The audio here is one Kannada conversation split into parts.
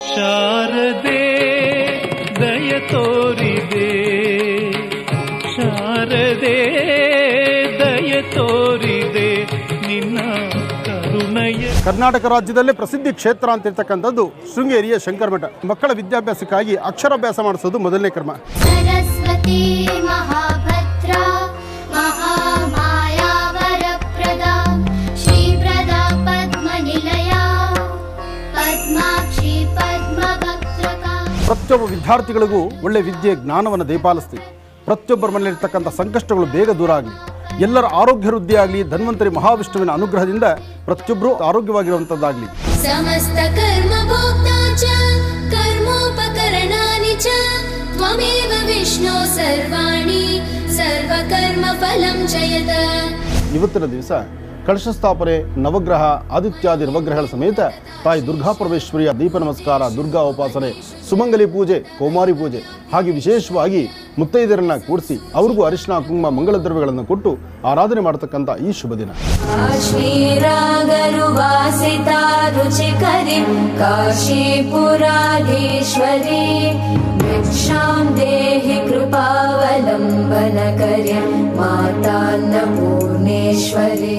ಶಾರದೆ ದಯ ತೋರಿದೆ ಶಾರದೆ ದಯ ತೋರಿದೆ ನಿನ್ನ ಕರುಣೆಯ ಕರ್ನಾಟಕ ರಾಜ್ಯದಲ್ಲೇ ಪ್ರಸಿದ್ಧಿ ಕ್ಷೇತ್ರ ಅಂತ ಇರ್ತಕ್ಕಂಥದ್ದು ಶೃಂಗೇರಿಯ ಶಂಕರ ಮಠ ಮಕ್ಕಳ ವಿದ್ಯಾಭ್ಯಾಸಕ್ಕಾಗಿ ಅಕ್ಷರಾಭ್ಯಾಸ ಮಾಡಿಸೋದು ಮೊದಲನೇ ಕ್ರಮ सरस्वती महाभद्रा महामाया वरप्रदा श्रीप्रदा पद्मनिलया पद्माक्षी पद्मवक्त्रका ಪ್ರತಿಯೊಬ್ಬ ವಿದ್ಯಾರ್ಥಿಗಳಿಗೂ ಒಳ್ಳೆ ವಿದ್ಯೆ ಜ್ಞಾನವನ್ನು ದಯಪಾಲಿಸ್ತೀವಿ ಪ್ರತಿಯೊಬ್ಬರ ಮನೆಯಲ್ಲಿರ್ತಕ್ಕಂಥ ಸಂಕಷ್ಟಗಳು ಬೇಗ ದೂರ ಆಗಲಿ ಎಲ್ಲರ ಆರೋಗ್ಯ ವೃದ್ಧಿ ಆಗಲಿ ಧನ್ವಂತರಿ ಮಹಾವಿಷ್ಣುವಿನ ಅನುಗ್ರಹದಿಂದ ಪ್ರತಿಯೊಬ್ಬರು ಆರೋಗ್ಯವಾಗಿರುವಂಥದ್ದಾಗಲಿ समस्तकर्मभोक्ता च कर्मोपकरणानि च त्वमेव विष्णो सर्वाणि सर्वकर्मफलं च यत् ಇವತ್ತಿನ ದಿವಸ ಕಳಶ ಸ್ಥಾಪನೆ ನವಗ್ರಹ ಆದಿತ್ಯಾದಿ ನವಗ್ರಹಗಳ ಸಮೇತ ತಾಯಿ ದುರ್ಗಾ ಪರಮೇಶ್ವರಿಯ ದೀಪ ನಮಸ್ಕಾರ ದುರ್ಗಾ ಉಪಾಸನೆ ಸುಮಂಗಲಿ ಪೂಜೆ ಕೌಮಾರಿ ಪೂಜೆ ಹಾಗೆ ವಿಶೇಷವಾಗಿ ಮುತ್ತೈದರನ್ನ ಕೂಡಿಸಿ ಅವ್ರಿಗೂ ಅರಿಶಿನ ಕುಂಕುಮ ಮಂಗಳ ದ್ರವ್ಯಗಳನ್ನು ಕೊಟ್ಟು ಆರಾಧನೆ ಮಾಡತಕ್ಕಂಥ ಈ ಶುಭ ದಿನ काश्मीरागरुवासिता रुचिकरीं काशीपुराधीश्वरी भिक्षां देहि कृपावलम्बनकरीं मातान्नपूर्णेश्वरी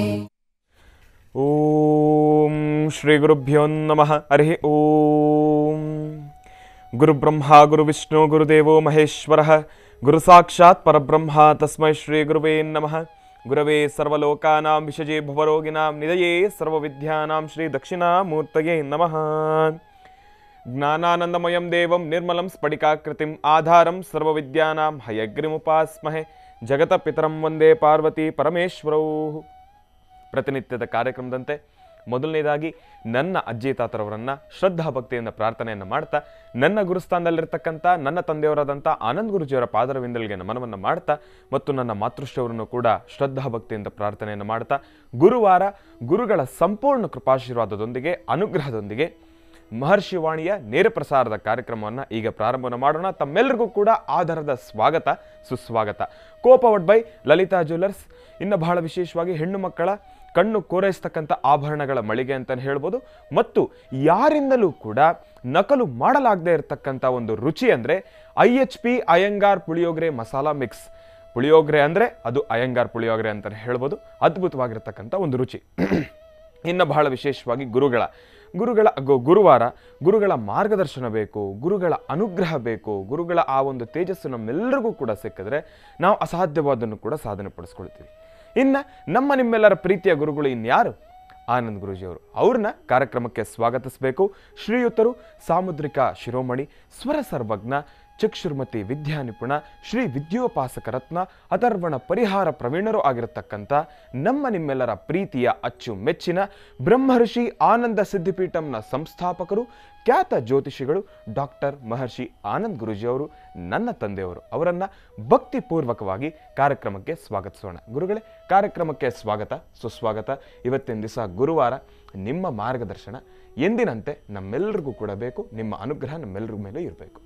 ಓಂ ಶ್ರೀ ಗುರುಭ್ಯೋ ನಮಃ ಹರಿ ಓಂ ಗುರುಬ್ರಹ್ಮ ಗುರುವಿಷ್ಣು ಗುರುದೇವೋ ಮಹೇಶ್ವರ ಗುರು ಸಾಕ್ಷಾತ್ ಪರಬ್ರಹ್ಮ ತಸ್ಮೈ ಶ್ರೀ ಗುರುವೇ ನಮಃ ಗುರವೇ ಸರ್ವಲೋಕಾನಾಂ ವಿಷಜೇ ಭವರೋಗಿಣಾಂ ನಿಧಯೇ ಸರ್ವವಿದ್ಯಾನಾಂ ಶ್ರೀ ದಕ್ಷಿಣಾಮೂರ್ತಯೇ ನಮಃ ಜ್ಞಾನಾನಂದಮಯಂ ದೇವಂ ನಿರ್ಮಲಂ ಸ್ಫಟಿಕಾಕೃತಿಂ ಆಧಾರಂ ಸರ್ವವಿದ್ಯಾನಾಂ ಹಯಗ್ರಿಮುಪಾಸ್ಮಹೆ ಜಗತ ಪಿತರಂ ವಂದೇ ಪಾರ್ವತಿ ಪರಮೇಶ್ವರೌ ಪ್ರತಿನಿತ್ಯದ ಕಾರ್ಯಕ್ರಮದಂತೆ ಮೊದಲನೇದಾಗಿ ನನ್ನ ಅಜ್ಜಿ ತಾತರವರನ್ನ ಶ್ರದ್ಧಾ ಭಕ್ತಿಯಿಂದ ಪ್ರಾರ್ಥನೆಯನ್ನು ಮಾಡ್ತಾ ನನ್ನ ಗುರುಸ್ಥಾನದಲ್ಲಿರ್ತಕ್ಕಂಥ ನನ್ನ ತಂದೆಯವರಾದಂಥ ಆನಂದ್ ಗುರುಜಿಯವರ ಪಾದರವಿಂದಲಿಗೆ ನಮನವನ್ನು ಮಾಡ್ತಾ ಮತ್ತು ನನ್ನ ಮಾತೃಶ್ರವರನ್ನು ಕೂಡ ಶ್ರದ್ಧಾ ಭಕ್ತಿಯಿಂದ ಪ್ರಾರ್ಥನೆಯನ್ನು ಮಾಡ್ತಾ ಗುರುವಾರ ಗುರುಗಳ ಸಂಪೂರ್ಣ ಕೃಪಾಶೀರ್ವಾದದೊಂದಿಗೆ ಅನುಗ್ರಹದೊಂದಿಗೆ ಮಹರ್ಷಿ ವಾಣಿಯ ನೇರ ಪ್ರಸಾರದ ಕಾರ್ಯಕ್ರಮವನ್ನು ಈಗ ಪ್ರಾರಂಭವನ್ನು ಮಾಡೋಣ ತಮ್ಮೆಲ್ಲರಿಗೂ ಕೂಡ ಆಧಾರದ ಸ್ವಾಗತ ಸುಸ್ವಾಗತ ಕೋಪವಡ್ ಬೈ ಲಲಿತಾ ಜ್ಯುವೆಲರ್ಸ್ ಇನ್ನು ಬಹಳ ವಿಶೇಷವಾಗಿ ಹೆಣ್ಣು ಮಕ್ಕಳ ಕಣ್ಣು ಕೋರೈಸ್ತಕ್ಕಂಥ ಆಭರಣಗಳ ಮಳಿಗೆ ಅಂತಲೇ ಹೇಳ್ಬೋದು ಮತ್ತು ಯಾರಿಂದಲೂ ಕೂಡ ನಕಲು ಮಾಡಲಾಗದೇ ಇರತಕ್ಕಂಥ ಒಂದು ರುಚಿ ಅಂದರೆ I H P Iyengar puliyogare masala mix puliyogare ಅಂದರೆ ಅದು ಅಯ್ಯಂಗಾರ್ ಪುಳಿಯೋಗರೆ ಅಂತಲೇ ಹೇಳ್ಬೋದು ಅದ್ಭುತವಾಗಿರ್ತಕ್ಕಂಥ ಒಂದು ರುಚಿ ಇನ್ನು ಬಹಳ ವಿಶೇಷವಾಗಿ ಗುರುಗಳ ಗುರುಗಳ ಗು- ಗುರುವಾರ ಗುರುಗಳ ಮಾರ್ಗದರ್ಶನ ಬೇಕು ಗುರುಗಳ ಅನುಗ್ರಹ ಬೇಕು ಗುರುಗಳ ಆ ಒಂದು ತೇಜಸ್ಸು ನಮ್ಮೆಲ್ಲರಿಗೂ ಕೂಡ ಸಿಕ್ಕಿದ್ರೆ ನಾವು ಅಸಾಧ್ಯವಾದನ್ನು ಕೂಡ ಸಾಧನೆ ಪಡಿಸ್ಕೊಳ್ತೀವಿ ಇನ್ನು ನಮ್ಮ ನಿಮ್ಮೆಲ್ಲರ ಪ್ರೀತಿಯ ಗುರುಗಳು ಇನ್ಯಾರು ಆನಂದ್ ಗುರೂಜಿಯವರು ಅವ್ರನ್ನ ಕಾರ್ಯಕ್ರಮಕ್ಕೆ ಸ್ವಾಗತಿಸಬೇಕು ಶ್ರೀಯುತರು ಸಾಮುದ್ರಿಕ ಶಿರೋಮಣಿ ಸ್ವರ ಸರ್ವಜ್ಞ ಚಕ್ಷುರ್ಮತಿ ವಿದ್ಯಾ ನಿಪುಣ ಶ್ರೀ ವಿದ್ಯೋಪಾಸಕ ರತ್ನ ಅಥರ್ವಣ ಪರಿಹಾರ ಪ್ರವೀಣರು ಆಗಿರತಕ್ಕಂಥ ನಮ್ಮ ನಿಮ್ಮೆಲ್ಲರ ಪ್ರೀತಿಯ ಅಚ್ಚು ಮೆಚ್ಚಿನ ಬ್ರಹ್ಮರ್ಷಿ ಆನಂದ ಸಿದ್ಧಿಪೀಠಂನ ಸಂಸ್ಥಾಪಕರು ಖ್ಯಾತ ಜ್ಯೋತಿಷಿಗಳು ಡಾಕ್ಟರ್ ಮಹರ್ಷಿ ಆನಂದ್ ಗುರುಜಿಯವರು ನನ್ನ ತಂದೆಯವರು ಅವರನ್ನ ಭಕ್ತಿಪೂರ್ವಕವಾಗಿ ಕಾರ್ಯಕ್ರಮಕ್ಕೆ ಸ್ವಾಗತಿಸೋಣ ಗುರುಗಳೇ ಕಾರ್ಯಕ್ರಮಕ್ಕೆ ಸ್ವಾಗತ ಸುಸ್ವಾಗತ ಇವತ್ತಿನ ದಿವಸ ಗುರುವಾರ ನಿಮ್ಮ ಮಾರ್ಗದರ್ಶನ ಎಂದಿನಂತೆ ನಮ್ಮೆಲ್ಲರಿಗೂ ಕೂಡ ಬೇಕು ನಿಮ್ಮ ಅನುಗ್ರಹ ನಮ್ಮೆಲ್ಲರ ಮೇಲೂ ಇರಬೇಕು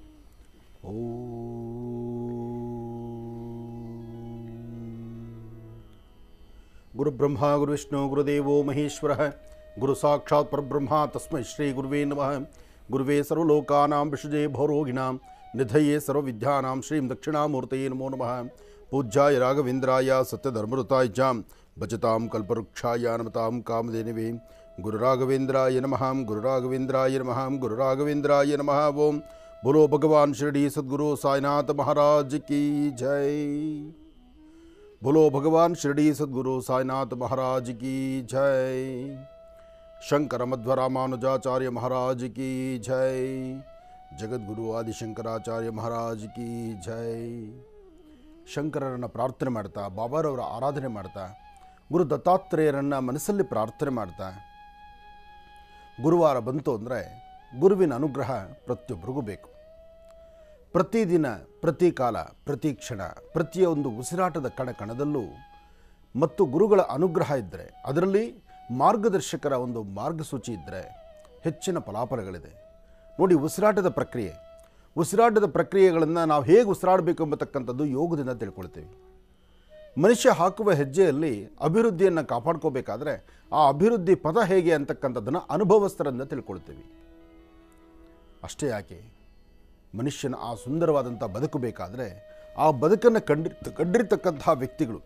ಗುರುಬ್ರಹ್ಮ ಗುರುವಿಷ್ಣು ಗುರುದೇವೋ ಮಹೇಶ್ವರ ಗುರು ಸಾಕ್ಷಾತ್ ಪರಬ್ರಹ್ಮ ತಸ್ಮೈ ಶ್ರೀ ಗುರುವೇ ನಮಃ ಗುರುವೇ ಸರ್ವಲೋಕಾನಾಂ ವಿಷಜೇ ಭೌರೋಗಿಣಾಂ ನಿಧಯೇ ಸರ್ವವಿದ್ಯಾನಾಂ ಶ್ರೀಂ ದಕ್ಷಿಣಾಮೂರ್ತಯೇ ನಮೋ ನಮಃ ಪೂಜ್ಯಾಯ ರಾಘವೇಂದ್ರಾಯ ಸತ್ಯಧರ್ಮೃತಾಯ ಜಾಂ ಭಜತಾಂ ಕಲ್ಪವೃಕ್ಷಾಯ ನಮತಾಂ ಕಾಮಧೇನವೇ ಗುರುರಾಘವೇಂದ್ರಾಯ ನಮಃ ಗುರುರಾಘವೇಂದ್ರಾಯ ನಮಃ ಗುರುರಾಘವೇಂದ್ರಾಯ ನಮಃ ಓಂ बोलो भगवान शिरडी सद्गुरु साईनाथ महाराज की जय बोलो भगवान शिरडी सद्गुरु साईनाथ महाराज की जय शंकर मध्व रामानुजाचार्य महाराज की जय ಜಗದ್ಗುರು ಆದಿಶಂಕರಾಚಾರ್ಯ ಮಹಾರಾಜ್ ಕಿ ಜೈ ಶಂಕರರನ್ನು ಪ್ರಾರ್ಥನೆ ಮಾಡ್ತಾ ಬಾಬಾರವರ ಆರಾಧನೆ ಮಾಡ್ತಾ ಗುರು ದತ್ತಾತ್ರೇಯರನ್ನು ಮನಸ್ಸಲ್ಲಿ ಪ್ರಾರ್ಥನೆ ಮಾಡ್ತಾ ಗುರುವಾರ ಬಂತು ಅಂದರೆ ಗುರುವಿನ ಅನುಗ್ರಹ ಪ್ರತಿಯೊಬ್ಬರಿಗೂ ಬೇಕು ಪ್ರತಿದಿನ ಪ್ರತಿ ಕಾಲ ಪ್ರತಿ ಕ್ಷಣ ಪ್ರತಿಯೊಂದು ಉಸಿರಾಟದ ಕಣ ಕಣದಲ್ಲೂ ಮತ್ತು ಗುರುಗಳ ಅನುಗ್ರಹ ಇದ್ದರೆ ಅದರಲ್ಲಿ ಮಾರ್ಗದರ್ಶಕರ ಒಂದು ಮಾರ್ಗಸೂಚಿ ಇದ್ದರೆ ಹೆಚ್ಚಿನ ಫಲಾಫಲಗಳಿದೆ ನೋಡಿ ಉಸಿರಾಟದ ಪ್ರಕ್ರಿಯೆ ಉಸಿರಾಟದ ಪ್ರಕ್ರಿಯೆಗಳನ್ನು ನಾವು ಹೇಗೆ ಉಸಿರಾಡಬೇಕು ಎಂಬತಕ್ಕಂಥದ್ದು ಯೋಗದಿಂದ ತಿಳ್ಕೊಳ್ತೀವಿ ಮನುಷ್ಯ ಹಾಕುವ ಹೆಜ್ಜೆಯಲ್ಲಿ ಅಭಿವೃದ್ಧಿಯನ್ನು ಕಾಪಾಡ್ಕೋಬೇಕಾದ್ರೆ ಆ ಅಭಿವೃದ್ಧಿ ಪದ ಹೇಗೆ ಅಂತಕ್ಕಂಥದ್ದನ್ನು ಅನುಭವಸ್ಥರಿಂದ ತಿಳ್ಕೊಳ್ತೀವಿ ಅಷ್ಟೇ ಯಾಕೆ ಮನುಷ್ಯನ ಆ ಸುಂದರವಾದಂಥ ಬದುಕು ಬೇಕಾದರೆ ಆ ಬದುಕನ್ನು ಕಂಡಿ ಕಂಡಿರ್ತಕ್ಕಂತಹ ವ್ಯಕ್ತಿಗಳು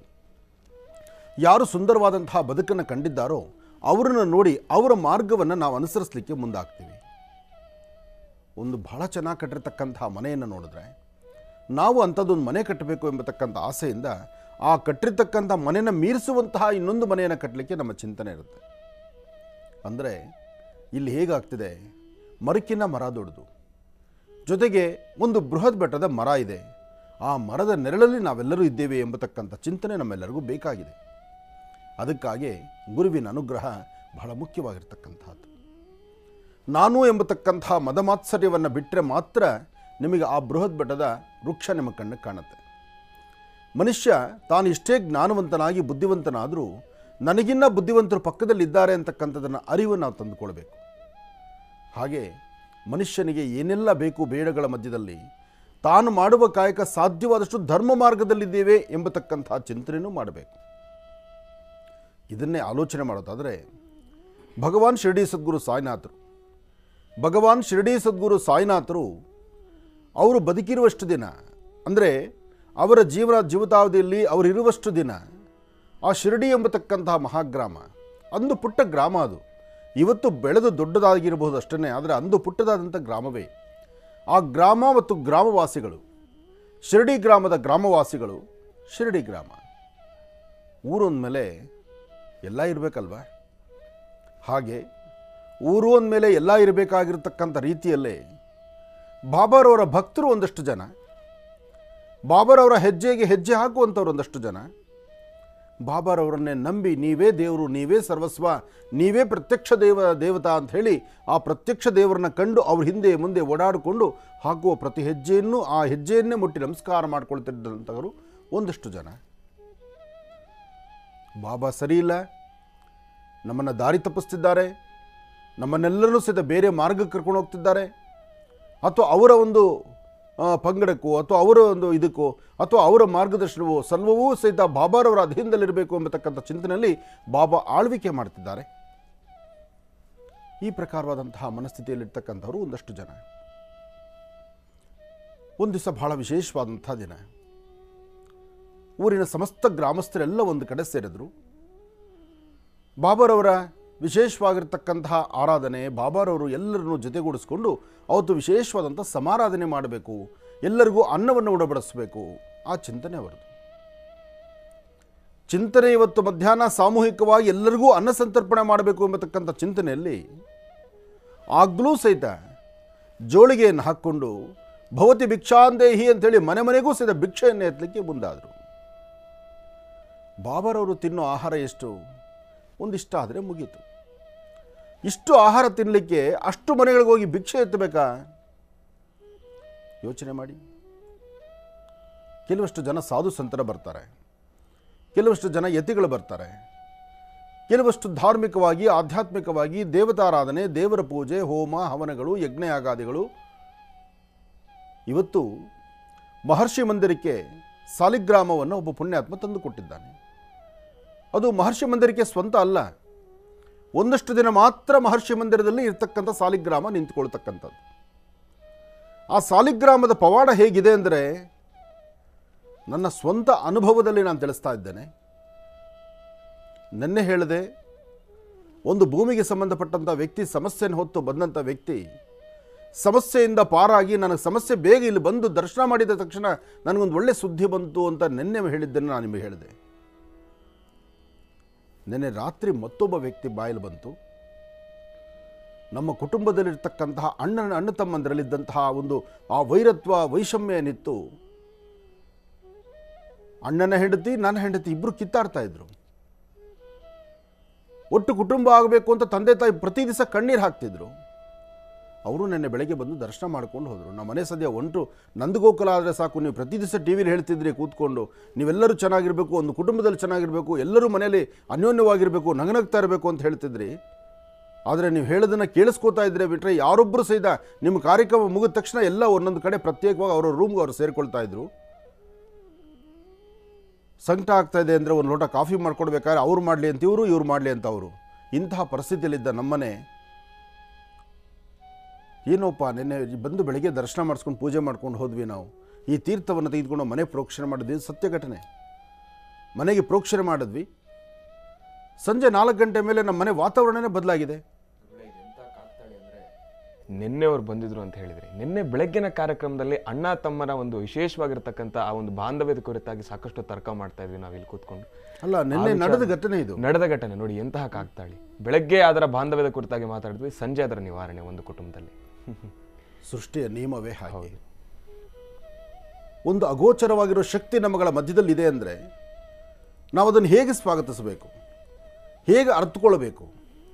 ಯಾರು ಸುಂದರವಾದಂತಹ ಬದುಕನ್ನು ಕಂಡಿದ್ದಾರೋ ಅವರನ್ನು ನೋಡಿ ಅವರ ಮಾರ್ಗವನ್ನು ನಾವು ಅನುಸರಿಸಲಿಕ್ಕೆ ಮುಂದಾಗ್ತೀವಿ ಒಂದು ಬಹಳ ಚೆನ್ನಾಗಿ ಕಟ್ಟಿರ್ತಕ್ಕಂತಹ ಮನೆಯನ್ನು ನೋಡಿದ್ರೆ ನಾವು ಅಂಥದ್ದೊಂದು ಮನೆ ಕಟ್ಟಬೇಕು ಎಂಬತಕ್ಕಂಥ ಆಸೆಯಿಂದ ಆ ಕಟ್ಟಿರ್ತಕ್ಕಂಥ ಮನೆಯನ್ನು ಮೀರಿಸುವಂತಹ ಇನ್ನೊಂದು ಮನೆಯನ್ನು ಕಟ್ಟಲಿಕ್ಕೆ ನಮ್ಮ ಚಿಂತನೆ ಇರುತ್ತೆ ಅಂದರೆ ಇಲ್ಲಿ ಹೇಗಾಗ್ತಿದೆ ಮರಕ್ಕಿನ ಮರ ದೊಡ್ಡದು ಜೊತೆಗೆ ಒಂದು ಬೃಹತ್ ಬೆಟ್ಟದ ಮರ ಇದೆ ಆ ಮರದ ನೆರಳಲ್ಲಿ ನಾವೆಲ್ಲರೂ ಇದ್ದೇವೆ ಎಂಬತಕ್ಕಂಥ ಚಿಂತನೆ ನಮ್ಮೆಲ್ಲರಿಗೂ ಬೇಕಾಗಿದೆ ಅದಕ್ಕಾಗಿ ಗುರುವಿನ ಅನುಗ್ರಹ ಬಹಳ ಮುಖ್ಯವಾಗಿರ್ತಕ್ಕಂಥದ್ದು ನಾನು ಎಂಬತಕ್ಕಂಥ ಮದಮಾತ್ಸರ್ಯವನ್ನು ಬಿಟ್ಟರೆ ಮಾತ್ರ ನಿಮಗೆ ಆ ಬೃಹತ್ ಬೆಟ್ಟದ ವೃಕ್ಷ ನಿಮ್ಮ ಕಣ್ಣಿಗೆ ಕಾಣುತ್ತೆ ಮನುಷ್ಯ ತಾನು ಇಷ್ಟೇ ಜ್ಞಾನವಂತನಾಗಿ ಬುದ್ಧಿವಂತನಾದರೂ ನನಗಿನ್ನ ಬುದ್ಧಿವಂತರು ಪಕ್ಕದಲ್ಲಿದ್ದಾರೆ ಅಂತಕ್ಕಂಥದ್ದನ್ನು ಅರಿವು ನಾವು ತಂದುಕೊಳ್ಬೇಕು ಹಾಗೆ ಮನುಷ್ಯನಿಗೆ ಏನೆಲ್ಲ ಬೇಕು ಬೇಡಗಳ ಮಧ್ಯದಲ್ಲಿ ತಾನು ಮಾಡುವ ಕಾಯಕ ಸಾಧ್ಯವಾದಷ್ಟು ಧರ್ಮ ಮಾರ್ಗದಲ್ಲಿದ್ದೇವೆ ಎಂಬತಕ್ಕಂಥ ಚಿಂತನೆಯೂ ಮಾಡಬೇಕು ಇದನ್ನೇ ಆಲೋಚನೆ ಮಾಡೋದಾದರೆ ಭಗವಾನ್ ಶಿರಡಿ ಸದ್ಗುರು ಸಾಯಿನಾಥರು ಭಗವಾನ್ ಶಿರಡಿ ಸದ್ಗುರು ಸಾಯಿನಾಥರು ಅವರು ಬದುಕಿರುವಷ್ಟು ದಿನ ಅಂದರೆ ಅವರ ಜೀವನ ಜೀವಿತಾವಧಿಯಲ್ಲಿ ಅವರಿರುವಷ್ಟು ದಿನ ಆ ಶಿರಡಿ ಎಂಬತಕ್ಕಂತಹ ಮಹಾಗ್ರಾಮ ಅಂದು ಪುಟ್ಟ ಗ್ರಾಮ ಅದು ಇವತ್ತು ಬೆಳೆದು ದೊಡ್ಡದಾಗಿರಬಹುದು ಅಷ್ಟೇ ಆದರೆ ಅಂದು ಪುಟ್ಟದಾದಂಥ ಗ್ರಾಮವೇ ಆ ಗ್ರಾಮ ಮತ್ತು ಗ್ರಾಮವಾಸಿಗಳು ಶಿರಡಿ ಗ್ರಾಮದ ಗ್ರಾಮವಾಸಿಗಳು ಶಿರಡಿ ಗ್ರಾಮ ಊರು ಅಂದಮೇಲೆ ಎಲ್ಲ ಇರಬೇಕಲ್ವ ಹಾಗೆ ಊರು ಅಂದಮೇಲೆ ಎಲ್ಲ ಇರಬೇಕಾಗಿರ್ತಕ್ಕಂಥ ರೀತಿಯಲ್ಲೇ ಬಾಬಾರವರ ಭಕ್ತರು ಒಂದಷ್ಟು ಜನ ಬಾಬಾರವರ ಹೆಜ್ಜೆಗೆ ಹೆಜ್ಜೆ ಹಾಕುವಂಥವ್ರು ಒಂದಷ್ಟು ಜನ ಬಾಬಾರವರನ್ನೇ ನಂಬಿ ನೀವೇ ದೇವರು ನೀವೇ ಸರ್ವಸ್ವ ನೀವೇ ಪ್ರತ್ಯಕ್ಷ ದೇವ ದೇವತಾ ಅಂತ ಹೇಳಿ ಆ ಪ್ರತ್ಯಕ್ಷ ದೇವರನ್ನ ಕಂಡು ಅವ್ರ ಹಿಂದೆ ಮುಂದೆ ಓಡಾಡಿಕೊಂಡು ಹಾಕುವ ಪ್ರತಿ ಹೆಜ್ಜೆಯನ್ನು ಆ ಹೆಜ್ಜೆಯನ್ನೇ ಮುಟ್ಟಿ ನಮಸ್ಕಾರ ಮಾಡ್ಕೊಳ್ತಿದ್ದಂಥವರು ಒಂದಷ್ಟು ಜನ ಬಾಬಾ ಸರಿ ಇಲ್ಲ ನಮ್ಮನ್ನು ದಾರಿ ತಪ್ಪಿಸ್ತಿದ್ದಾರೆ ನಮ್ಮನ್ನೆಲ್ಲರನ್ನೂ ಸಹಿತ ಬೇರೆ ಮಾರ್ಗಕ್ಕೆ ಕರ್ಕೊಂಡು ಹೋಗ್ತಿದ್ದಾರೆ ಅಥವಾ ಅವರ ಒಂದು ಆ, ಪಂಗಡಕ್ಕೋ ಅಥವಾ ಅವರ ಒಂದು ಇದಕ್ಕೋ ಅಥವಾ ಅವರ ಮಾರ್ಗದರ್ಶನವೋ ಸರ್ವವೂ ಸಹಿತ ಬಾಬಾರವರ ಅಧೀನದಲ್ಲಿರಬೇಕು ಎಂಬತಕ್ಕಂಥ ಚಿಂತನೆಯಲ್ಲಿ ಬಾಬಾ ಆಳ್ವಿಕೆ ಮಾಡ್ತಿದ್ದಾರೆ ಈ ಪ್ರಕಾರವಾದಂತಹ ಮನಸ್ಥಿತಿಯಲ್ಲಿರ್ತಕ್ಕಂಥವರು ಒಂದಷ್ಟು ಜನ ಒಂದು ದಿವಸ ಬಹಳ ವಿಶೇಷವಾದಂಥ ದಿನ ಊರಿನ ಸಮಸ್ತ ಗ್ರಾಮಸ್ಥರೆಲ್ಲ ಒಂದು ಕಡೆ ಸೇರಿದ್ರು ಬಾಬಾರವರ ವಿಶೇಷವಾಗಿರ್ತಕ್ಕಂತಹ ಆರಾಧನೆ ಬಾಬಾರವರು ಎಲ್ಲರನ್ನೂ ಜೊತೆಗೂಡಿಸ್ಕೊಂಡು ಅವತ್ತು ವಿಶೇಷವಾದಂಥ ಸಮಾರಾಧನೆ ಮಾಡಬೇಕು ಎಲ್ಲರಿಗೂ ಅನ್ನವನ್ನು ಉಣಬಡಿಸಬೇಕು ಆ ಚಿಂತನೆ ಅವರದು ಚಿಂತನೆ ಇವತ್ತು ಮಧ್ಯಾಹ್ನ ಸಾಮೂಹಿಕವಾಗಿ ಎಲ್ಲರಿಗೂ ಅನ್ನ ಸಂತರ್ಪಣೆ ಮಾಡಬೇಕು ಎಂಬತಕ್ಕಂಥ ಚಿಂತನೆಯಲ್ಲಿ ಆಗಲೂ ಸಹಿತ ಜೋಳಿಗೆಯನ್ನು ಹಾಕ್ಕೊಂಡು ಭವತಿ ಭಿಕ್ಷಾಂದೇಹಿ ಅಂತೇಳಿ ಮನೆ ಮನೆಗೂ ಸಹಿತ ಭಿಕ್ಷೆಯನ್ನು ಎತ್ತಲಿಕ್ಕೆ ಮುಂದಾದರು ಬಾಬರವರು ತಿನ್ನೋ ಆಹಾರ ಎಷ್ಟು ಒಂದಿಷ್ಟ ಆದರೆ ಮುಗೀತು ಇಷ್ಟು ಆಹಾರ ತಿನ್ನಲಿಕ್ಕೆ ಅಷ್ಟು ಮನೆಗಳಿಗೆ ಹೋಗಿ ಭಿಕ್ಷೆ ಎತ್ತಬೇಕಾ ಯೋಚನೆ ಮಾಡಿ ಕೆಲವಷ್ಟು ಜನ ಸಾಧು ಸಂತರ ಬರ್ತಾರೆ ಕೆಲವಷ್ಟು ಜನ ಯತಿಗಳು ಬರ್ತಾರೆ ಕೆಲವಷ್ಟು ಧಾರ್ಮಿಕವಾಗಿ ಆಧ್ಯಾತ್ಮಿಕವಾಗಿ ದೇವತಾರಾಧನೆ ದೇವರ ಪೂಜೆ ಹೋಮ ಹವನಗಳು ಯಜ್ಞಯಾಗಾದಿಗಳು ಇವತ್ತು ಮಹರ್ಷಿ ಮಂದಿರಕ್ಕೆ ಸಾಲಿಗ್ರಾಮವನ್ನು ಒಬ್ಬ ಪುಣ್ಯಾತ್ಮ ತಂದು ಕೊಟ್ಟಿದ್ದಾನೆ ಅದು ಮಹರ್ಷಿ ಮಂದಿರಕ್ಕೆ ಸ್ವಂತ ಅಲ್ಲ ಒಂದಷ್ಟು ದಿನ ಮಾತ್ರ ಮಹರ್ಷಿ ಮಂದಿರದಲ್ಲಿ ಇರ್ತಕ್ಕಂಥ ಸಾಲಿಗ್ರಾಮ ನಿಂತ್ಕೊಳ್ತಕ್ಕಂಥದ್ದು ಆ ಸಾಲಿಗ್ರಾಮದ ಪವಾಡ ಹೇಗಿದೆ ಅಂದರೆ ನನ್ನ ಸ್ವಂತ ಅನುಭವದಲ್ಲಿ ನಾನು ತಿಳಿಸ್ತಾ ಇದ್ದೇನೆ ನಿನ್ನೆ ಹೇಳಿದೆ ಒಂದು ಭೂಮಿಗೆ ಸಂಬಂಧಪಟ್ಟಂಥ ವ್ಯಕ್ತಿ ಸಮಸ್ಯೆಯನ್ನು ಹೊತ್ತು ಬಂದಂಥ ವ್ಯಕ್ತಿ ಸಮಸ್ಯೆಯಿಂದ ಪಾರಾಗಿ ನನಗೆ ಸಮಸ್ಯೆ ಬೇಗ ಇಲ್ಲಿ ಬಂದು ದರ್ಶನ ಮಾಡಿದ ತಕ್ಷಣ ನನಗೊಂದು ಒಳ್ಳೆ ಸುದ್ದಿ ಬಂತು ಅಂತ ನಿನ್ನೆ ಹೇಳಿದ್ದನ್ನು ನಾನು ನಿಮಗೆ ಹೇಳಿದೆ ನಿನ್ನೆ ರಾತ್ರಿ ಮತ್ತೊಬ್ಬ ವ್ಯಕ್ತಿ ಬಾಯಲ್ಲಿ ಬಂತು ನಮ್ಮ ಕುಟುಂಬದಲ್ಲಿರ್ತಕ್ಕಂತಹ ಅಣ್ಣನ ಅಣ್ಣ ತಮ್ಮಂದರಲ್ಲಿದ್ದಂತಹ ಒಂದು ಆ ವೈರತ್ವ ವೈಷಮ್ಯ ಏನಿತ್ತು ಅಣ್ಣನ ಹೆಂಡತಿ ನನ್ನ ಹೆಂಡತಿ ಇಬ್ಬರು ಕಿತ್ತಾಡ್ತಾ ಇದ್ರು ಒಟ್ಟು ಕುಟುಂಬ ಆಗಬೇಕು ಅಂತ ತಂದೆ ತಾಯಿ ಪ್ರತಿ ದಿವಸ ಕಣ್ಣೀರು ಹಾಕ್ತಿದ್ರು ಅವರು ನೆನ್ನೆ ಬೆಳಗ್ಗೆ ಬಂದು ದರ್ಶನ ಮಾಡ್ಕೊಂಡು ಹೋದರು ನಮ್ಮ ಮನೆ ಸದ್ಯ ಒಂಟು ನಂದಗೋಕುಲ ಆದರೆ ಸಾಕು ನೀವು ಪ್ರತಿ ದಿವಸ ಟಿ ವಿಲಿ ಹೇಳ್ತಿದ್ರಿ ಕೂತ್ಕೊಂಡು ನೀವೆಲ್ಲರೂ ಚೆನ್ನಾಗಿರಬೇಕು ಒಂದು ಕುಟುಂಬದಲ್ಲಿ ಚೆನ್ನಾಗಿರಬೇಕು ಎಲ್ಲರೂ ಮನೆಯಲ್ಲಿ ಅನ್ಯೋನ್ಯವಾಗಿರಬೇಕು ನಗನಗ್ತಾ ಇರಬೇಕು ಅಂತ ಹೇಳ್ತಿದ್ರಿ ಆದರೆ ನೀವು ಹೇಳೋದನ್ನು ಕೇಳಿಸ್ಕೋತಾ ಇದ್ರೆ ಬಿಟ್ಟರೆ ಯಾರೊಬ್ಬರು ಸಹಿತ ನಿಮ್ಮ ಕಾರ್ಯಕ್ರಮ ಮುಗಿದ ತಕ್ಷಣ ಎಲ್ಲ ಒಂದೊಂದು ಕಡೆ ಪ್ರತ್ಯೇಕವಾಗಿ ಅವರ ರೂಮ್ಗೆ ಅವರು ಸೇರಿಕೊಳ್ತಾ ಇದ್ರು ಸಂಕಟ ಆಗ್ತಾ ಇದೆ ಅಂದರೆ ಒಂದು ಲೋಟ ಕಾಫಿ ಮಾಡ್ಕೊಡ್ಬೇಕಾದ್ರೆ ಅವ್ರು ಮಾಡಲಿ ಅಂತ ಇವರು ಇವ್ರು ಮಾಡಲಿ ಅಂತ ಅವರು ಇಂತಹ ಪರಿಸ್ಥಿತಿಯಲ್ಲಿದ್ದ ನಮ್ಮನೆ ಏನೋಪ್ಪ ನಿನ್ನೆ ಬಂದು ಬೆಳಗ್ಗೆ ದರ್ಶನ ಮಾಡಿಸ್ಕೊಂಡು ಪೂಜೆ ಮಾಡ್ಕೊಂಡು ಹೋದ್ವಿ ನಾವು ಈ ತೀರ್ಥವನ್ನು ತೆಗೆದುಕೊಂಡು ಮನೆ ಪ್ರೋಕ್ಷಣೆ ಮಾಡಿದ್ವಿ ಇದು ಸತ್ಯ ಘಟನೆ ಮನೆಗೆ ಪ್ರೋಕ್ಷಣೆ ಮಾಡಿದ್ವಿ ಸಂಜೆ ನಾಲ್ಕು ಗಂಟೆ ಮೇಲೆ ನಮ್ಮ ಮನೆ ವಾತಾವರಣನೇ ಬದಲಾಗಿದೆ ನಿನ್ನೆ ಅವ್ರು ಬಂದಿದ್ರು ಅಂತ ಹೇಳಿದ್ರಿ ನಿನ್ನೆ ಬೆಳಗ್ಗಿನ ಕಾರ್ಯಕ್ರಮದಲ್ಲಿ ಅಣ್ಣ ತಮ್ಮನ ಒಂದು ವಿಶೇಷವಾಗಿರ್ತಕ್ಕಂಥ ಆ ಒಂದು ಬಾಂಧವ್ಯದ ಕುರಿತಾಗಿ ಸಾಕಷ್ಟು ತರ್ಕ ಮಾಡ್ತಾ ಇದ್ವಿ ನಾವು ಇಲ್ಲಿ ಕೂತ್ಕೊಂಡು ಅಲ್ಲ ನಿನ್ನೆ ನಡೆದ ಘಟನೆ ಇದು ನಡೆದ ಘಟನೆ ನೋಡಿ ಎಂತಹ ಕಾಗ್ತಾಳಿ ಬೆಳಗ್ಗೆ ಅದರ ಬಾಂಧವ್ಯದ ಕುರಿತಾಗಿ ಮಾತಾಡಿದ್ವಿ ಸಂಜೆ ಅದರ ನಿವಾರಣೆ ಒಂದು ಕುಟುಂಬದಲ್ಲಿ ಸೃಷ್ಟಿಯ ನಿಯಮವೇ ಹಾಗೆ ಒಂದು ಅಗೋಚರವಾಗಿರೋ ಶಕ್ತಿ ನಮ್ಮಗಳ ಮಧ್ಯದಲ್ಲಿದೆ ಅಂದರೆ ನಾವು ಅದನ್ನು ಹೇಗೆ ಸ್ವಾಗತಿಸಬೇಕು ಹೇಗೆ ಅರ್ಥಕೊಳ್ಳಬೇಕು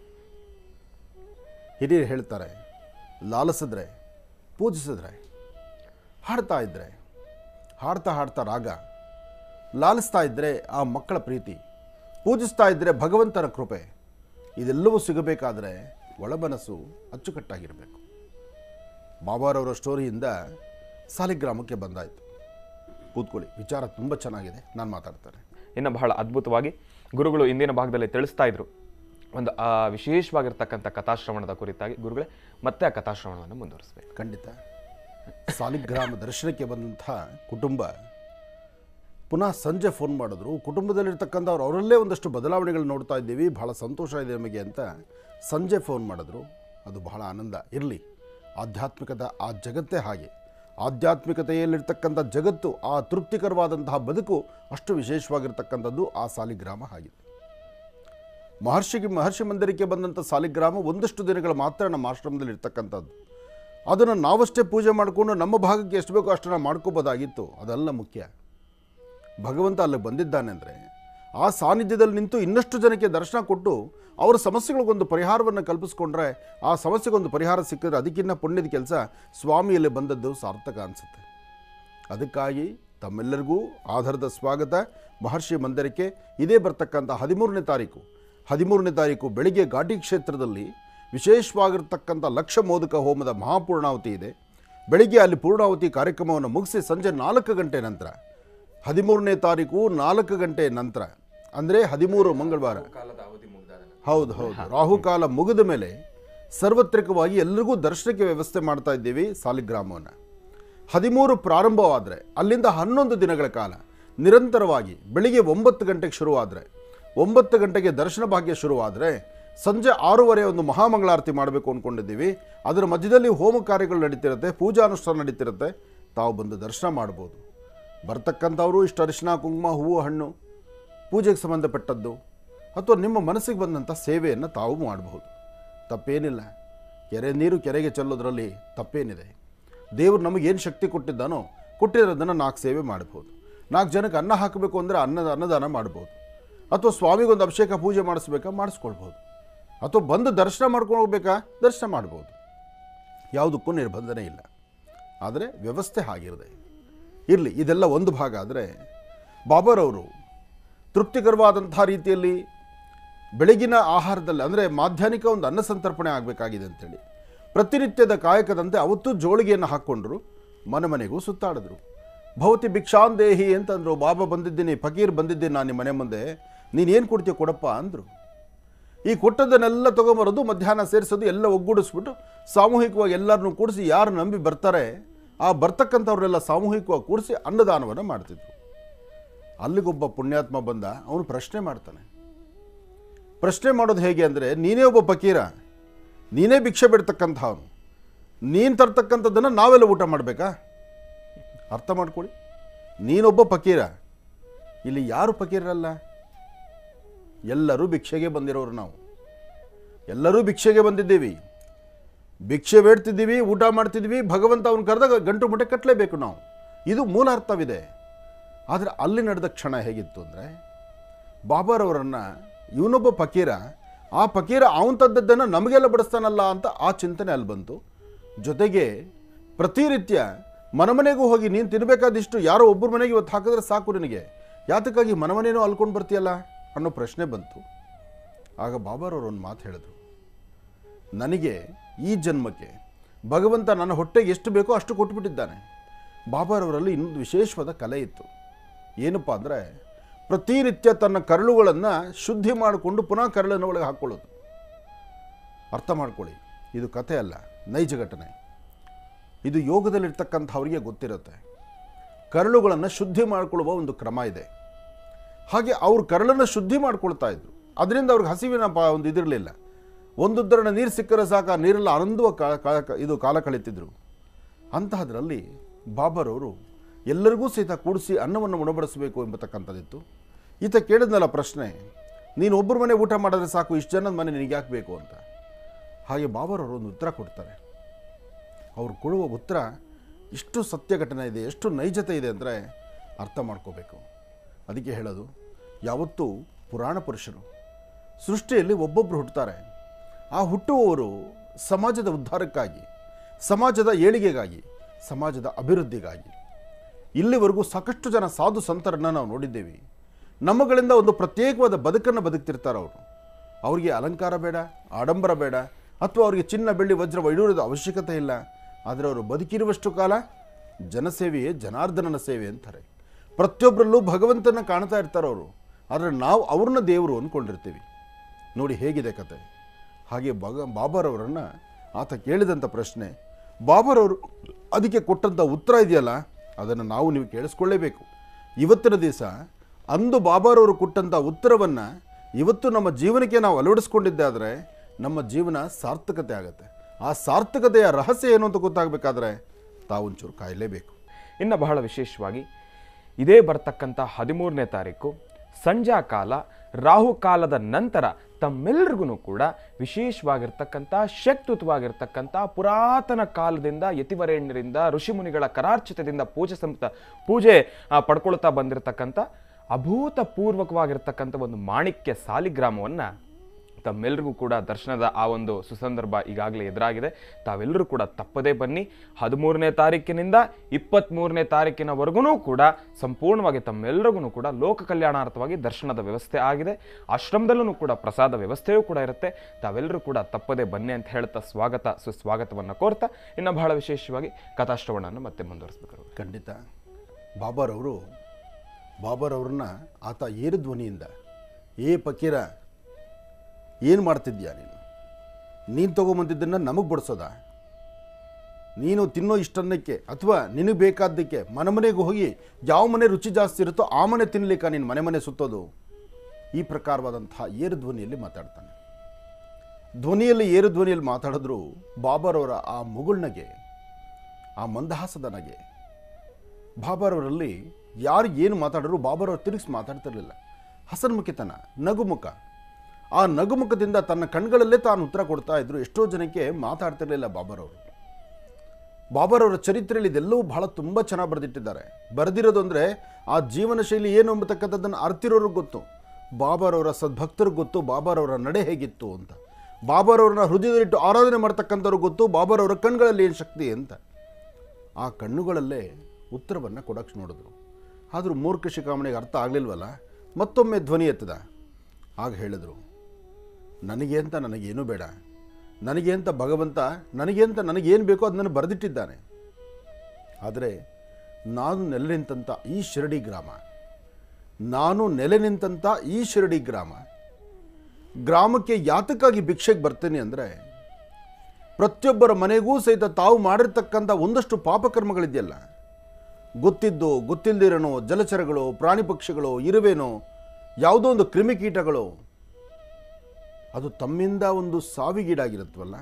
ಹಿರಿಯರು ಹೇಳ್ತಾರೆ ಲಾಲಿಸಿದ್ರೆ ಪೂಜಿಸಿದ್ರೆ ಹಾಡ್ತಾ ಇದ್ದರೆ ಹಾಡ್ತಾ ಹಾಡ್ತಾ ರಾಗ ಲಾಲಿಸ್ತಾ ಇದ್ದರೆ ಆ ಮಕ್ಕಳ ಪ್ರೀತಿ ಪೂಜಿಸ್ತಾ ಇದ್ದರೆ ಭಗವಂತನ ಕೃಪೆ ಇದೆಲ್ಲವೂ ಸಿಗಬೇಕಾದ್ರೆ ಒಳಮನಸ್ಸು ಅಚ್ಚುಕಟ್ಟಾಗಿರಬೇಕು ಬಾಬಾರವರ ಸ್ಟೋರಿಯಿಂದ ಸಾಲಿಗ್ರಾಮಕ್ಕೆ ಬಂದಾಯಿತು ಕೂತ್ಕೊಳ್ಳಿ ವಿಚಾರ ತುಂಬ ಚೆನ್ನಾಗಿದೆ ನಾನು ಮಾತಾಡ್ತೇನೆ ಇನ್ನು ಬಹಳ ಅದ್ಭುತವಾಗಿ ಗುರುಗಳು ಇಂದಿನ ಭಾಗದಲ್ಲಿ ತಿಳಿಸ್ತಾ ಇದ್ರು ಒಂದು ಆ ವಿಶೇಷವಾಗಿರ್ತಕ್ಕಂಥ ಕಥಾಶ್ರವಣದ ಕುರಿತಾಗಿ ಗುರುಗಳೇ ಮತ್ತೆ ಆ ಕಥಾಶ್ರವಣವನ್ನು ಮುಂದುವರಿಸಬೇಕು ಖಂಡಿತ ಸಾಲಿಗ್ರಾಮ ದರ್ಶನಕ್ಕೆ ಬಂದಂಥ ಕುಟುಂಬ ಪುನಃ ಸಂಜೆ ಫೋನ್ ಮಾಡಿದ್ರು ಕುಟುಂಬದಲ್ಲಿರ್ತಕ್ಕಂಥವ್ರು ಅವರಲ್ಲೇ ಒಂದಷ್ಟು ಬದಲಾವಣೆಗಳು ನೋಡ್ತಾ ಇದ್ದೀವಿ ಬಹಳ ಸಂತೋಷ ಇದೆ ನಮಗೆ ಅಂತ ಸಂಜೆ ಫೋನ್ ಮಾಡಿದ್ರು ಅದು ಬಹಳ ಆನಂದ ಇರಲಿ ಆಧ್ಯಾತ್ಮಿಕದ ಆ ಜಗತ್ತೇ ಹಾಗೆ ಆಧ್ಯಾತ್ಮಿಕತೆಯಲ್ಲಿರ್ತಕ್ಕಂಥ ಜಗತ್ತು ಆ ತೃಪ್ತಿಕರವಾದಂತಹ ಬದುಕು ಅಷ್ಟು ವಿಶೇಷವಾಗಿರ್ತಕ್ಕಂಥದ್ದು ಆ ಸಾಲಿಗ್ರಾಮ ಆಗಿದೆ ಮಹರ್ಷಿಗೆ ಮಹರ್ಷಿ ಮಂದಿರಕ್ಕೆ ಬಂದಂಥ ಸಾಲಿಗ್ರಾಮ ಒಂದಷ್ಟು ದಿನಗಳ ಮಾತ್ರ ನಮ್ಮ ಆಶ್ರಮದಲ್ಲಿ ಇರ್ತಕ್ಕಂಥದ್ದು ಅದನ್ನು ನಾವಷ್ಟೇ ಪೂಜೆ ಮಾಡಿಕೊಂಡು ನಮ್ಮ ಭಾಗಕ್ಕೆ ಎಷ್ಟು ಬೇಕೋ ಅಷ್ಟನ್ನು ಮಾಡ್ಕೋಬೋದಾಗಿತ್ತು ಅದೆಲ್ಲ ಮುಖ್ಯ ಭಗವಂತ ಅಲ್ಲಿಗೆ ಬಂದಿದ್ದಾನೆ ಅಂದರೆ ಆ ಸಾನ್ನಿಧ್ಯದಲ್ಲಿ ನಿಂತು ಇನ್ನಷ್ಟು ಜನಕ್ಕೆ ದರ್ಶನ ಕೊಟ್ಟು ಅವರ ಸಮಸ್ಯೆಗಳಿಗೊಂದು ಪರಿಹಾರವನ್ನು ಕಲ್ಪಿಸ್ಕೊಂಡ್ರೆ ಆ ಸಮಸ್ಯೆಗೊಂದು ಪರಿಹಾರ ಸಿಕ್ಕಿದ್ರೆ ಅದಕ್ಕಿಂತ ಪುಣ್ಯದ ಕೆಲಸ ಸ್ವಾಮಿಯಲ್ಲಿ ಬಂದದ್ದು ಸಾರ್ಥಕ ಅನಿಸುತ್ತೆ ಅದಕ್ಕಾಗಿ ತಮ್ಮೆಲ್ಲರಿಗೂ ಆಧಾರದ ಸ್ವಾಗತ ಮಹರ್ಷಿ ಮಂದಿರಕ್ಕೆ ಇದೇ ಬರ್ತಕ್ಕಂಥ ಹದಿಮೂರನೇ ತಾರೀಕು ಹದಿಮೂರನೇ ತಾರೀಕು ಬೆಳಿಗ್ಗೆ ಘಾಟಿ ಕ್ಷೇತ್ರದಲ್ಲಿ ವಿಶೇಷವಾಗಿರ್ತಕ್ಕಂಥ ಲಕ್ಷ ಮೋದಕ ಹೋಮದ ಮಹಾಪೂರ್ಣಾವತಿ ಇದೆ ಬೆಳಿಗ್ಗೆ ಅಲ್ಲಿ ಪೂರ್ಣಾವತಿ ಕಾರ್ಯಕ್ರಮವನ್ನು ಮುಗಿಸಿ ಸಂಜೆ ನಾಲ್ಕು ಗಂಟೆ ನಂತರ ಹದಿಮೂರನೇ ತಾರೀಕು ನಾಲ್ಕು ಗಂಟೆ ನಂತರ ಅಂದರೆ ಹದಿಮೂರು ಮಂಗಳವಾರ ಹೌದು ಹೌದು ರಾಹುಕಾಲ ಮುಗಿದ ಮೇಲೆ ಸಾರ್ವತ್ರಿಕವಾಗಿ ಎಲ್ರಿಗೂ ದರ್ಶನಕ್ಕೆ ವ್ಯವಸ್ಥೆ ಮಾಡ್ತಾ ಇದ್ದೀವಿ ಸಾಲಿಗ್ರಾಮವನ್ನು ಹದಿಮೂರು ಪ್ರಾರಂಭವಾದರೆ ಅಲ್ಲಿಂದ ಹನ್ನೊಂದು ದಿನಗಳ ಕಾಲ ನಿರಂತರವಾಗಿ ಬೆಳಿಗ್ಗೆ ಒಂಬತ್ತು ಗಂಟೆಗೆ ಶುರುವಾದರೆ ಒಂಬತ್ತು ಗಂಟೆಗೆ ದರ್ಶನ ಭಾಗ್ಯ ಶುರುವಾದರೆ ಸಂಜೆ ಆರೂವರೆ ಒಂದು ಮಹಾಮಂಗಳಾರತಿ ಮಾಡಬೇಕು ಅಂದ್ಕೊಂಡಿದ್ದೀವಿ ಅದರ ಮಧ್ಯದಲ್ಲಿ ಹೋಮ ಕಾರ್ಯಗಳು ನಡೀತಿರುತ್ತೆ ಪೂಜಾ ಅನುಷ್ಠಾನ ನಡೀತಿರುತ್ತೆ ತಾವು ಬಂದು ದರ್ಶನ ಮಾಡ್ಬೋದು ಬರ್ತಕ್ಕಂಥವರು ಇಷ್ಟು ಅರಿಶಿನ ಕುಂಕುಮ ಹೂವು ಹಣ್ಣು ಪೂಜೆಗೆ ಸಂಬಂಧಪಟ್ಟದ್ದು ಅಥವಾ ನಿಮ್ಮ ಮನಸ್ಸಿಗೆ ಬಂದಂಥ ಸೇವೆಯನ್ನು ತಾವು ಮಾಡಬಹುದು ತಪ್ಪೇನಿಲ್ಲ ಕೆರೆ ನೀರು ಕೆರೆಗೆ ಚೆಲ್ಲೋದ್ರಲ್ಲಿ ತಪ್ಪೇನಿದೆ ದೇವರು ನಮಗೇನು ಶಕ್ತಿ ಕೊಟ್ಟಿದ್ದಾನೋ ಕೊಟ್ಟಿರೋದನ್ನು ನಾಲ್ಕು ಸೇವೆ ಮಾಡ್ಬೋದು ನಾಲ್ಕು ಜನಕ್ಕೆ ಅನ್ನ ಹಾಕಬೇಕು ಅಂದರೆ ಅನ್ನದ ಅನ್ನದಾನ ಮಾಡ್ಬೋದು ಅಥವಾ ಸ್ವಾಮಿಗೊಂದು ಅಭಿಷೇಕ ಪೂಜೆ ಮಾಡಿಸ್ಬೇಕಾ ಮಾಡಿಸ್ಕೊಳ್ಬೋದು ಅಥವಾ ಬಂದು ದರ್ಶನ ಮಾಡ್ಕೊಂಡು ಹೋಗ್ಬೇಕಾ ದರ್ಶನ ಮಾಡ್ಬೋದು ಯಾವುದಕ್ಕೂ ನಿರ್ಬಂಧನೆ ಇಲ್ಲ ಆದರೆ ವ್ಯವಸ್ಥೆ ಹಾಗಿರದೆ ಇರಲಿ ಇದೆಲ್ಲ ಒಂದು ಭಾಗ ಆದರೆ ಬಾಬರವರು ತೃಪ್ತಿಕರವಾದಂಥ ರೀತಿಯಲ್ಲಿ ಬೆಳಗಿನ ಆಹಾರದಲ್ಲಿ ಅಂದರೆ ಮಾಧ್ಯಾಹ್ನಿಕ ಒಂದು ಅನ್ನ ಸಂತರ್ಪಣೆ ಆಗಬೇಕಾಗಿದೆ ಅಂತೇಳಿ ಪ್ರತಿನಿತ್ಯದ ಕಾಯಕದಂತೆ ಅವತ್ತು ಜೋಳಿಗೆಯನ್ನು ಹಾಕ್ಕೊಂಡ್ರು ಮನೆ ಮನೆಗೂ ಸುತ್ತಾಡಿದ್ರು ಭವತಿ ಭಿಕ್ಷಾಂದೇಹಿ ಅಂತಂದರು ಬಾಬಾ ಬಂದಿದ್ದೀನಿ ಫಕೀರ್ ಬಂದಿದ್ದೀನಿ ನಾನು ನಿಮ್ಮ ಮನೆ ಮುಂದೆ ನೀನೇನು ಕೊಡ್ತೀಯ ಕೊಡಪ್ಪ ಅಂದರು ಈ ಕೊಟ್ಟದನ್ನೆಲ್ಲ ತೊಗೊಂಬರೋದು ಮಧ್ಯಾಹ್ನ ಸೇರಿಸೋದು ಎಲ್ಲ ಒಗ್ಗೂಡಿಸ್ಬಿಟ್ಟು ಸಾಮೂಹಿಕವಾಗಿ ಎಲ್ಲರನ್ನೂ ಕೂಡಿಸಿ ಯಾರು ನಂಬಿ ಬರ್ತಾರೆ ಆ ಬರ್ತಕ್ಕಂಥವ್ರನ್ನೆಲ್ಲ ಸಾಮೂಹಿಕವಾಗಿ ಕೂಡಿಸಿ ಅನ್ನದಾನವನ್ನು ಮಾಡ್ತಿದ್ರು ಅಲ್ಲಿಗೊಬ್ಬ ಪುಣ್ಯಾತ್ಮ ಬಂದ ಅವನು ಪ್ರಶ್ನೆ ಮಾಡ್ತಾನೆ ಪ್ರಶ್ನೆ ಮಾಡೋದು ಹೇಗೆ ಅಂದರೆ ನೀನೇ ಒಬ್ಬ ಫಕೀರ ನೀನೇ ಭಿಕ್ಷೆ ಬಿಡ್ತಕ್ಕಂಥವನು ನೀನು ತರ್ತಕ್ಕಂಥದ್ದನ್ನು ನಾವೆಲ್ಲ ಊಟ ಮಾಡಬೇಕಾ ಅರ್ಥ ಮಾಡ್ಕೊಳ್ಳಿ ನೀನೊಬ್ಬ ಫಕೀರ ಇಲ್ಲಿ ಯಾರು ಫಕೀರಲ್ಲ ಎಲ್ಲರೂ ಭಿಕ್ಷೆಗೆ ಬಂದಿರೋರು ನಾವು ಎಲ್ಲರೂ ಭಿಕ್ಷೆಗೆ ಬಂದಿದ್ದೀವಿ ಭಿಕ್ಷೆ ಬೇಡ್ತಿದ್ದೀವಿ ಊಟ ಮಾಡ್ತಿದ್ದೀವಿ ಭಗವಂತ ಅವನು ಕರೆದಾಗ ಗಂಟು ಮುಟ್ಟೆ ಕಟ್ಟಲೇಬೇಕು ನಾವು ಇದು ಮೂಲ ಅರ್ಥವಿದೆ ಆದರೆ ಅಲ್ಲಿ ನಡೆದ ಕ್ಷಣ ಹೇಗಿತ್ತು ಅಂದರೆ ಬಾಬಾರವರನ್ನು ಇವನೊಬ್ಬ ಫಕೀರ ಆ ಫಕೀರ ಅವನ ತದ್ದದ್ದನ್ನು ನಮಗೆಲ್ಲ ಬಡಿಸ್ತಾನಲ್ಲ ಅಂತ ಆ ಚಿಂತನೆ ಅಲ್ಲಿ ಬಂತು ಜೊತೆಗೆ ಪ್ರತಿನಿತ್ಯ ಮನಮನೆಗೂ ಹೋಗಿ ನೀನು ತಿನ್ನಬೇಕಾದಿಷ್ಟು ಯಾರೋ ಒಬ್ಬರ ಮನೆಗೆ ಇವತ್ತು ಹಾಕಿದ್ರೆ ಸಾಕು ನಿನಗೆ ಯಾತಕ್ಕಾಗಿ ಮನಮನೇನೋ ಅಲ್ಕೊಂಡು ಬರ್ತೀಯಲ್ಲ ಅನ್ನೋ ಪ್ರಶ್ನೆ ಬಂತು ಆಗ ಬಾಬಾರವರು ಒಂದು ಮಾತು ಹೇಳಿದ್ರು ನನಗೆ ಈ ಜನ್ಮಕ್ಕೆ ಭಗವಂತ ನನ್ನ ಹೊಟ್ಟೆಗೆ ಎಷ್ಟು ಬೇಕೋ ಅಷ್ಟು ಕೊಟ್ಟುಬಿಟ್ಟಿದ್ದಾನೆ ಬಾಬಾರವರಲ್ಲಿ ಇನ್ನೊಂದು ವಿಶೇಷವಾದ ಕಲೆ ಇತ್ತು ಏನಪ್ಪ ಅಂದರೆ ಪ್ರತಿನಿತ್ಯ ತನ್ನ ಕರಳುಗಳನ್ನು ಶುದ್ಧಿ ಮಾಡಿಕೊಂಡು ಪುನಃ ಕರಳಿನ ಒಳಗೆ ಹಾಕ್ಕೊಳ್ಳೋದು ಅರ್ಥ ಮಾಡ್ಕೊಳ್ಳಿ ಇದು ಕಥೆ ಅಲ್ಲ ನೈಜ ಘಟನೆ ಇದು ಯೋಗದಲ್ಲಿರ್ತಕ್ಕಂಥವ್ರಿಗೆ ಗೊತ್ತಿರುತ್ತೆ ಕರಳುಗಳನ್ನು ಶುದ್ಧಿ ಮಾಡಿಕೊಳ್ಳುವ ಒಂದು ಕ್ರಮ ಇದೆ ಹಾಗೆ ಅವ್ರು ಕರಳನ್ನು ಶುದ್ಧಿ ಮಾಡ್ಕೊಳ್ತಾ ಇದ್ರು ಅದರಿಂದ ಅವ್ರಿಗೆ ಹಸಿವಿನ ಪಾ ಒಂದು ಇದಿರಲಿಲ್ಲ ಒಂದುದ್ದರಣ ನೀರು ಸಿಕ್ಕರೆ ಸಾಕ ಆ ನೀರೆಲ್ಲ ಆನಂದುವ ಕಾ- ಕಾ- ಇದು ಕಾಲ ಕಳೀತಿದ್ರು ಅಂತಹದ್ರಲ್ಲಿ ಬಾಬರವರು ಎಲ್ಲರಿಗೂ ಸಹಿತ ಕೂಡಿಸಿ ಅನ್ನವನ್ನು ಉಣಬಡಿಸಬೇಕು ಎಂಬತಕ್ಕಂಥದ್ದಿತ್ತು ಈತ ಕೇಳಿದ್ನಲ್ಲ ಪ್ರಶ್ನೆ ನೀನು ಒಬ್ಬರ ಮನೆ ಊಟ ಮಾಡಿದ್ರೆ ಸಾಕು ಇಷ್ಟು ಜನದ ಮನೆ ನಿನಗೆ ಯಾಕೆ ಬೇಕು ಅಂತ ಹಾಗೆ ಬಾಬರವರು ಒಂದು ಉತ್ತರ ಕೊಡ್ತಾರೆ ಅವ್ರು ಕೊಡುವ ಉತ್ತರ ಎಷ್ಟು ಸತ್ಯ ಘಟನೆ ಇದೆ ಎಷ್ಟು ನೈಜತೆ ಇದೆ ಅಂದರೆ ಅರ್ಥ ಮಾಡ್ಕೋಬೇಕು ಅದಕ್ಕೆ ಹೇಳೋದು ಯಾವತ್ತೂ ಪುರಾಣ ಪುರುಷರು ಸೃಷ್ಟಿಯಲ್ಲಿ ಒಬ್ಬೊಬ್ಬರು ಹುಟ್ಟುತ್ತಾರೆ ಆ ಹುಟ್ಟುವವರು ಸಮಾಜದ ಉದ್ಧಾರಕ್ಕಾಗಿ ಸಮಾಜದ ಏಳಿಗೆಗಾಗಿ ಸಮಾಜದ ಅಭಿವೃದ್ಧಿಗಾಗಿ ಇಲ್ಲಿವರೆಗೂ ಸಾಕಷ್ಟು ಜನ ಸಾಧು ಸಂತರನ್ನು ನಾವು ನೋಡಿದ್ದೇವೆ ನಮ್ಮಗಳಿಂದ ಒಂದು ಪ್ರತ್ಯೇಕವಾದ ಬದುಕನ್ನು ಬದುಕ್ತಿರ್ತಾರೆ ಅವರು ಅವರಿಗೆ ಅಲಂಕಾರ ಬೇಡ ಆಡಂಬರ ಬೇಡ ಅಥವಾ ಅವರಿಗೆ ಚಿನ್ನ ಬೆಳ್ಳಿ ವಜ್ರ ವೈಡೂರ್ಯದ ಅವಶ್ಯಕತೆ ಇಲ್ಲ ಆದರೆ ಅವರು ಬದುಕಿರುವಷ್ಟು ಕಾಲ ಜನಸೇವೆಯೇ ಜನಾರ್ದನನ ಸೇವೆ ಅಂತಾರೆ ಪ್ರತಿಯೊಬ್ಬರಲ್ಲೂ ಭಗವಂತನ ಕಾಣ್ತಾ ಇರ್ತಾರೆ ಅವರು ಆದರೆ ನಾವು ಅವ್ರನ್ನ ದೇವರು ಅಂದ್ಕೊಂಡಿರ್ತೀವಿ ನೋಡಿ ಹೇಗಿದೆ ಕತೆ ಹಾಗೆ ಬಗ ಬಾಬರವರನ್ನು ಆತ ಕೇಳಿದಂಥ ಪ್ರಶ್ನೆ ಬಾಬರವರು ಅದಕ್ಕೆ ಕೊಟ್ಟಂಥ ಉತ್ತರ ಇದೆಯಲ್ಲ ಅದನ್ನು ನಾವು ನೀವು ಕೇಳಿಸ್ಕೊಳ್ಳೇಬೇಕು ಇವತ್ತಿನ ದಿವಸ ಅಂದು ಬಾಬಾರವರು ಕೊಟ್ಟಂಥ ಉತ್ತರವನ್ನು ಇವತ್ತು ನಮ್ಮ ಜೀವನಕ್ಕೆ ನಾವು ಅಳವಡಿಸ್ಕೊಂಡಿದ್ದಾದರೆ ನಮ್ಮ ಜೀವನ ಸಾರ್ಥಕತೆ ಆಗುತ್ತೆ ಆ ಸಾರ್ಥಕತೆಯ ರಹಸ್ಯ ಏನು ಅಂತ ಗೊತ್ತಾಗಬೇಕಾದ್ರೆ ತಾವೊಂಚೂರು ಕಾಯಲೇಬೇಕು ಇನ್ನು ಬಹಳ ವಿಶೇಷವಾಗಿ ಇದೇ ಬರ್ತಕ್ಕಂಥ ಹದಿಮೂರನೇ ತಾರೀಕು ಸಂಜಾ ಕಾಲ ರಾಹುಕಾಲದ ನಂತರ ತಮ್ಮೆಲ್ಲರಿಗೂ ಕೂಡ ವಿಶೇಷವಾಗಿರ್ತಕ್ಕಂಥ ಶಕ್ತಿಯುತವಾಗಿರ್ತಕ್ಕಂಥ ಪುರಾತನ ಕಾಲದಿಂದ ಯತಿವರೇಣ್ಯರಿಂದ ಋಷಿಮುನಿಗಳ ಕರಾರ್ಚಿತದಿಂದ ಪೂಜೆ ಸಂತ ಪೂಜೆ ಆ, ಪಡ್ಕೊಳ್ತಾ ಬಂದಿರತಕ್ಕಂಥ ಅಭೂತಪೂರ್ವಕವಾಗಿರ್ತಕ್ಕಂಥ ಒಂದು ಮಾಣಿಕ್ಯ ಸಾಲಿಗ್ರಾಮವನ್ನು ತಮ್ಮೆಲ್ಲರಿಗೂ ಕೂಡ ದರ್ಶನದ ಆ ಒಂದು ಸುಸಂದರ್ಭ ಈಗಾಗಲೇ ಎದುರಾಗಿದೆ ತಾವೆಲ್ಲರೂ ಕೂಡ ತಪ್ಪದೇ ಬನ್ನಿ ಹದಿಮೂರನೇ ತಾರೀಕಿನಿಂದ ಇಪ್ಪತ್ತ್ಮೂರನೇ ತಾರೀಕಿನವರೆಗೂ ಕೂಡ ಸಂಪೂರ್ಣವಾಗಿ ತಮ್ಮೆಲ್ಲರಿಗೂ ಕೂಡ ಲೋಕ ಕಲ್ಯಾಣಾರ್ಥವಾಗಿ ದರ್ಶನದ ವ್ಯವಸ್ಥೆ ಆಗಿದೆ ಆಶ್ರಮದಲ್ಲೂ ಕೂಡ ಪ್ರಸಾದ ವ್ಯವಸ್ಥೆಯೂ ಕೂಡ ಇರುತ್ತೆ ತಾವೆಲ್ಲರೂ ಕೂಡ ತಪ್ಪದೇ ಬನ್ನಿ ಅಂತ ಹೇಳ್ತಾ ಸ್ವಾಗತ ಸುಸ್ವಾಗತವನ್ನು ಕೋರ್ತಾ ಇನ್ನು ಬಹಳ ವಿಶೇಷವಾಗಿ ಕಥಾಶ್ರವಣವನ್ನು ಮತ್ತೆ ಮುಂದುವರಿಸಬೇಕು ಖಂಡಿತ ಬಾಬಾರವರು ಬಾಬಾರವ್ರನ್ನ ಆತ ಏರು ಧ್ವನಿಯಿಂದ ಏ ಪಕೀರ ಏನು ಮಾಡ್ತಿದ್ಯಾ ನೀನು ನೀನು ತೊಗೊಂಬಂದಿದ್ದನ್ನು ನಮಗೆ ಬಡಿಸೋದ ನೀನು ತಿನ್ನೋ ಇಷ್ಟನ್ನಕ್ಕೆ ಅಥವಾ ನಿನಗೆ ಬೇಕಾದ್ದಕ್ಕೆ ಮನೆ ಮನೆಗೆ ಹೋಗಿ ಯಾವ ಮನೆ ರುಚಿ ಜಾಸ್ತಿ ಇರುತ್ತೋ ಆ ಮನೆ ತಿನ್ನಲಿಕ್ಕ ನೀನು ಮನೆ ಮನೆ ಸುತ್ತೋದು ಈ ಪ್ರಕಾರವಾದಂತಹ ಏರು ಧ್ವನಿಯಲ್ಲಿ ಮಾತಾಡ್ತಾನೆ ಧ್ವನಿಯಲ್ಲಿ ಏರು ಧ್ವನಿಯಲ್ಲಿ ಮಾತಾಡಿದ್ರು ಬಾಬಾರವರ ಆ ಮುಗುಳ್ನಗೆ ಆ ಮಂದಹಾಸದ ನಗೆ ಬಾಬಾರವರಲ್ಲಿ ಯಾರು ಏನು ಮಾತಾಡಿದ್ರು ಬಾಬಾರವ್ರು ತಿರುಗಿಸಿ ಮಾತಾಡ್ತಿರ್ಲಿಲ್ಲ ಹಸನ್ಮುಖಿತನ ನಗುಮುಖ ಆ ನಗುಮುಖದಿಂದ ತನ್ನ ಕಣ್ಗಳಲ್ಲೇ ತಾನು ಉತ್ತರ ಕೊಡ್ತಾ ಇದ್ರು ಎಷ್ಟೋ ಜನಕ್ಕೆ ಮಾತಾಡ್ತಿರ್ಲಿಲ್ಲ ಬಾಬಾರವರು ಬಾಬಾರವರ ಚರಿತ್ರೆಯಲ್ಲಿ ಇದೆಲ್ಲವೂ ಬಹಳ ತುಂಬ ಚೆನ್ನಾಗಿ ಬರೆದಿಟ್ಟಿದ್ದಾರೆ ಬರೆದಿರೋದು ಅಂದರೆ ಆ ಜೀವನ ಶೈಲಿ ಏನು ಎಂಬತಕ್ಕಂಥದ್ದನ್ನು ಅರ್ತಿರೋರಿಗೆ ಗೊತ್ತು ಬಾಬಾರವರ ಸದ್ಭಕ್ತರಿಗೆ ಗೊತ್ತು ಬಾಬಾರವರ ನಡೆ ಹೇಗಿತ್ತು ಅಂತ ಬಾಬಾರವ್ರನ್ನ ಹೃದಯದಲ್ಲಿಟ್ಟು ಆರಾಧನೆ ಮಾಡ್ತಕ್ಕಂಥವ್ರಿಗೆ ಗೊತ್ತು ಬಾಬಾರವರ ಕಣ್ಗಳಲ್ಲಿ ಏನು ಶಕ್ತಿ ಅಂತ ಆ ಕಣ್ಣುಗಳಲ್ಲೇ ಉತ್ತರವನ್ನು ಕೊಡಕ್ಕೆ ನೋಡಿದ್ರು ಆದರೂ ಮೂರ್ಖ ಶಿಖಾಮಣಿಗೆ ಅರ್ಥ ಆಗಲಿಲ್ವಲ್ಲ ಮತ್ತೊಮ್ಮೆ ಧ್ವನಿ ಎತ್ತದ ಆಗ ಹೇಳಿದರು ನನಗೆ ಅಂತ ನನಗೇನೂ ಬೇಡ ನನಗೆ ಅಂತ ಭಗವಂತ ನನಗೆ ಅಂತ ನನಗೇನು ಬೇಕೋ ಅದನ್ನು ಬರೆದಿಟ್ಟಿದ್ದಾನೆ ಆದರೆ ನಾನು ನೆಲೆ ನಿಂತಂಥ ಈ ಶಿರಡಿ ಗ್ರಾಮ ನಾನು ನೆಲೆ ನಿಂತಂಥ ಈ ಶಿರಡಿ ಗ್ರಾಮ ಗ್ರಾಮಕ್ಕೆ ಯಾತಕ್ಕಾಗಿ ಭಿಕ್ಷೆಗೆ ಬರ್ತೇನೆ ಅಂದರೆ ಪ್ರತಿಯೊಬ್ಬರ ಮನೆಗೂ ಸಹಿತ ತಾವು ಮಾಡಿರ್ತಕ್ಕಂಥ ಒಂದಷ್ಟು ಪಾಪಕರ್ಮಗಳಿದೆಯಲ್ಲ ಗೊತ್ತಿದ್ದು ಗೊತ್ತಿಲ್ಲದಿರೋನೋ ಜಲಚರಗಳು ಪ್ರಾಣಿ ಪಕ್ಷಿಗಳು ಇರುವೆನೋ ಯಾವುದೋ ಒಂದು ಕ್ರಿಮಿಕೀಟಗಳು ಅದು ತಮ್ಮಿಂದ ಒಂದು ಸಾವಿಗೀಡಾಗಿರುತ್ತವಲ್ಲ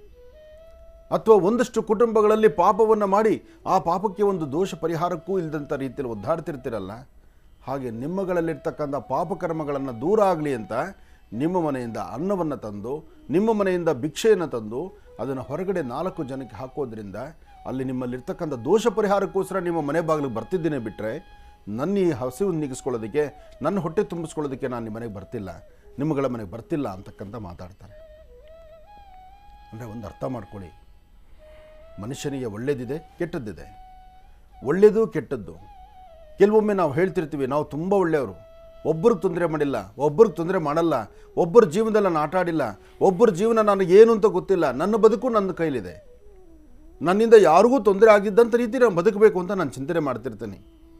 ಅಥವಾ ಒಂದಷ್ಟು ಕುಟುಂಬಗಳಲ್ಲಿ ಪಾಪವನ್ನು ಮಾಡಿ ಆ ಪಾಪಕ್ಕೆ ಒಂದು ದೋಷ ಪರಿಹಾರಕ್ಕೂ ಇಲ್ಲದಂಥ ರೀತಿಯಲ್ಲಿ ಒದ್ದಾಡ್ತಿರ್ತಿರಲ್ಲ ಹಾಗೆ ನಿಮ್ಮಗಳಲ್ಲಿರ್ತಕ್ಕಂಥ ಪಾಪಕರ್ಮಗಳನ್ನು ದೂರ ಆಗಲಿ ಅಂತ ನಿಮ್ಮ ಮನೆಯಿಂದ ಅನ್ನವನ್ನು ತಂದು ನಿಮ್ಮ ಮನೆಯಿಂದ ಭಿಕ್ಷೆಯನ್ನು ತಂದು ಅದನ್ನು ಹೊರಗಡೆ ನಾಲ್ಕು ಜನಕ್ಕೆ ಹಾಕೋದ್ರಿಂದ ಅಲ್ಲಿ ನಿಮ್ಮಲ್ಲಿರ್ತಕ್ಕಂಥ ದೋಷ ಪರಿಹಾರಕ್ಕೋಸ್ಕರ ನಿಮ್ಮ ಮನೆ ಬಾಗಿಲಿಗೆ ಬರ್ತಿದ್ದೇನೆ ಬಿಟ್ಟರೆ ನನ್ನ ಈ ಹಸಿವು ನೀಗಿಸ್ಕೊಳ್ಳೋದಕ್ಕೆ ನನ್ನ ಹೊಟ್ಟೆ ತುಂಬಿಸ್ಕೊಳ್ಳೋದಕ್ಕೆ ನಾನು ನಿಮ್ಮ ಮನೆಗೆ ಬರ್ತಿಲ್ಲ ನಿಮ್ಮಗಳ ಮನೆಗೆ ಬರ್ತಿಲ್ಲ ಅಂತಕ್ಕಂಥ ಮಾತಾಡ್ತಾರೆ ಅಂದರೆ ಒಂದು ಅರ್ಥ ಮಾಡ್ಕೊಳ್ಳಿ ಮನುಷ್ಯನಿಗೆ ಒಳ್ಳೇದಿದೆ ಕೆಟ್ಟದ್ದಿದೆ ಒಳ್ಳೆಯದು ಕೆಟ್ಟದ್ದು ಕೆಲವೊಮ್ಮೆ ನಾವು ಹೇಳ್ತಿರ್ತೀವಿ ನಾವು ತುಂಬ ಒಳ್ಳೆಯವರು ಒಬ್ಬರಿಗೆ ತೊಂದರೆ ಮಾಡಿಲ್ಲ ಒಬ್ಬರಿಗೆ ತೊಂದರೆ ಮಾಡಲ್ಲ ಒಬ್ಬರ ಜೀವನದಲ್ಲಿ ನಾನು ಆಟ ಆಡಿಲ್ಲ ಒಬ್ಬರ ಜೀವನ ನನಗೆ ಏನು ಅಂತ ಗೊತ್ತಿಲ್ಲ ನನ್ನ ಬದುಕು ನನ್ನ ಕೈಲಿದೆ ನನ್ನಿಂದ ಯಾರಿಗೂ ತೊಂದರೆ ಆಗಿದ್ದಂಥ ರೀತಿ ನಾನು ಬದುಕಬೇಕು ಅಂತ ನಾನು ಚಿಂತನೆ ಮಾಡ್ತಿರ್ತೀನಿ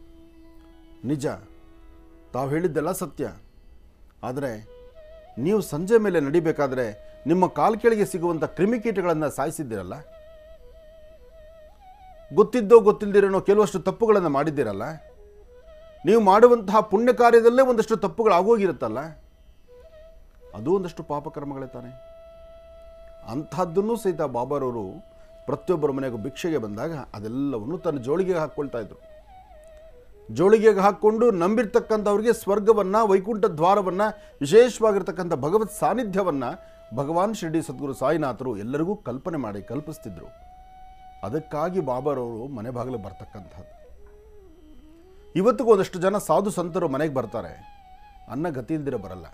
ನಿಜ ತಾವು ಹೇಳಿದ್ದೆಲ್ಲ ಸತ್ಯ ಆದರೆ ನೀವು ಸಂಜೆ ಮೇಲೆ ನಡಿಬೇಕಾದ್ರೆ ನಿಮ್ಮ ಕಾಲ್ ಕೆಳಗೆ ಸಿಗುವಂಥ ಕ್ರಿಮಿಕೀಟಗಳನ್ನು ಸಾಯಿಸಿದ್ದೀರಲ್ಲ ಗೊತ್ತಿದ್ದೋ ಗೊತ್ತಿಲ್ಲದಿರೋನೋ ಕೆಲವಷ್ಟು ತಪ್ಪುಗಳನ್ನು ಮಾಡಿದ್ದೀರಲ್ಲ ನೀವು ಮಾಡುವಂತಹ ಪುಣ್ಯ ಕಾರ್ಯದಲ್ಲೇ ಒಂದಷ್ಟು ತಪ್ಪುಗಳು ಆಗೋಗಿರುತ್ತಲ್ಲ ಅದು ಒಂದಷ್ಟು ಪಾಪಕರ್ಮಗಳೇ ತಾನೆ ಅಂಥದ್ದನ್ನು ಸಹಿತ ಬಾಬಾರವರು ಪ್ರತಿಯೊಬ್ಬರ ಮನೆಗೂ ಭಿಕ್ಷೆಗೆ ಬಂದಾಗ ಅದೆಲ್ಲವನ್ನು ತನ್ನ ಜೋಳಿಗೆಗೆ ಹಾಕ್ಕೊಳ್ತಾ ಇದ್ರು ಜೋಳಿಗೆಗೆ ಹಾಕ್ಕೊಂಡು ನಂಬಿರ್ತಕ್ಕಂಥವ್ರಿಗೆ ಸ್ವರ್ಗವನ್ನು ವೈಕುಂಠ ದ್ವಾರವನ್ನು ವಿಶೇಷವಾಗಿರ್ತಕ್ಕಂಥ ಭಗವತ್ ಸಾನ್ನಿಧ್ಯವನ್ನು ಭಗವಾನ್ ಶಿರ್ಡಿ ಸದ್ಗುರು ಸಾಯಿನಾಥರು ಎಲ್ಲರಿಗೂ ಕಲ್ಪನೆ ಮಾಡಿ ಕಲ್ಪಿಸ್ತಿದ್ರು ಅದಕ್ಕಾಗಿ ಬಾಬಾರವರು ಮನೆ ಬಾಗಿಲು ಬರ್ತಕ್ಕಂಥದ್ದು ಇವತ್ತಿಗೂ ಒಂದಷ್ಟು ಜನ ಸಾಧು ಸಂತರು ಮನೆಗೆ ಬರ್ತಾರೆ ಅನ್ನ ಗತಿ ಇಲ್ದಿರ ಬರಲ್ಲ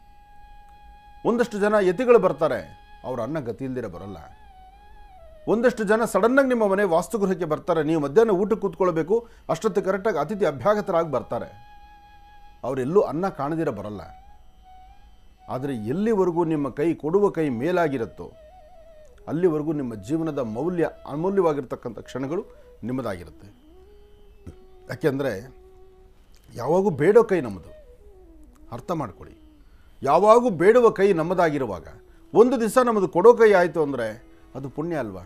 ಒಂದಷ್ಟು ಜನ ಯತಿಗಳು ಬರ್ತಾರೆ ಅವ್ರ ಅನ್ನ ಗತಿ ಇಲ್ದಿರ ಬರಲ್ಲ ಒಂದಷ್ಟು ಜನ ಸಡನ್ನಾಗಿ ನಿಮ್ಮ ಮನೆ ವಾಸ್ತುಗೃಹಕ್ಕೆ ಬರ್ತಾರೆ ನೀವು ಮಧ್ಯಾಹ್ನ ಊಟಕ್ಕೆ ಕೂತ್ಕೊಳ್ಬೇಕು ಅಷ್ಟೊತ್ತು ಕರೆಕ್ಟಾಗಿ ಅತಿಥಿ ಅಭ್ಯಾಗತರಾಗಿ ಬರ್ತಾರೆ ಅವರೆಲ್ಲೂ ಅನ್ನ ಕಾಣದಿರ ಬರಲ್ಲ ಆದರೆ ಎಲ್ಲಿವರೆಗೂ ನಿಮ್ಮ ಕೈ ಕೊಡುವ ಕೈ ಮೇಲಾಗಿರುತ್ತೋ ಅಲ್ಲಿವರೆಗೂ ನಿಮ್ಮ ಜೀವನದ ಮೌಲ್ಯ ಅಮೂಲ್ಯವಾಗಿರ್ತಕ್ಕಂಥ ಕ್ಷಣಗಳು ನಿಮ್ಮದಾಗಿರುತ್ತೆ ಯಾಕೆಂದರೆ ಯಾವಾಗೂ ಬೇಡೋ ಕೈ ನಮ್ಮದು ಅರ್ಥ ಮಾಡ್ಕೊಳ್ಳಿ ಯಾವಾಗೂ ಬೇಡುವ ಕೈ ನಮ್ಮದಾಗಿರುವಾಗ ಒಂದು ದಿವಸ ನಮ್ಮದು ಕೊಡೋ ಕೈ ಆಯಿತು ಅಂದರೆ ಅದು ಪುಣ್ಯ ಅಲ್ವಾ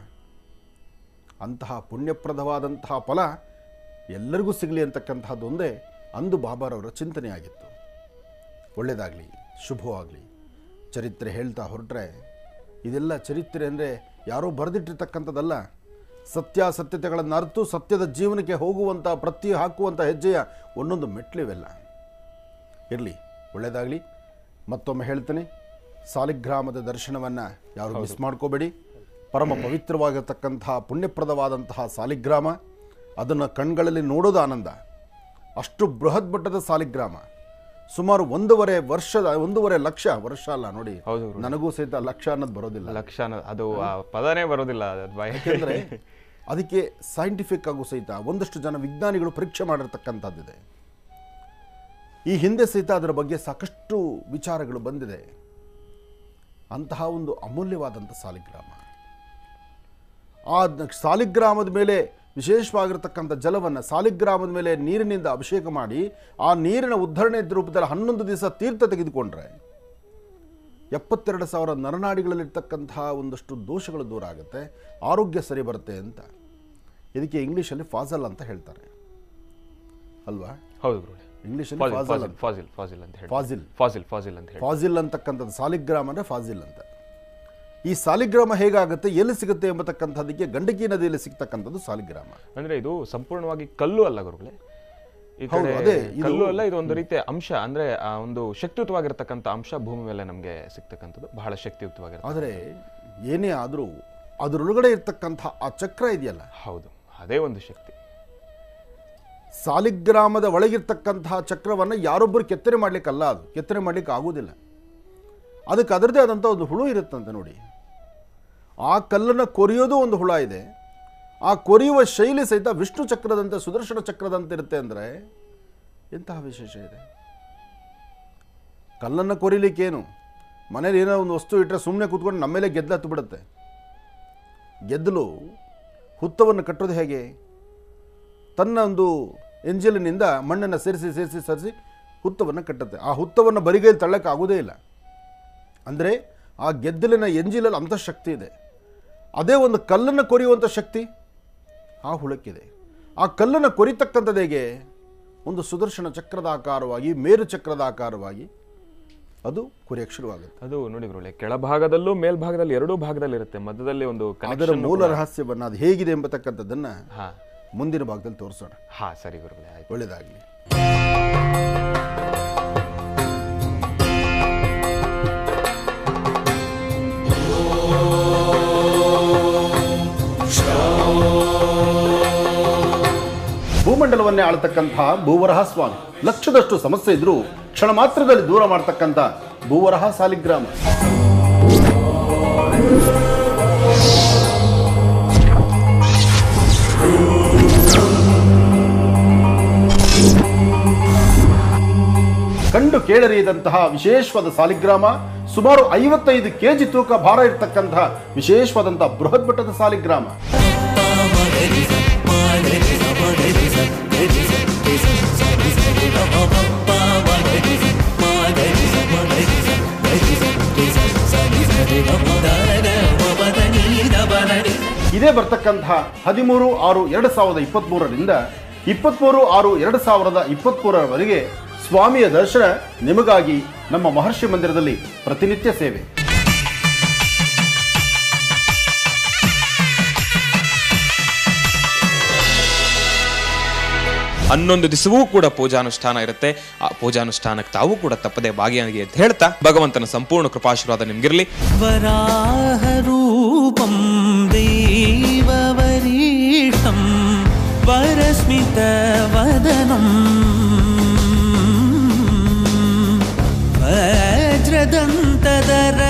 ಅಂತಹ ಪುಣ್ಯಪ್ರದವಾದಂತಹ ಫಲ ಎಲ್ಲರಿಗೂ ಸಿಗಲಿ ಅಂತಕ್ಕಂತಹದ್ದು ಒಂದೇ ಅಂದು ಬಾಬಾರವರ ಚಿಂತನೆಯಾಗಿತ್ತು ಒಳ್ಳೆಯದಾಗಲಿ ಶುಭವಾಗಲಿ ಚರಿತ್ರೆ ಹೇಳ್ತಾ ಹೊರಟ್ರೆ ಇದೆಲ್ಲ ಚರಿತ್ರೆ ಅಂದರೆ ಯಾರೋ ಬರೆದಿಟ್ಟಿರ್ತಕ್ಕಂಥದ್ದಲ್ಲ ಸತ್ಯಾಸತ್ಯತೆಗಳನ್ನು ಅರ್ತು ಸತ್ಯದ ಜೀವನಕ್ಕೆ ಹೋಗುವಂಥ ಪ್ರತಿ ಹಾಕುವಂಥ ಹೆಜ್ಜೆಯ ಒಂದೊಂದು ಮೆಟ್ಲಿವೆಲ್ಲ ಇರಲಿ ಒಳ್ಳೆಯದಾಗಲಿ ಮತ್ತೊಮ್ಮೆ ಹೇಳ್ತೇನೆ ಸಾಲಿಗ್ರಾಮದ ದರ್ಶನವನ್ನು ಯಾರು ಮಿಸ್ ಮಾಡ್ಕೋಬೇಡಿ ಪರಮ ಪವಿತ್ರವಾಗಿರ್ತಕ್ಕಂತಹ ಪುಣ್ಯಪ್ರದವಾದಂತಹ ಸಾಲಿಗ್ರಾಮ ಅದನ್ನು ಕಣ್ಗಳಲ್ಲಿ ನೋಡೋದು ಆನಂದ ಅಷ್ಟು ಬೃಹತ್ ಮಟ್ಟದ ಸಾಲಿಗ್ರಾಮ ಸುಮಾರು ಒಂದೂವರೆ ವರ್ಷದ ಒಂದೂವರೆ ಲಕ್ಷ ವರ್ಷ ಅಲ್ಲ ನೋಡಿ ಹೌದು ಗುರು. ನನಗೂ ಸಹಿತ ಲಕ್ಷ ಅನ್ನೋದು ಬರೋದಿಲ್ಲ ಲಕ್ಷ ಅನ್ನೋದು- ಅದು ಆ ಪದನೇ ಬರೋದಿಲ್ಲ ಅದು ಬಾಯಿ ಯಾಕೆಂದರೆ ಅದಕ್ಕೆ ಸೈಂಟಿಫಿಕ್ ಆಗು ಸಹಿತ ಒಂದಷ್ಟು ಜನ ವಿಜ್ಞಾನಿಗಳು ಪರೀಕ್ಷೆ ಮಾಡಿರ್ತಕ್ಕಂಥದ್ದಿದೆ ಈ ಹಿಂದೆ ಸಹಿತ ಅದರ ಬಗ್ಗೆ ಸಾಕಷ್ಟು ವಿಚಾರಗಳು ಬಂದಿದೆ ಅಂತಹ ಒಂದು ಅಮೂಲ್ಯವಾದಂಥ ಸಾಲಿಗ್ರಾಮ ಆ ನ- ಸಾಲಿಗ್ರಾಮದ ಮೇಲೆ ವಿಶೇಷವಾಗಿರ್ತಕ್ಕಂಥ ಜಲವನ್ನು ಸಾಲಿಗ್ರಾಮದ ಮೇಲೆ ನೀರಿನಿಂದ ಅಭಿಷೇಕ ಮಾಡಿ ಆ ನೀರಿನ ಉದ್ಧರಣೆ ರೂಪದಲ್ಲಿ ಹನ್ನೊಂದು ದಿವಸ ತೀರ್ಥ ತೆಗೆದುಕೊಂಡ್ರೆ ಎಪ್ಪತ್ತೆರಡು ಸಾವಿರ ನರನಾಡಿಗಳಲ್ಲಿರ್ತಕ್ಕಂತಹ ಒಂದಷ್ಟು ದೋಷಗಳು ದೂರ ಆಗುತ್ತೆ ಆರೋಗ್ಯ ಸರಿ ಬರುತ್ತೆ ಅಂತ ಇದಕ್ಕೆ ಇಂಗ್ಲೀಷಲ್ಲಿ ಫಾಜಲ್ ಅಂತ ಹೇಳ್ತಾರೆ ಅಲ್ವಾ ಹೌದು ಗುರು ಇಂಗ್ಲೀಷಲ್ಲಿ ಫಾಜಿಲ್ ಫಾಜಲ್ ಫಾಜಿಲ್ ಫಾಜಿಲ್ ಫಾಜಿಲ್ ಅಂತ ಹೇಳಿ ಫಾಜಿಲ್ ಫಾಜಿಲ್ ಫಾಜಿಲ್ ಅಂತ ಹೇಳಿ ಫಾಜಿಲ್ ಅಂತಕ್ಕಂಥದ್ದು ಸಾಲಿಗ್ರಾಮ ಅಂದರೆ ಫಾಜಿಲ್ ಅಂತ ಈ ಸಾಲಿಗ್ರಾಮ ಹೇಗಾಗುತ್ತೆ ಎಲ್ಲಿ ಸಿಗುತ್ತೆ ಎಂಬತಕ್ಕಂಥದ್ದಕ್ಕೆ ಗಂಡಕಿ ನದಿಯಲ್ಲಿ ಸಿಗ್ತಕ್ಕಂಥದ್ದು ಸಾಲಿಗ್ರಾಮ ಅಂದ್ರೆ ಇದು ಸಂಪೂರ್ಣವಾಗಿ ಕಲ್ಲು ಅಲ್ಲ ಗುರುಗಳೇ ಈ ಹೌದು, ಕಡೆ ಅದೇ, ಇದು- ಕಲ್ಲು ಅಲ್ಲ ಇದು ಒಂದು ರೀತಿಯ ಅಂಶ ಅಂದ್ರೆ ಆ ಒಂದು ಶಕ್ತಿಯುತವಾಗಿರ್ತಕ್ಕಂಥ ಅಂಶ ಭೂಮಿ ಮೇಲೆ ನಮಗೆ ಸಿಗ್ತಕ್ಕಂಥದ್ದು ಬಹಳ ಶಕ್ತಿಯುತವಾಗಿರುತ್ತೆ ಆದರೆ ಏನೇ ಆದರೂ ಅದರೊಳಗಡೆ ಇರ್ತಕ್ಕಂಥ ಆ ಚಕ್ರ ಇದೆಯಲ್ಲ ಹೌದು ಅದೇ ಒಂದು ಶಕ್ತಿ ಸಾಲಿಗ್ರಾಮದ ಒಳಗಿರ್ತಕ್ಕಂತಹ ಚಕ್ರವನ್ನು ಯಾರೊಬ್ಬರು ಕೆತ್ತನೆ ಮಾಡಲಿಕ್ಕಲ್ಲ ಅದು ಕೆತ್ತನೆ ಮಾಡಲಿಕ್ಕೆ ಆಗೋದಿಲ್ಲ ಅದಕ್ಕೆ ಅದರದೇ ಆದಂಥ ಒಂದು ಹುಳು ಇರುತ್ತಂತೆ ನೋಡಿ ಆ ಕಲ್ಲನ್ನು ಕೊರೆಯೋದು ಒಂದು ಹುಳ ಇದೆ ಆ ಕೊರೆಯುವ ಶೈಲಿ ಸಹಿತ ವಿಷ್ಣು ಚಕ್ರದಂತೆ ಸುದರ್ಶನ ಚಕ್ರದಂತೆ ಇರುತ್ತೆ ಅಂದರೆ ಎಂತಹ ವಿಶೇಷ ಇದೆ ಕಲ್ಲನ್ನು ಕೊರಿಲಿಕ್ಕೇನು ಮನೇಲಿ ಏನೋ ಒಂದು ವಸ್ತು ಇಟ್ಟರೆ ಸುಮ್ಮನೆ ಕೂತ್ಕೊಂಡು ನಮ್ಮೇಲೆ ಗೆದ್ದಲು ಹತ್ತು ಬಿಡುತ್ತೆ ಗೆದ್ದಲು ಹುತ್ತವನ್ನು ಕಟ್ಟೋದು ಹೇಗೆ ತನ್ನ ಒಂದು ಎಂಜಿಲಿನಿಂದ ಮಣ್ಣನ್ನು ಸೇರಿಸಿ ಸೇರಿಸಿ ಸರಿಸಿ ಹುತ್ತವನ್ನು ಕಟ್ಟುತ್ತೆ ಆ ಹುತ್ತವನ್ನು ಬರಿಗೈಲಿ ತಳ್ಳಕ್ಕೆ ಆಗೋದೇ ಇಲ್ಲ ಅಂದರೆ ಆ ಗೆದ್ದಲಿನ ಎಂಜಿಲಲ್ಲಿ ಅಂಥ ಶಕ್ತಿ ಇದೆ ಅದೇ ಒಂದು ಕಲ್ಲನ್ನು ಕೊರೆಯುವಂಥ ಶಕ್ತಿ ಆ ಹುಳಕ್ಕಿದೆ ಆ ಕಲ್ಲನ್ನು ಕೊರಿತಕ್ಕಂಥದ್ದು ಹೇಗೆ ಒಂದು ಸುದರ್ಶನ ಚಕ್ರದ ಆಕಾರವಾಗಿ ಮೇರು ಚಕ್ರದ ಆಕಾರವಾಗಿ ಅದು ಕೊರೆಯಕ್ಕೆ ಶುರುವಾಗುತ್ತೆ ಅದು ನೋಡಿ ಗುರುಗಳೇ ಕೆಳಭಾಗದಲ್ಲೂ ಮೇಲ್ಭಾಗದಲ್ಲಿ ಎರಡೂ ಭಾಗದಲ್ಲಿ ಇರುತ್ತೆ ಮಧ್ಯದಲ್ಲಿ ಒಂದು ಅದರ connection ಮೂಲ ಕೂಡ- ರಹಸ್ಯವನ್ನು ಅದು ಹೇಗಿದೆ ಎಂಬತಕ್ಕಂಥದ್ದನ್ನು ಹಾ ಮುಂದಿನ ಭಾಗದಲ್ಲಿ ತೋರಿಸೋಣ ಹಾ ಸರಿ ಗುರುಗಳೇ ಆಯ್ತು ಒಳ್ಳೆಯದಾಗಲಿ ಭೂಮಂಡಲವನ್ನೇ ಆಳ್ತಕ್ಕಂತಹ ಭೂವರಹ ಸ್ವಾಮಿ ಲಕ್ಷದಷ್ಟು ಸಮಸ್ಯೆ ಇದ್ರೂ ಕ್ಷಣ ಮಾತ್ರದಲ್ಲಿ ದೂರ ಮಾಡ್ತಕ್ಕಂಥ ಭೂವರಹ ಸಾಲಿಗ್ರಾಮ ಕಂಡು ಕೇಳರಿಯದಂತಹ ವಿಶೇಷವಾದ ಸಾಲಿಗ್ರಾಮ ಸುಮಾರು ಐವತ್ತೈದು ಕೆಜಿ ತೂಕ ಭಾರ ಇರತಕ್ಕಂತಹ ವಿಶೇಷವಾದಂತಹ ಬೃಹತ್ ಮಟ್ಟದ ಸಾಲಿಗ್ರಾಮ ಇದೇ ಇದೇ ಬರ್ತಕ್ಕಂತಹ ಹದಿಮೂರು ಆರು ಎರಡು ಸಾವಿರದ ಇಪ್ಪತ್ತ್ಮೂರರಿಂದ ಇಪ್ಪತ್ತ್ಮೂರು ಆರು ಎರಡು ಸಾವಿರದ ಇಪ್ಪತ್ತ್ಮೂರರವರೆಗೆ ಸ್ವಾಮಿಯ ದರ್ಶನ ನಿಮಗಾಗಿ ನಮ್ಮ ಮಹರ್ಷಿ ಮಂದಿರದಲ್ಲಿ ಪ್ರತಿನಿತ್ಯ ಸೇವೆ ಹನ್ನೊಂದು ದಿವಸವೂ ಕೂಡ ಪೂಜಾನುಷ್ಠಾನ ಇರುತ್ತೆ ಆ ಪೂಜಾನುಷ್ಠಾನಕ್ಕೆ ತಾವು ಕೂಡ ತಪ್ಪದೆ ಭಾಗಿಯಾಗಿ ಅಂತ ಹೇಳ್ತಾ ಭಗವಂತನ ಸಂಪೂರ್ಣ ಕೃಪಾಶೀರ್ವಾದ ನಿಮ್ಗಿರ್ಲಿ वराहरूपं देववरीष्टं वरस्मितवदनम् वज्रदन्तदर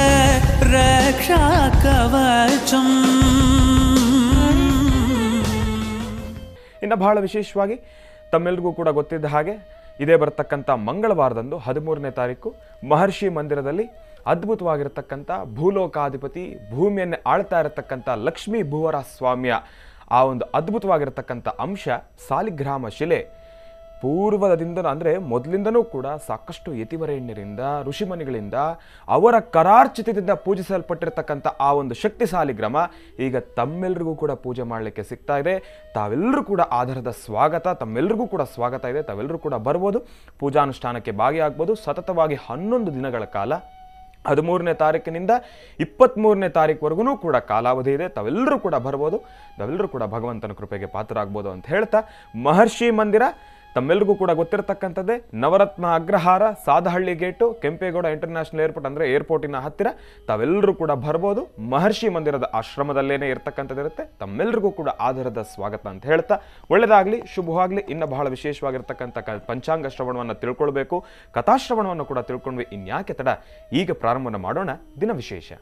रक्षाकवचम् ಇನ್ನು ಬಹಳ ವಿಶೇಷವಾಗಿ ತಮ್ಮೆಲ್ರಿಗೂ ಕೂಡ ಗೊತ್ತಿದ್ದ ಹಾಗೆ ಇದೇ ಬರತಕ್ಕಂಥ ಮಂಗಳವಾರದಂದು ಹದಿಮೂರನೇ ತಾರೀಕು ಮಹರ್ಷಿ ಮಂದಿರದಲ್ಲಿ ಅದ್ಭುತವಾಗಿರತಕ್ಕಂಥ ಭೂಲೋಕಾಧಿಪತಿ ಭೂಮಿಯನ್ನೇ ಆಳ್ತಾ ಇರತಕ್ಕಂಥ ಲಕ್ಷ್ಮೀ ಭುವರ ಸ್ವಾಮಿಯ ಆ ಒಂದು ಅದ್ಭುತವಾಗಿರತಕ್ಕಂಥ ಅಂಶ ಸಾಲಿಗ್ರಾಮ ಶಿಲೆ ಪೂರ್ವದಿಂದ ಅಂದರೆ ಮೊದಲಿಂದನೂ ಕೂಡ ಸಾಕಷ್ಟು ಯತಿವರೇಣ್ಯರಿಂದ ಋಷಿಮನಿಗಳಿಂದ ಅವರ ಕರಾರ್ಚಿತದಿಂದ ಪೂಜಿಸಲ್ಪಟ್ಟಿರ್ತಕ್ಕಂಥ ಆ ಒಂದು ಶಕ್ತಿ ಸಾಲಿಗ್ರಾಮ ಈಗ ತಮ್ಮೆಲ್ಲರಿಗೂ ಕೂಡ ಪೂಜೆ ಮಾಡಲಿಕ್ಕೆ ಸಿಗ್ತಾ ಇದೆ ತಾವೆಲ್ಲರೂ ಕೂಡ ಆಧಾರದ ಸ್ವಾಗತ ತಮ್ಮೆಲ್ಲರಿಗೂ ಕೂಡ ಸ್ವಾಗತ ಇದೆ ತಾವೆಲ್ಲರೂ ಕೂಡ ಬರ್ಬೋದು ಪೂಜಾನುಷ್ಠಾನಕ್ಕೆ ಭಾಗಿಯಾಗ್ಬೋದು ಸತತವಾಗಿ ಹನ್ನೊಂದು ದಿನಗಳ ಕಾಲ ಹದಿಮೂರನೇ ತಾರೀಕಿನಿಂದ ಇಪ್ಪತ್ತ್ಮೂರನೇ ತಾರೀಕುವರೆಗೂ ಕೂಡ ಕಾಲಾವಧಿ ಇದೆ ತಾವೆಲ್ಲರೂ ಕೂಡ ಬರ್ಬೋದು ತಾವೆಲ್ಲರೂ ಕೂಡ ಭಗವಂತನ ಕೃಪೆಗೆ ಪಾತ್ರರಾಗ್ಬೋದು ಅಂತ ಹೇಳ್ತಾ ಮಹರ್ಷಿ ಮಂದಿರ ತಮ್ಮೆಲ್ಲರಿಗೂ ಕೂಡ ಗೊತ್ತಿರತಕ್ಕಂಥದ್ದೇ Navaratna Agrahara Sadahalli gate Kempegowda international airport ಅಂದರೆ ಏರ್ಪೋರ್ಟಿನ ಹತ್ತಿರ ತಾವೆಲ್ಲರೂ ಕೂಡ ಬರ್ಬೋದು ಮಹರ್ಷಿ ಮಂದಿರದ ಆಶ್ರಮದಲ್ಲೇನೆ ಇರ್ತಕ್ಕಂಥದ್ದಿರುತ್ತೆ ತಮ್ಮೆಲ್ಲರಿಗೂ ಕೂಡ ಆಧಾರದ ಸ್ವಾಗತ ಅಂತ ಹೇಳ್ತಾ ಒಳ್ಳೆಯದಾಗಲಿ ಶುಭವಾಗಲಿ ಇನ್ನು ಬಹಳ ವಿಶೇಷವಾಗಿರ್ತಕ್ಕಂಥ ಕ ಪಂಚಾಂಗ ಶ್ರವಣವನ್ನು ತಿಳ್ಕೊಳ್ಬೇಕು ಕಥಾಶ್ರವಣವನ್ನು ಕೂಡ ತಿಳ್ಕೊಂಡ್ವಿ ಇನ್ಯಾಕೆ ತಡ ಈಗ ಪ್ರಾರಂಭನ ಮಾಡೋಣ ದಿನ ವಿಶೇಷ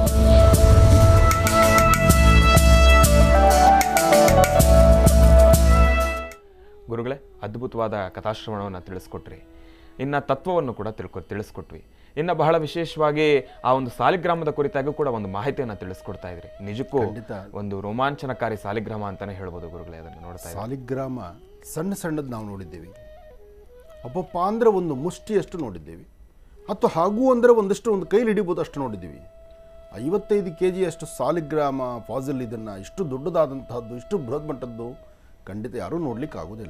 ಗುರುಗಳೇ ಅದ್ಭುತವಾದ ಕಥಾಶ್ರವಣವನ್ನು ತಿಳಿಸ್ಕೊಟ್ರಿ ಇನ್ನು ತತ್ವವನ್ನು ಕೂಡ ತಿಳ್ಕೊ ತಿಳಿಸ್ಕೊಟ್ವಿ ಇನ್ನು ಬಹಳ ವಿಶೇಷವಾಗಿ ಆ ಒಂದು ಸಾಲಿಗ್ರಾಮದ ಕುರಿತಾಗೂ ಕೂಡ ಒಂದು ಮಾಹಿತಿಯನ್ನು ತಿಳಿಸ್ಕೊಡ್ತಾ ಇದ್ರಿ ನಿಜಕ್ಕೂ ಖಂಡಿತ. ಒಂದು ರೋಮಾಂಚನಕಾರಿ ಸಾಲಿಗ್ರಾಮ ಅಂತಾನೆ ಹೇಳ್ಬೋದು ಗುರುಗಳೇ ಅದನ್ನು ನೋಡ್ತಾ ಇದ್ರೆ ಸಾಲಿಗ್ರಾಮ ಸಣ್ಣ ಸಣ್ಣದು ನಾವು ನೋಡಿದ್ದೇವೆ ಅಪ್ಪಪ್ಪ ಅಂದರೆ ಒಂದು ಮುಷ್ಟಿಯಷ್ಟು ನೋಡಿದ್ದೇವೆ ಅಥವಾ ಹಾಗೂ ಅಂದರೆ ಒಂದಷ್ಟು ಒಂದು ಕೈಲಿ ಹಿಡಿಬೋದು ಅಷ್ಟು ನೋಡಿದ್ದೀವಿ ಐವತ್ತೈದು ಕೆ ಜಿಯಷ್ಟು ಸಾಲಿಗ್ರಾಮ ಫಾಸಿಲ್ ಇದನ್ನು ಇಷ್ಟು ದೊಡ್ಡದಾದಂತಹದ್ದು ಇಷ್ಟು ಬೃಹತ್ ಮಟ್ಟದ್ದು ಖಂಡಿತ ಯಾರೂ ನೋಡಲಿಕ್ಕೆ ಆಗೋದಿಲ್ಲ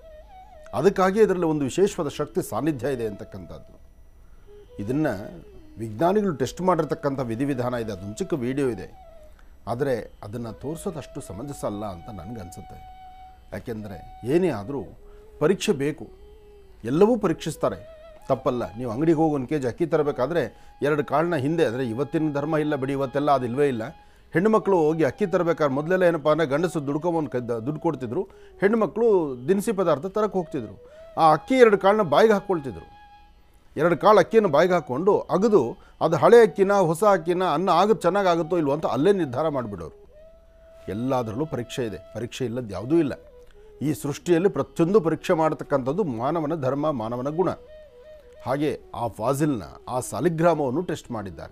ಅದಕ್ಕಾಗಿ ಇದರಲ್ಲಿ ಒಂದು ವಿಶೇಷವಾದ ಶಕ್ತಿ ಸಾನ್ನಿಧ್ಯ ಇದೆ ಅಂತಕ್ಕಂಥದ್ದು ಇದನ್ನು ವಿಜ್ಞಾನಿಗಳು ಟೆಸ್ಟ್ ಮಾಡಿರ್ತಕ್ಕಂಥ ವಿಧಿವಿಧಾನ ಇದೆ ಅದೊಂದು ಚಿಕ್ಕ ವಿಡಿಯೋ ಇದೆ ಆದರೆ ಅದನ್ನು ತೋರಿಸೋದಷ್ಟು ಸಮಂಜಸ ಅಲ್ಲ ಅಂತ ನನಗನ್ಸುತ್ತೆ ಯಾಕೆಂದರೆ ಏನೇ ಆದರೂ ಪರೀಕ್ಷೆ ಬೇಕು ಎಲ್ಲವೂ ಪರೀಕ್ಷಿಸ್ತಾರೆ ತಪ್ಪಲ್ಲ ನೀವು ಅಂಗಡಿಗೆ ಹೋಗಿ ಒಂದು ಕೆ ಜಿ ಅಕ್ಕಿ ತರಬೇಕಾದ್ರೆ ಎರಡು ಕಾಳನ್ನ ಹಿಂದೆ ಅಂದರೆ ಇವತ್ತಿನ ಧರ್ಮ ಇಲ್ಲ ಬಿಡಿ ಇವತ್ತೆಲ್ಲ ಅದು ಇಲ್ವೇ ಇಲ್ಲ ಹೆಣ್ಣುಮಕ್ಕಳು ಹೋಗಿ ಅಕ್ಕಿ ತರಬೇಕಾದ್ರೆ ಮೊದಲೆಲ್ಲ ಏನಪ್ಪ ಅಂದರೆ ಗಂಡಸು ದುಡ್ಕೊಂಬಂದು ಕದ್ದ ದುಡ್ಡು ಕೊಡ್ತಿದ್ರು ಹೆಣ್ಣುಮಕ್ಕಳು ದಿನಸಿ ಪದಾರ್ಥ ತರಕ್ಕೆ ಹೋಗ್ತಿದ್ರು ಆ ಅಕ್ಕಿ ಎರಡು ಕಾಳನ್ನ ಬಾಯಿಗೆ ಹಾಕ್ಕೊಳ್ತಿದ್ರು ಎರಡು ಕಾಳು ಅಕ್ಕಿಯನ್ನು ಬಾಯಿಗೆ ಹಾಕ್ಕೊಂಡು ಅಗದು ಅದು ಹಳೆ ಅಕ್ಕಿನ ಹೊಸ ಅಕ್ಕಿನ ಅನ್ನ ಆಗುತ್ತೆ ಚೆನ್ನಾಗಾಗುತ್ತೋ ಇಲ್ವೋ ಅಂತ ಅಲ್ಲೇ ನಿರ್ಧಾರ ಮಾಡಿಬಿಡೋರು ಎಲ್ಲದರಲ್ಲೂ ಪರೀಕ್ಷೆ ಇದೆ ಪರೀಕ್ಷೆ ಇಲ್ಲದ್ದು ಯಾವುದೂ ಇಲ್ಲ ಈ ಸೃಷ್ಟಿಯಲ್ಲಿ ಪ್ರತಿಯೊಂದು ಪರೀಕ್ಷೆ ಮಾಡತಕ್ಕಂಥದ್ದು ಮಾನವನ ಧರ್ಮ ಮಾನವನ ಗುಣ ಹಾಗೆ ಆ ಫಾಸಿಲ್ನ ಆ ಸಾಲಿಗ್ರಾಮವನ್ನು ಟೆಸ್ಟ್ ಮಾಡಿದ್ದಾರೆ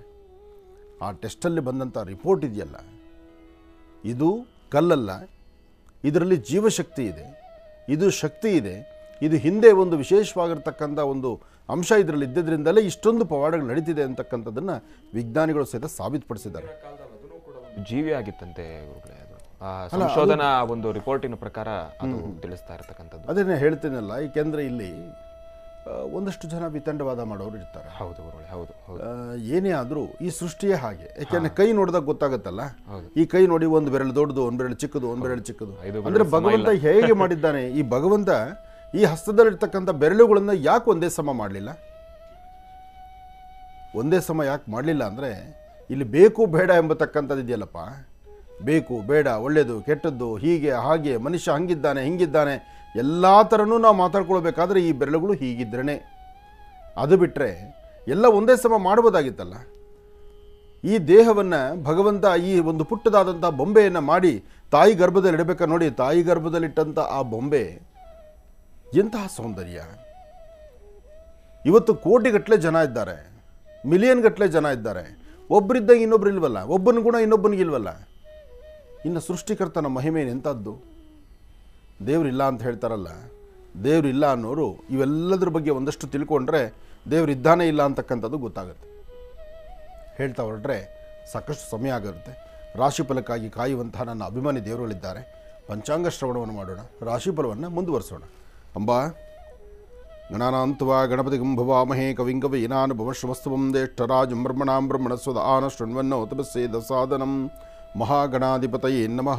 ಆ ಟೆಸ್ಟಲ್ಲಿ ಬಂದಂಥ ರಿಪೋರ್ಟ್ ಇದೆಯಲ್ಲ ಇದು ಕಲ್ಲಲ್ಲ ಇದರಲ್ಲಿ ಜೀವಶಕ್ತಿ ಇದೆ ಇದು ಶಕ್ತಿ ಇದೆ ಇದು ಹಿಂದೆ ಒಂದು ವಿಶೇಷವಾಗಿರ್ತಕ್ಕಂಥ ಒಂದು ಅಂಶ ಇದರಲ್ಲಿ ಇದ್ದಿದ್ದರಿಂದಲೇ ಇಷ್ಟೊಂದು ಪವಾಡಗಳು ನಡೀತಿದೆ ಅಂತಕ್ಕಂಥದ್ದನ್ನು ವಿಜ್ಞಾನಿಗಳು ಸಹಿತ ಸಾಬೀತುಪಡಿಸಿದ್ದಾರೆ ಜೀವಿ ಆಗಿತ್ತಂತೆ ಗುರುಗಳೇ ಅದು ಆ ಸಂಶೋಧನಾ ಒಂದು ರಿಪೋರ್ಟಿನ ಪ್ರಕಾರ ಅದು ತಿಳಿಸ್ತಾ ಇರತಕ್ಕಂಥದ್ದು ಅದನ್ನೇ ಹೇಳ್ತೀನಲ್ಲ ಏಕೆಂದರೆ ಇಲ್ಲಿ ಆ, ಒಂದಷ್ಟು ಜನ ವಿತಂಡವಾದ ಮಾಡೋರು ಇರ್ತಾರೆ ಹೌದು ಗುರುಗಳೇ ಹೌದು ಹೌದು ಆ, ಏನೇ ಆದರೂ ಈ ಸೃಷ್ಟಿಯೇ ಹಾಗೆ ಯಾಕೆಂದ್ರೆ ಕೈ ನೋಡಿದಾಗ ಗೊತ್ತಾಗುತ್ತಲ್ಲ ಹೌದು. ಈ ಕೈ ನೋಡಿ ಒಂದು ಬೆರಳು ದೊಡ್ಡದು ಒಂದು ಬೆರಳು ಚಿಕ್ಕದು ಒಂದು ಬೆರಳು ಚಿಕ್ಕದು ಐದು ಬೆರಳು ಅಂದ್ರೆ ಸಮ ಭಗವಂತ ಹೇಗೆ ಮಾಡಿದ್ದಾನೆ ಈ ಭಗವಂತ ಈ ಹಸ್ತದಲ್ಲಿರ್ತಕ್ಕಂಥ ಬೆರಳುಗಳನ್ನ ಯಾಕೆ ಒಂದೇ ಸಮ ಮಾಡಲಿಲ್ಲ ಒಂದೇ ಸಮ ಯಾಕೆ ಮಾಡಲಿಲ್ಲ ಅಂದರೆ ಇಲ್ಲಿ ಬೇಕು ಬೇಡ ಎಂಬತಕ್ಕಂಥದ್ದು ಇದೆಯಲ್ಲಪ್ಪ ಬೇಕು ಬೇಡ ಒಳ್ಳೆಯದು ಕೆಟ್ಟದ್ದು ಹೀಗೆ ಹಾಗೆ ಮನುಷ್ಯ ಹಂಗಿದ್ದಾನೆ ಹಿಂಗಿದ್ದಾನೆ ಎಲ್ಲ ಥರನೂ ನಾವು ಮಾತಾಡ್ಕೊಳ್ಬೇಕಾದ್ರೆ ಈ ಬೆರಳುಗಳು ಹೀಗಿದ್ರೇ ಅದು ಬಿಟ್ಟರೆ ಎಲ್ಲ ಒಂದೇ ಸಮ ಮಾಡ್ಬೋದಾಗಿತ್ತಲ್ಲ ಈ ದೇಹವನ್ನು ಭಗವಂತ ಈ ಒಂದು ಪುಟ್ಟದಾದಂಥ ಬೊಂಬೆಯನ್ನು ಮಾಡಿ ತಾಯಿ ಗರ್ಭದಲ್ಲಿ ಇಡಬೇಕಾ ನೋಡಿ ತಾಯಿ ಗರ್ಭದಲ್ಲಿಟ್ಟಂಥ ಆ ಬೊಂಬೆ ಎಂತಹ ಸೌಂದರ್ಯ ಇವತ್ತು ಕೋಟಿಗಟ್ಟಲೆ ಜನ ಇದ್ದಾರೆ ಮಿಲಿಯನ್ ಗಟ್ಟಲೆ ಜನ ಇದ್ದಾರೆ ಒಬ್ಬರಿದ್ದಾಗ ಇನ್ನೊಬ್ರು ಇಲ್ವಲ್ಲ ಒಬ್ಬನ ಗುಣ ಇನ್ನೊಬ್ಬನಿಗಿಲ್ವಲ್ಲ ಇನ್ನು ಸೃಷ್ಟಿಕರ್ತನ ಮಹಿಮೆ ಎಂಥದ್ದು ದೇವರಿಲ್ಲ ಅಂತ ಹೇಳ್ತಾರಲ್ಲ ದೇವರಿಲ್ಲ ಅನ್ನೋರು ಇವೆಲ್ಲದ್ರ ಬಗ್ಗೆ ಒಂದಷ್ಟು ತಿಳ್ಕೊಂಡ್ರೆ ದೇವರಿದ್ದಾನೆ ಇಲ್ಲ ಅಂತಕ್ಕಂಥದ್ದು ಗೊತ್ತಾಗುತ್ತೆ ಹೇಳ್ತಾ ಹೊರಟ್ರೆ ಸಾಕಷ್ಟು ಸಮಯ ಆಗಿರುತ್ತೆ ರಾಶಿಫಲಕ್ಕಾಗಿ ಕಾಯುವಂತಹ ನನ್ನ ಅಭಿಮಾನಿ ದೇವರುಗಳಿದ್ದಾರೆ ಪಂಚಾಂಗ ಶ್ರವಣವನ್ನು ಮಾಡೋಣ ರಾಶಿಫಲವನ್ನು ಮುಂದುವರಿಸೋಣ ಅಂಬಾ ಗಣಾನಾಂತವಾ ಗಣಪತಿ ಗುಂಭವಾಮಹೇ ಕವಿಂಗವೀನಾನುಭವಶ್ರಮಸ್ತವಂ ಜ್ಯೇಷ್ಠರಾಜಂ ಬ್ರಹ್ಮಣಾಂ ಬ್ರಹ್ಮಣಸ್ವದ ಆನ ಶೃಣ್ವನ್ನೋತಪಸ್ಸೇದ ಸಾಧನಂ ಮಹಾಗಣಾಧಿಪತಯೇ ನಮಃ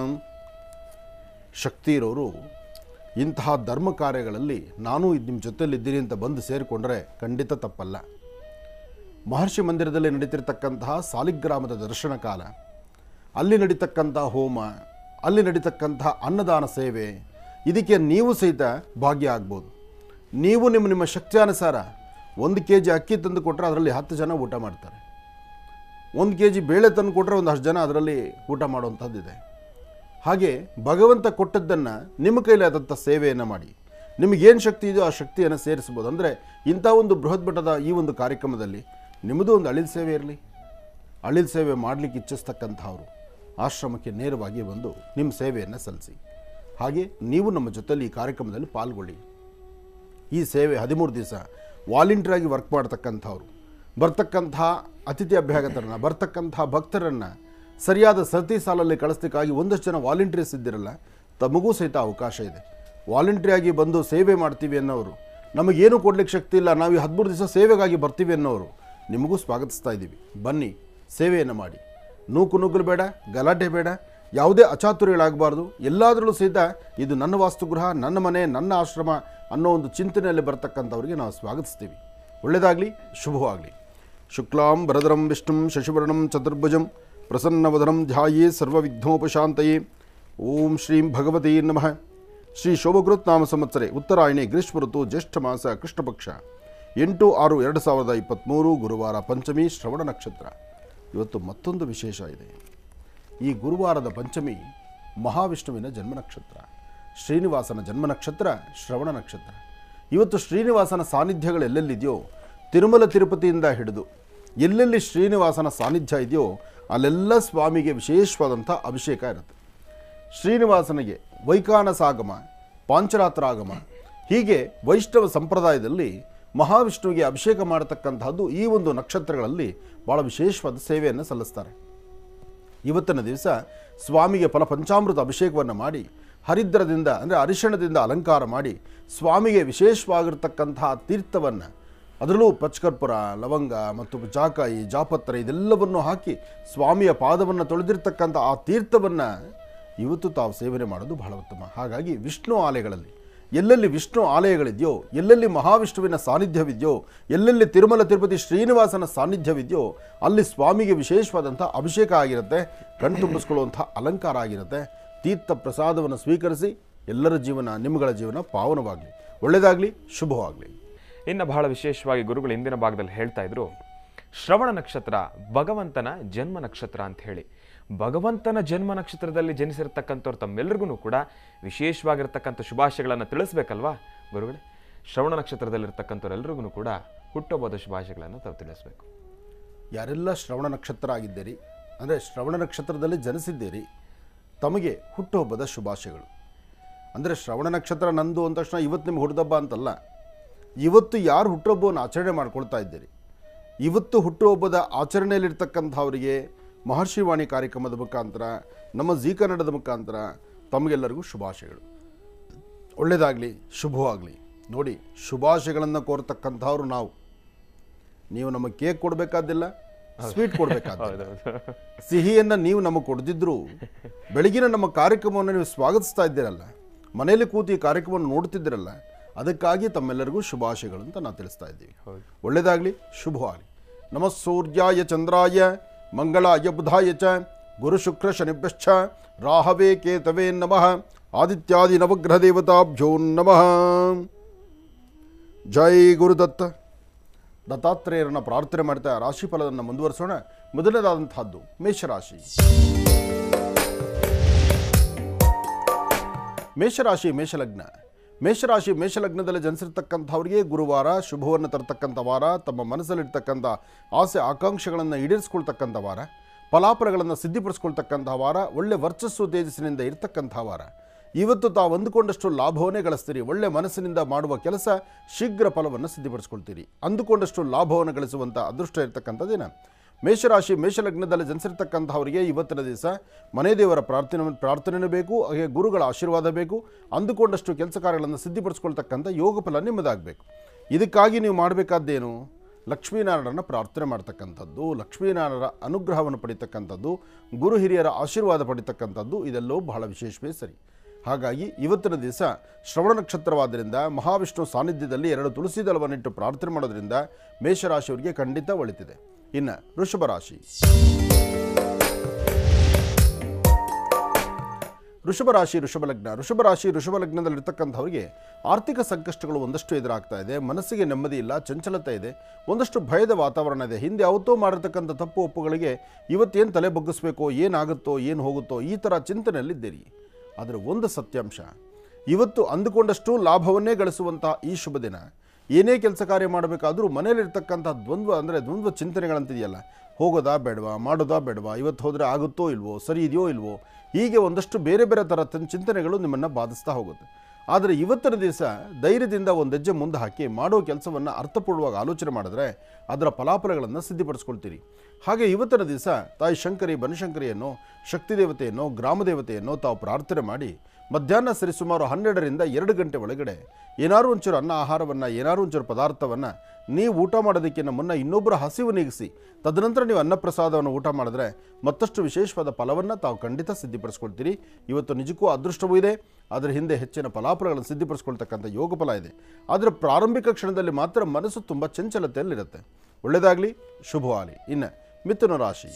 ಶಕ್ತಿ ಇರೋರು ಇಂತಹ ಧರ್ಮ ಕಾರ್ಯಗಳಲ್ಲಿ ನಾನು ನಿಮ್ಮ ಜೊತೆಯಲ್ಲಿದ್ದೀನಿ ಅಂತ ಬಂದು ಸೇರಿಕೊಂಡ್ರೆ ಖಂಡಿತ ತಪ್ಪಲ್ಲ ಮಹರ್ಷಿ ಮಂದಿರದಲ್ಲಿ ನಡೀತಿರ್ತಕ್ಕಂತಹ ಸಾಲಿಗ್ರಾಮದ ದರ್ಶನ ಕಾಲ ಅಲ್ಲಿ ನಡೀತಕ್ಕಂತಹ ಹೋಮ ಅಲ್ಲಿ ನಡೀತಕ್ಕಂತಹ ಅನ್ನದಾನ ಸೇವೆ ಇದಕ್ಕೆ ನೀವು ಸಹಿತ ಭಾಗ್ಯ ಆಗ್ಬೋದು ನೀವು ನಿಮ್ಮ ನಿಮ್ಮ ಶಕ್ತಿಯಾನುಸಾರ ಒಂದು ಕೆ ಜಿ ಅಕ್ಕಿ ತಂದು ಕೊಟ್ಟರೆ ಅದರಲ್ಲಿ ಹತ್ತು ಜನ ಊಟ ಮಾಡ್ತಾರೆ ಒಂದು ಕೆ ಜಿ ಬೇಳೆ ತಂದು ಕೊಟ್ಟರೆ ಒಂದು ಅಷ್ಟು ಜನ ಅದರಲ್ಲಿ ಊಟ ಮಾಡುವಂಥದ್ದಿದೆ ಹಾಗೆ ಭಗವಂತ ಕೊಟ್ಟದ್ದನ್ನು ನಿಮ್ಮ ಕೈಲಿ ಆದಂಥ ಸೇವೆಯನ್ನು ಮಾಡಿ ನಿಮಗೇನು ಶಕ್ತಿ ಇದೆಯೋ ಆ ಶಕ್ತಿಯನ್ನು ಸೇರಿಸ್ಬೋದು ಅಂದರೆ ಇಂಥ ಒಂದು ಬೃಹತ್ ಮಟ್ಟದ ಈ ಒಂದು ಕಾರ್ಯಕ್ರಮದಲ್ಲಿ ನಿಮ್ಮದು ಒಂದು ಅಳಿಲ್ ಸೇವೆ ಇರಲಿ ಅಳಿಲ್ ಸೇವೆ ಮಾಡಲಿಕ್ಕೆ ಇಚ್ಛಿಸ್ತಕ್ಕಂಥವ್ರು ಆಶ್ರಮಕ್ಕೆ ನೇರವಾಗಿ ಬಂದು ನಿಮ್ಮ ಸೇವೆಯನ್ನು ಸಲ್ಲಿಸಿ ಹಾಗೆ ನೀವು ನಮ್ಮ ಜೊತೆಲಿ ಈ ಕಾರ್ಯಕ್ರಮದಲ್ಲಿ ಪಾಲ್ಗೊಳ್ಳಿ ಈ ಸೇವೆ ಹದಿಮೂರು ದಿವಸ ವಾಲಂಟಿಯರಾಗಿ ವರ್ಕ್ ಮಾಡ್ತಕ್ಕಂಥವ್ರು ಬರ್ತಕ್ಕಂಥ ಅತಿಥಿ ಅಭ್ಯಾಗತರನ್ನ ಬರ್ತಕ್ಕಂಥ ಭಕ್ತರನ್ನು ಸರಿಯಾದ ಸರತಿ ಸಾಲಲ್ಲಿ ಕಳಿಸ್ಲಿಕ್ಕಾಗಿ ಒಂದಷ್ಟು ಜನ ವಾಲಂಟಿಯರ್ಸ್ ಇದ್ದಿರಲ್ಲ ತಮಗೂ ಸಹಿತ ಅವಕಾಶ ಇದೆ ವಾಲಂಟ್ರಿಯಾಗಿ ಬಂದು ಸೇವೆ ಮಾಡ್ತೀವಿ ಅನ್ನೋರು ನಮಗೇನು ಕೊಡ್ಲಿಕ್ಕೆ ಶಕ್ತಿ ಇಲ್ಲ ನಾವು ಈ ಹದಿಮೂರು ದಿವಸ ಸೇವೆಗಾಗಿ ಬರ್ತೀವಿ ಅನ್ನೋರು ನಿಮಗೂ ಸ್ವಾಗತಿಸ್ತಾ ಇದ್ದೀವಿ ಬನ್ನಿ ಸೇವೆಯನ್ನು ಮಾಡಿ ನೂಕು ನುಗ್ಗಲು ಬೇಡ ಗಲಾಟೆ ಬೇಡ ಯಾವುದೇ ಅಚಾತುರ್ಯಗಳಾಗಬಾರ್ದು ಎಲ್ಲಾದ್ರಲ್ಲೂ ಸಹಿತ ಇದು ನನ್ನ ವಾಸ್ತುಗೃಹ ನನ್ನ ಮನೆ ನನ್ನ ಆಶ್ರಮ ಅನ್ನೋ ಒಂದು ಚಿಂತನೆಯಲ್ಲಿ ಬರ್ತಕ್ಕಂಥವ್ರಿಗೆ ನಾವು ಸ್ವಾಗತಿಸ್ತೀವಿ ಒಳ್ಳೆಯದಾಗಲಿ ಶುಭವಾಗಲಿ ಶುಕ್ಲಾಂ ಭರದರಂ ವಿಷ್ಣುಂ ಶಶಿವರ್ಣಂ ಚತುರ್ಭುಜಂ ಪ್ರಸನ್ನವದನಂ ಧ್ಯಾಯೇ ಸರ್ವವಿಘ್ನೋಪಶಾಂತಯೇ ಓಂ ಶ್ರೀಂ ಭಗವತೀ ನಮಃ ಶ್ರೀ ಶೋಭಕೃತ್ ನಾಮ ಸಂವತ್ಸರೆ ಉತ್ತರಾಯಣಿ ಗ್ರೀಷ್ಮ ಋತು ಜ್ಯೇಷ್ಠ ಮಾಸ ಕೃಷ್ಣಪಕ್ಷ ಎಂಟು ಆರು ಎರಡು ಸಾವಿರದ ಇಪ್ಪತ್ತ್ಮೂರು ಗುರುವಾರ ಪಂಚಮಿ ಶ್ರವಣ ನಕ್ಷತ್ರ ಇವತ್ತು ಮತ್ತೊಂದು ವಿಶೇಷ ಇದೆ ಈ ಗುರುವಾರದ ಪಂಚಮಿ ಮಹಾವಿಷ್ಣುವಿನ ಜನ್ಮ ನಕ್ಷತ್ರ ಶ್ರೀನಿವಾಸನ ಜನ್ಮ ನಕ್ಷತ್ರ ಶ್ರವಣ ನಕ್ಷತ್ರ ಇವತ್ತು ಶ್ರೀನಿವಾಸನ ಸಾನ್ನಿಧ್ಯಗಳು ಎಲ್ಲೆಲ್ಲಿದೆಯೋ ತಿರುಮಲ ತಿರುಪತಿಯಿಂದ ಹಿಡಿದು ಎಲ್ಲೆಲ್ಲಿ ಶ್ರೀನಿವಾಸನ ಸಾನ್ನಿಧ್ಯ ಇದೆಯೋ ಅಲ್ಲೆಲ್ಲ ಸ್ವಾಮಿಗೆ ವಿಶೇಷವಾದಂಥ ಅಭಿಷೇಕ ಇರುತ್ತೆ ಶ್ರೀನಿವಾಸನಿಗೆ ವೈಖಾನಸಾಗಮ ಪಾಂಚರಾತ್ರಾಗಮ ಹೀಗೆ ವೈಷ್ಣವ ಸಂಪ್ರದಾಯದಲ್ಲಿ ಮಹಾವಿಷ್ಣುವಿಗೆ ಅಭಿಷೇಕ ಮಾಡತಕ್ಕಂತಹದ್ದು ಈ ಒಂದು ನಕ್ಷತ್ರಗಳಲ್ಲಿ ಭಾಳ ವಿಶೇಷವಾದ ಸೇವೆಯನ್ನು ಸಲ್ಲಿಸ್ತಾರೆ ಇವತ್ತಿನ ದಿವಸ ಸ್ವಾಮಿಗೆ ಫಲ ಪಂಚಾಮೃತ ಅಭಿಷೇಕವನ್ನು ಮಾಡಿ ಹರಿದ್ರದಿಂದ ಅಂದರೆ ಅರಿಶಿಣದಿಂದ ಅಲಂಕಾರ ಮಾಡಿ ಸ್ವಾಮಿಗೆ ವಿಶೇಷವಾಗಿರ್ತಕ್ಕಂತಹ ತೀರ್ಥವನ್ನು ಅದರಲ್ಲೂ ಪಚ್ಕರ್ಪುರ ಲವಂಗ ಮತ್ತು ಜಾಕಾಯಿ ಜಾಪತ್ರ ಇದೆಲ್ಲವನ್ನು ಹಾಕಿ ಸ್ವಾಮಿಯ ಪಾದವನ್ನು ತೊಳೆದಿರ್ತಕ್ಕಂಥ ಆ ತೀರ್ಥವನ್ನು ಇವತ್ತು ತಾವು ಸೇವನೆ ಮಾಡೋದು ಬಹಳ ಉತ್ತಮ ಹಾಗಾಗಿ ವಿಷ್ಣು ಆಲಯಗಳಲ್ಲಿ ಎಲ್ಲೆಲ್ಲಿ ವಿಷ್ಣು ಆಲಯಗಳಿದೆಯೋ ಎಲ್ಲೆಲ್ಲಿ ಮಹಾವಿಷ್ಣುವಿನ ಸಾನ್ನಿಧ್ಯವಿದೆಯೋ ಎಲ್ಲೆಲ್ಲಿ ತಿರುಮಲ ತಿರುಪತಿ ಶ್ರೀನಿವಾಸನ ಸಾನ್ನಿಧ್ಯವಿದೆಯೋ ಅಲ್ಲಿ ಸ್ವಾಮಿಗೆ ವಿಶೇಷವಾದಂಥ ಅಭಿಷೇಕ ಆಗಿರುತ್ತೆ ಕಣ್ತುಂಬಿಸ್ಕೊಳ್ಳುವಂಥ ಅಲಂಕಾರ ಆಗಿರುತ್ತೆ ತೀರ್ಥ ಪ್ರಸಾದವನ್ನು ಸ್ವೀಕರಿಸಿ ಎಲ್ಲರ ಜೀವನ ನಿಮ್ಮಗಳ ಜೀವನ ಪಾವನವಾಗಲಿ ಒಳ್ಳೆಯದಾಗಲಿ ಶುಭವಾಗಲಿ ಇನ್ನು ಬಹಳ ವಿಶೇಷವಾಗಿ ಗುರುಗಳು ಇಂದಿನ ಭಾಗದಲ್ಲಿ ಹೇಳ್ತಾ ಇದ್ರು ಶ್ರವಣ ನಕ್ಷತ್ರ ಭಗವಂತನ ಜನ್ಮ ನಕ್ಷತ್ರ ಅಂತ ಹೇಳಿ ಭಗವಂತನ ಜನ್ಮ ನಕ್ಷತ್ರದಲ್ಲಿ ಜನಿಸಿರ್ತಕ್ಕಂಥವ್ರು ತಮ್ಮೆಲ್ಲರಿಗೂ ಕೂಡ ವಿಶೇಷವಾಗಿರ್ತಕ್ಕಂಥ ಶುಭಾಶಯಗಳನ್ನು ತಿಳಿಸ್ಬೇಕಲ್ವಾ ಗುರುಗಳೇ ಶ್ರವಣ ನಕ್ಷತ್ರದಲ್ಲಿರ್ತಕ್ಕಂಥವ್ರೆಲ್ರಿಗೂ ಕೂಡ ಹುಟ್ಟುಹಬ್ಬದ ಶುಭಾಶಯಗಳನ್ನು ತಾವು ತಿಳಿಸ್ಬೇಕು ಯಾರೆಲ್ಲ ಶ್ರವಣ ನಕ್ಷತ್ರ ಆಗಿದ್ದೀರಿ ಅಂದರೆ ಶ್ರವಣ ನಕ್ಷತ್ರದಲ್ಲಿ ಜನಿಸಿದ್ದೀರಿ ತಮಗೆ ಹುಟ್ಟುಹಬ್ಬದ ಶುಭಾಶಯಗಳು ಅಂದರೆ ಶ್ರವಣ ನಕ್ಷತ್ರ ನಂದು ಅಂದ ತಕ್ಷಣ ಇವತ್ತು ನಿಮ್ಗೆ ಹುಟ್ಟಿದಬ್ಬ ಅಂತಲ್ಲ ಇವತ್ತು ಯಾರು ಹುಟ್ಟುಹಬ್ಬವನ್ನು ಆಚರಣೆ ಮಾಡ್ಕೊಳ್ತಾ ಇದ್ದೀರಿ ಇವತ್ತು ಹುಟ್ಟುಹಬ್ಬದ ಆಚರಣೆಯಲ್ಲಿರ್ತಕ್ಕಂಥವರಿಗೆ ಮಹರ್ಷಿವಾಣಿ ಕಾರ್ಯಕ್ರಮದ ಮುಖಾಂತರ ನಮ್ಮ ಜೀ ಕನ್ನಡದ ಮುಖಾಂತರ ತಮಗೆಲ್ಲರಿಗೂ ಶುಭಾಶಯಗಳು ಒಳ್ಳೆಯದಾಗಲಿ ಶುಭವಾಗಲಿ ನೋಡಿ ಶುಭಾಶಯಗಳನ್ನು ಕೋರ್ತಕ್ಕಂಥವ್ರು ನಾವು ನೀವು ನಮಗೆ ಕೇಕ್ ಕೊಡಬೇಕಾದಿಲ್ಲ ಸ್ವೀಟ್ ಕೊಡಬೇಕಾದಿಲ್ಲ ಸಿಹಿಯನ್ನು ನೀವು ನಮಗೆ ಕೊಡದಿದ್ರು ಬೆಳಗಿನ ನಮ್ಮ ಕಾರ್ಯಕ್ರಮವನ್ನು ನೀವು ಸ್ವಾಗತಿಸ್ತಾ ಇದ್ದೀರಲ್ಲ ಮನೆಯಲ್ಲಿ ಕೂತು ಈ ಕಾರ್ಯಕ್ರಮವನ್ನು ನೋಡ್ತಿದ್ದೀರಲ್ಲ ಅದಕ್ಕಾಗಿ ತಮ್ಮೆಲ್ಲರಿಗೂ ಶುಭಾಶಯಗಳು ಅಂತ ನಾವು ತಿಳಿಸ್ತಾ ಇದ್ದೀವಿ ಒಳ್ಳೆಯದಾಗಲಿ ಶುಭವಾಗಲಿ ನಮಃ ಸೂರ್ಯಾಯ ಚಂದ್ರಾಯ ಮಂಗಳಾಯ ಬುಧಾಯ ಚ ಗುರು ಶುಕ್ರ ಶನಿಭ್ಯಶ್ಚ ರಾಹವೇ ಕೇತವೇ ನಮಃ ಆದಿತ್ಯಾದಿ ನವಗ್ರಹ ದೇವತಾಭ್ಯೋ ನಮಃ ಜೈ ಗುರುದತ್ತ ದತ್ತಾತ್ರೇಯರನ್ನು ಪ್ರಾರ್ಥನೆ ಮಾಡ್ತಾ ರಾಶಿಫಲವನ್ನು ಮುಂದುವರಿಸೋಣ ಮೊದಲನೇದಾದಂತಹದ್ದು ಮೇಷರಾಶಿ ಮೇಷರಾಶಿ ಮೇಷಲಗ್ನ ಮೇಷರಾಶಿ ಮೇಷಲಗ್ನದಲ್ಲಿ ಜನಿಸಿರ್ತಕ್ಕಂಥವ್ರಿಗೆ ಗುರುವಾರ ಶುಭವನ್ನು ತರತಕ್ಕಂಥ ವಾರ ತಮ್ಮ ಮನಸ್ಸಲ್ಲಿರ್ತಕ್ಕಂಥ ಆಸೆ ಆಕಾಂಕ್ಷೆಗಳನ್ನು ಈಡೇರಿಸ್ಕೊಳ್ತಕ್ಕಂಥ ವಾರ ಫಲಾಫಲಗಳನ್ನು ಸಿದ್ಧಿಪಡಿಸ್ಕೊಳ್ತಕ್ಕಂಥ ವಾರ ಒಳ್ಳೆ ವರ್ಚಸ್ಸು ತೇಜಸ್ಸಿನಿಂದ ಇರ್ತಕ್ಕಂಥ ವಾರ ಇವತ್ತು ತಾವು ಅಂದುಕೊಂಡಷ್ಟು ಲಾಭವನ್ನೇ ಗಳಿಸ್ತೀರಿ ಒಳ್ಳೆ ಮನಸ್ಸಿನಿಂದ ಮಾಡುವ ಕೆಲಸ ಶೀಘ್ರ ಫಲವನ್ನು ಸಿದ್ಧಿಪಡಿಸ್ಕೊಳ್ತೀರಿ ಅಂದುಕೊಂಡಷ್ಟು ಲಾಭವನ್ನು ಗಳಿಸುವಂಥ ಅದೃಷ್ಟ ಇರತಕ್ಕಂಥ ದಿನ ಮೇಷರಾಶಿ ಮೇಷಲಗ್ನದಲ್ಲಿ ಜನಿಸಿರ್ತಕ್ಕಂಥವರಿಗೆ ಇವತ್ತಿನ ದಿವಸ ಮನೆ ದೇವರ ಪ್ರಾರ್ಥನೆ ಪ್ರಾರ್ಥನೆಯೂ ಬೇಕು ಹಾಗೆ ಗುರುಗಳ ಆಶೀರ್ವಾದ ಬೇಕು ಅಂದುಕೊಂಡಷ್ಟು ಕೆಲಸ ಕಾರ್ಯಗಳನ್ನು ಸಿದ್ಧಿಪಡಿಸ್ಕೊಳ್ತಕ್ಕಂಥ ಯೋಗ ಫಲ ನಿಮ್ಮದಾಗಬೇಕು ಇದಕ್ಕಾಗಿ ನೀವು ಮಾಡಬೇಕಾದ್ದೇನು ಲಕ್ಷ್ಮೀನಾರಾಯಣನ ಪ್ರಾರ್ಥನೆ ಮಾಡ್ತಕ್ಕಂಥದ್ದು ಲಕ್ಷ್ಮೀನಾರಾಯಣರ ಅನುಗ್ರಹವನ್ನು ಪಡಿತಕ್ಕಂಥದ್ದು ಗುರು ಹಿರಿಯರ ಆಶೀರ್ವಾದ ಪಡಿತಕ್ಕಂಥದ್ದು ಇದೆಲ್ಲವೂ ಬಹಳ ವಿಶೇಷವೇ ಸರಿ ಹಾಗಾಗಿ ಇವತ್ತಿನ ದಿವಸ ಶ್ರವಣ ನಕ್ಷತ್ರವಾದ್ದರಿಂದ ಮಹಾವಿಷ್ಣು ಸಾನ್ನಿಧ್ಯದಲ್ಲಿ ಎರಡು ತುಳಸಿ ದಳವನ್ನಿಟ್ಟು ಪ್ರಾರ್ಥನೆ ಮಾಡೋದ್ರಿಂದ ಮೇಷರಾಶಿಯವರಿಗೆ ಖಂಡಿತ ಒಳಿತಿದೆ ಇನ್ನು ವೃಷಭ ರಾಶಿ ವೃಷಭ ರಾಶಿ ವೃಷಭ ಲಗ್ನ ವೃಷಭ ರಾಶಿ ವೃಷಭ ಲಗ್ನದಲ್ಲಿರ್ತಕ್ಕಂಥವ್ರಿಗೆ ಆರ್ಥಿಕ ಸಂಕಷ್ಟಗಳು ಒಂದಷ್ಟು ಎದುರಾಗ್ತಾ ಇದೆ ಮನಸ್ಸಿಗೆ ನೆಮ್ಮದಿ ಇಲ್ಲ ಚಂಚಲತೆ ಇದೆ ಒಂದಷ್ಟು ಭಯದ ವಾತಾವರಣ ಇದೆ ಹಿಂದೆ ಯಾವತ್ತೋ ಮಾಡಿರ್ತಕ್ಕಂಥ ತಪ್ಪು ಒಪ್ಪುಗಳಿಗೆ ಇವತ್ತೇನು ತಲೆ ಬಗ್ಗಿಸ್ಬೇಕೋ ಏನಾಗುತ್ತೋ ಏನು ಹೋಗುತ್ತೋ ಈ ಥರ ಚಿಂತನೆಯಲ್ಲಿದ್ದೀರಿ ಆದರೆ ಒಂದು ಸತ್ಯಾಂಶ ಇವತ್ತು ಅಂದುಕೊಂಡಷ್ಟು ಲಾಭವನ್ನೇ ಗಳಿಸುವಂಥ ಈ ಶುಭ ದಿನ ಏನೇ ಕೆಲಸ ಕಾರ್ಯ ಮಾಡಬೇಕಾದ್ರೂ ಮನೇಲಿರ್ತಕ್ಕಂಥ ದ್ವಂದ್ವ ಅಂದರೆ ದ್ವಂದ್ವ ಚಿಂತನೆಗಳಂತಿದೆಯಲ್ಲ ಹೋಗೋದಾ ಬೇಡವಾ ಮಾಡೋದಾ ಬೇಡವಾ ಇವತ್ತು ಹೋದರೆ ಆಗುತ್ತೋ ಇಲ್ವೋ ಸರಿ ಇದೆಯೋ ಇಲ್ವೋ ಹೀಗೆ ಒಂದಷ್ಟು ಬೇರೆ ಬೇರೆ ಥರ ತನ್ ಚಿಂತನೆಗಳು ನಿಮ್ಮನ್ನು ಬಾಧಿಸ್ತಾ ಹೋಗುತ್ತೆ ಆದರೆ ಇವತ್ತಿನ ದಿವಸ ಧೈರ್ಯದಿಂದ ಒಂದು ಹೆಜ್ಜೆ ಮುಂದೆ ಹಾಕಿ ಮಾಡೋ ಕೆಲಸವನ್ನು ಅರ್ಥಪೂರ್ಣವಾಗಿ ಆಲೋಚನೆ ಮಾಡಿದ್ರೆ ಅದರ ಫಲಾಫಲಗಳನ್ನು ಸಿದ್ಧಿಪಡಿಸ್ಕೊಳ್ತೀರಿ ಹಾಗೆ ಇವತ್ತಿನ ದಿವಸ ತಾಯಿ ಶಂಕರಿ ಬನಶಂಕರಿಯನ್ನು ಶಕ್ತಿ ದೇವತೆಯನ್ನು ಗ್ರಾಮ ದೇವತೆಯನ್ನು ತಾವು ಪ್ರಾರ್ಥನೆ ಮಾಡಿ ಮಧ್ಯಾಹ್ನ ಸರಿಸುಮಾರು ಹನ್ನೆರಡರಿಂದ ಎರಡು ಗಂಟೆ ಒಳಗಡೆ ಏನಾರು ಒಂಚೂರು ಅನ್ನ ಆಹಾರವನ್ನು ಏನಾರು ಒಂಚೂರು ಪದಾರ್ಥವನ್ನು ನೀವು ಊಟ ಮಾಡೋದಕ್ಕಿಂತ ಮುನ್ನ ಇನ್ನೊಬ್ಬರ ಹಸಿವು ನೀಗಿಸಿ ತದನಂತರ ನೀವು ಅನ್ನಪ್ರಸಾದವನ್ನು ಊಟ ಮಾಡಿದ್ರೆ ಮತ್ತಷ್ಟು ವಿಶೇಷವಾದ ಫಲವನ್ನು ತಾವು ಖಂಡಿತ ಸಿದ್ಧಿಪಡಿಸ್ಕೊಳ್ತೀರಿ ಇವತ್ತು ನಿಜಕ್ಕೂ ಅದೃಷ್ಟವೂ ಇದೆ ಅದರ ಹಿಂದೆ ಹೆಚ್ಚಿನ ಫಲಾಫಲಗಳನ್ನು ಸಿದ್ಧಿಪಡಿಸ್ಕೊಳ್ತಕ್ಕಂಥ ಯೋಗ ಫಲ ಇದೆ ಆದರೆ ಪ್ರಾರಂಭಿಕ ಕ್ಷಣದಲ್ಲಿ ಮಾತ್ರ ಮನಸ್ಸು ತುಂಬ ಚಂಚಲತೆಯಲ್ಲಿರುತ್ತೆ ಒಳ್ಳೆಯದಾಗಲಿ ಶುಭವಾಗಲಿ ಇನ್ನು ಮಿಥುನ ರಾಶಿ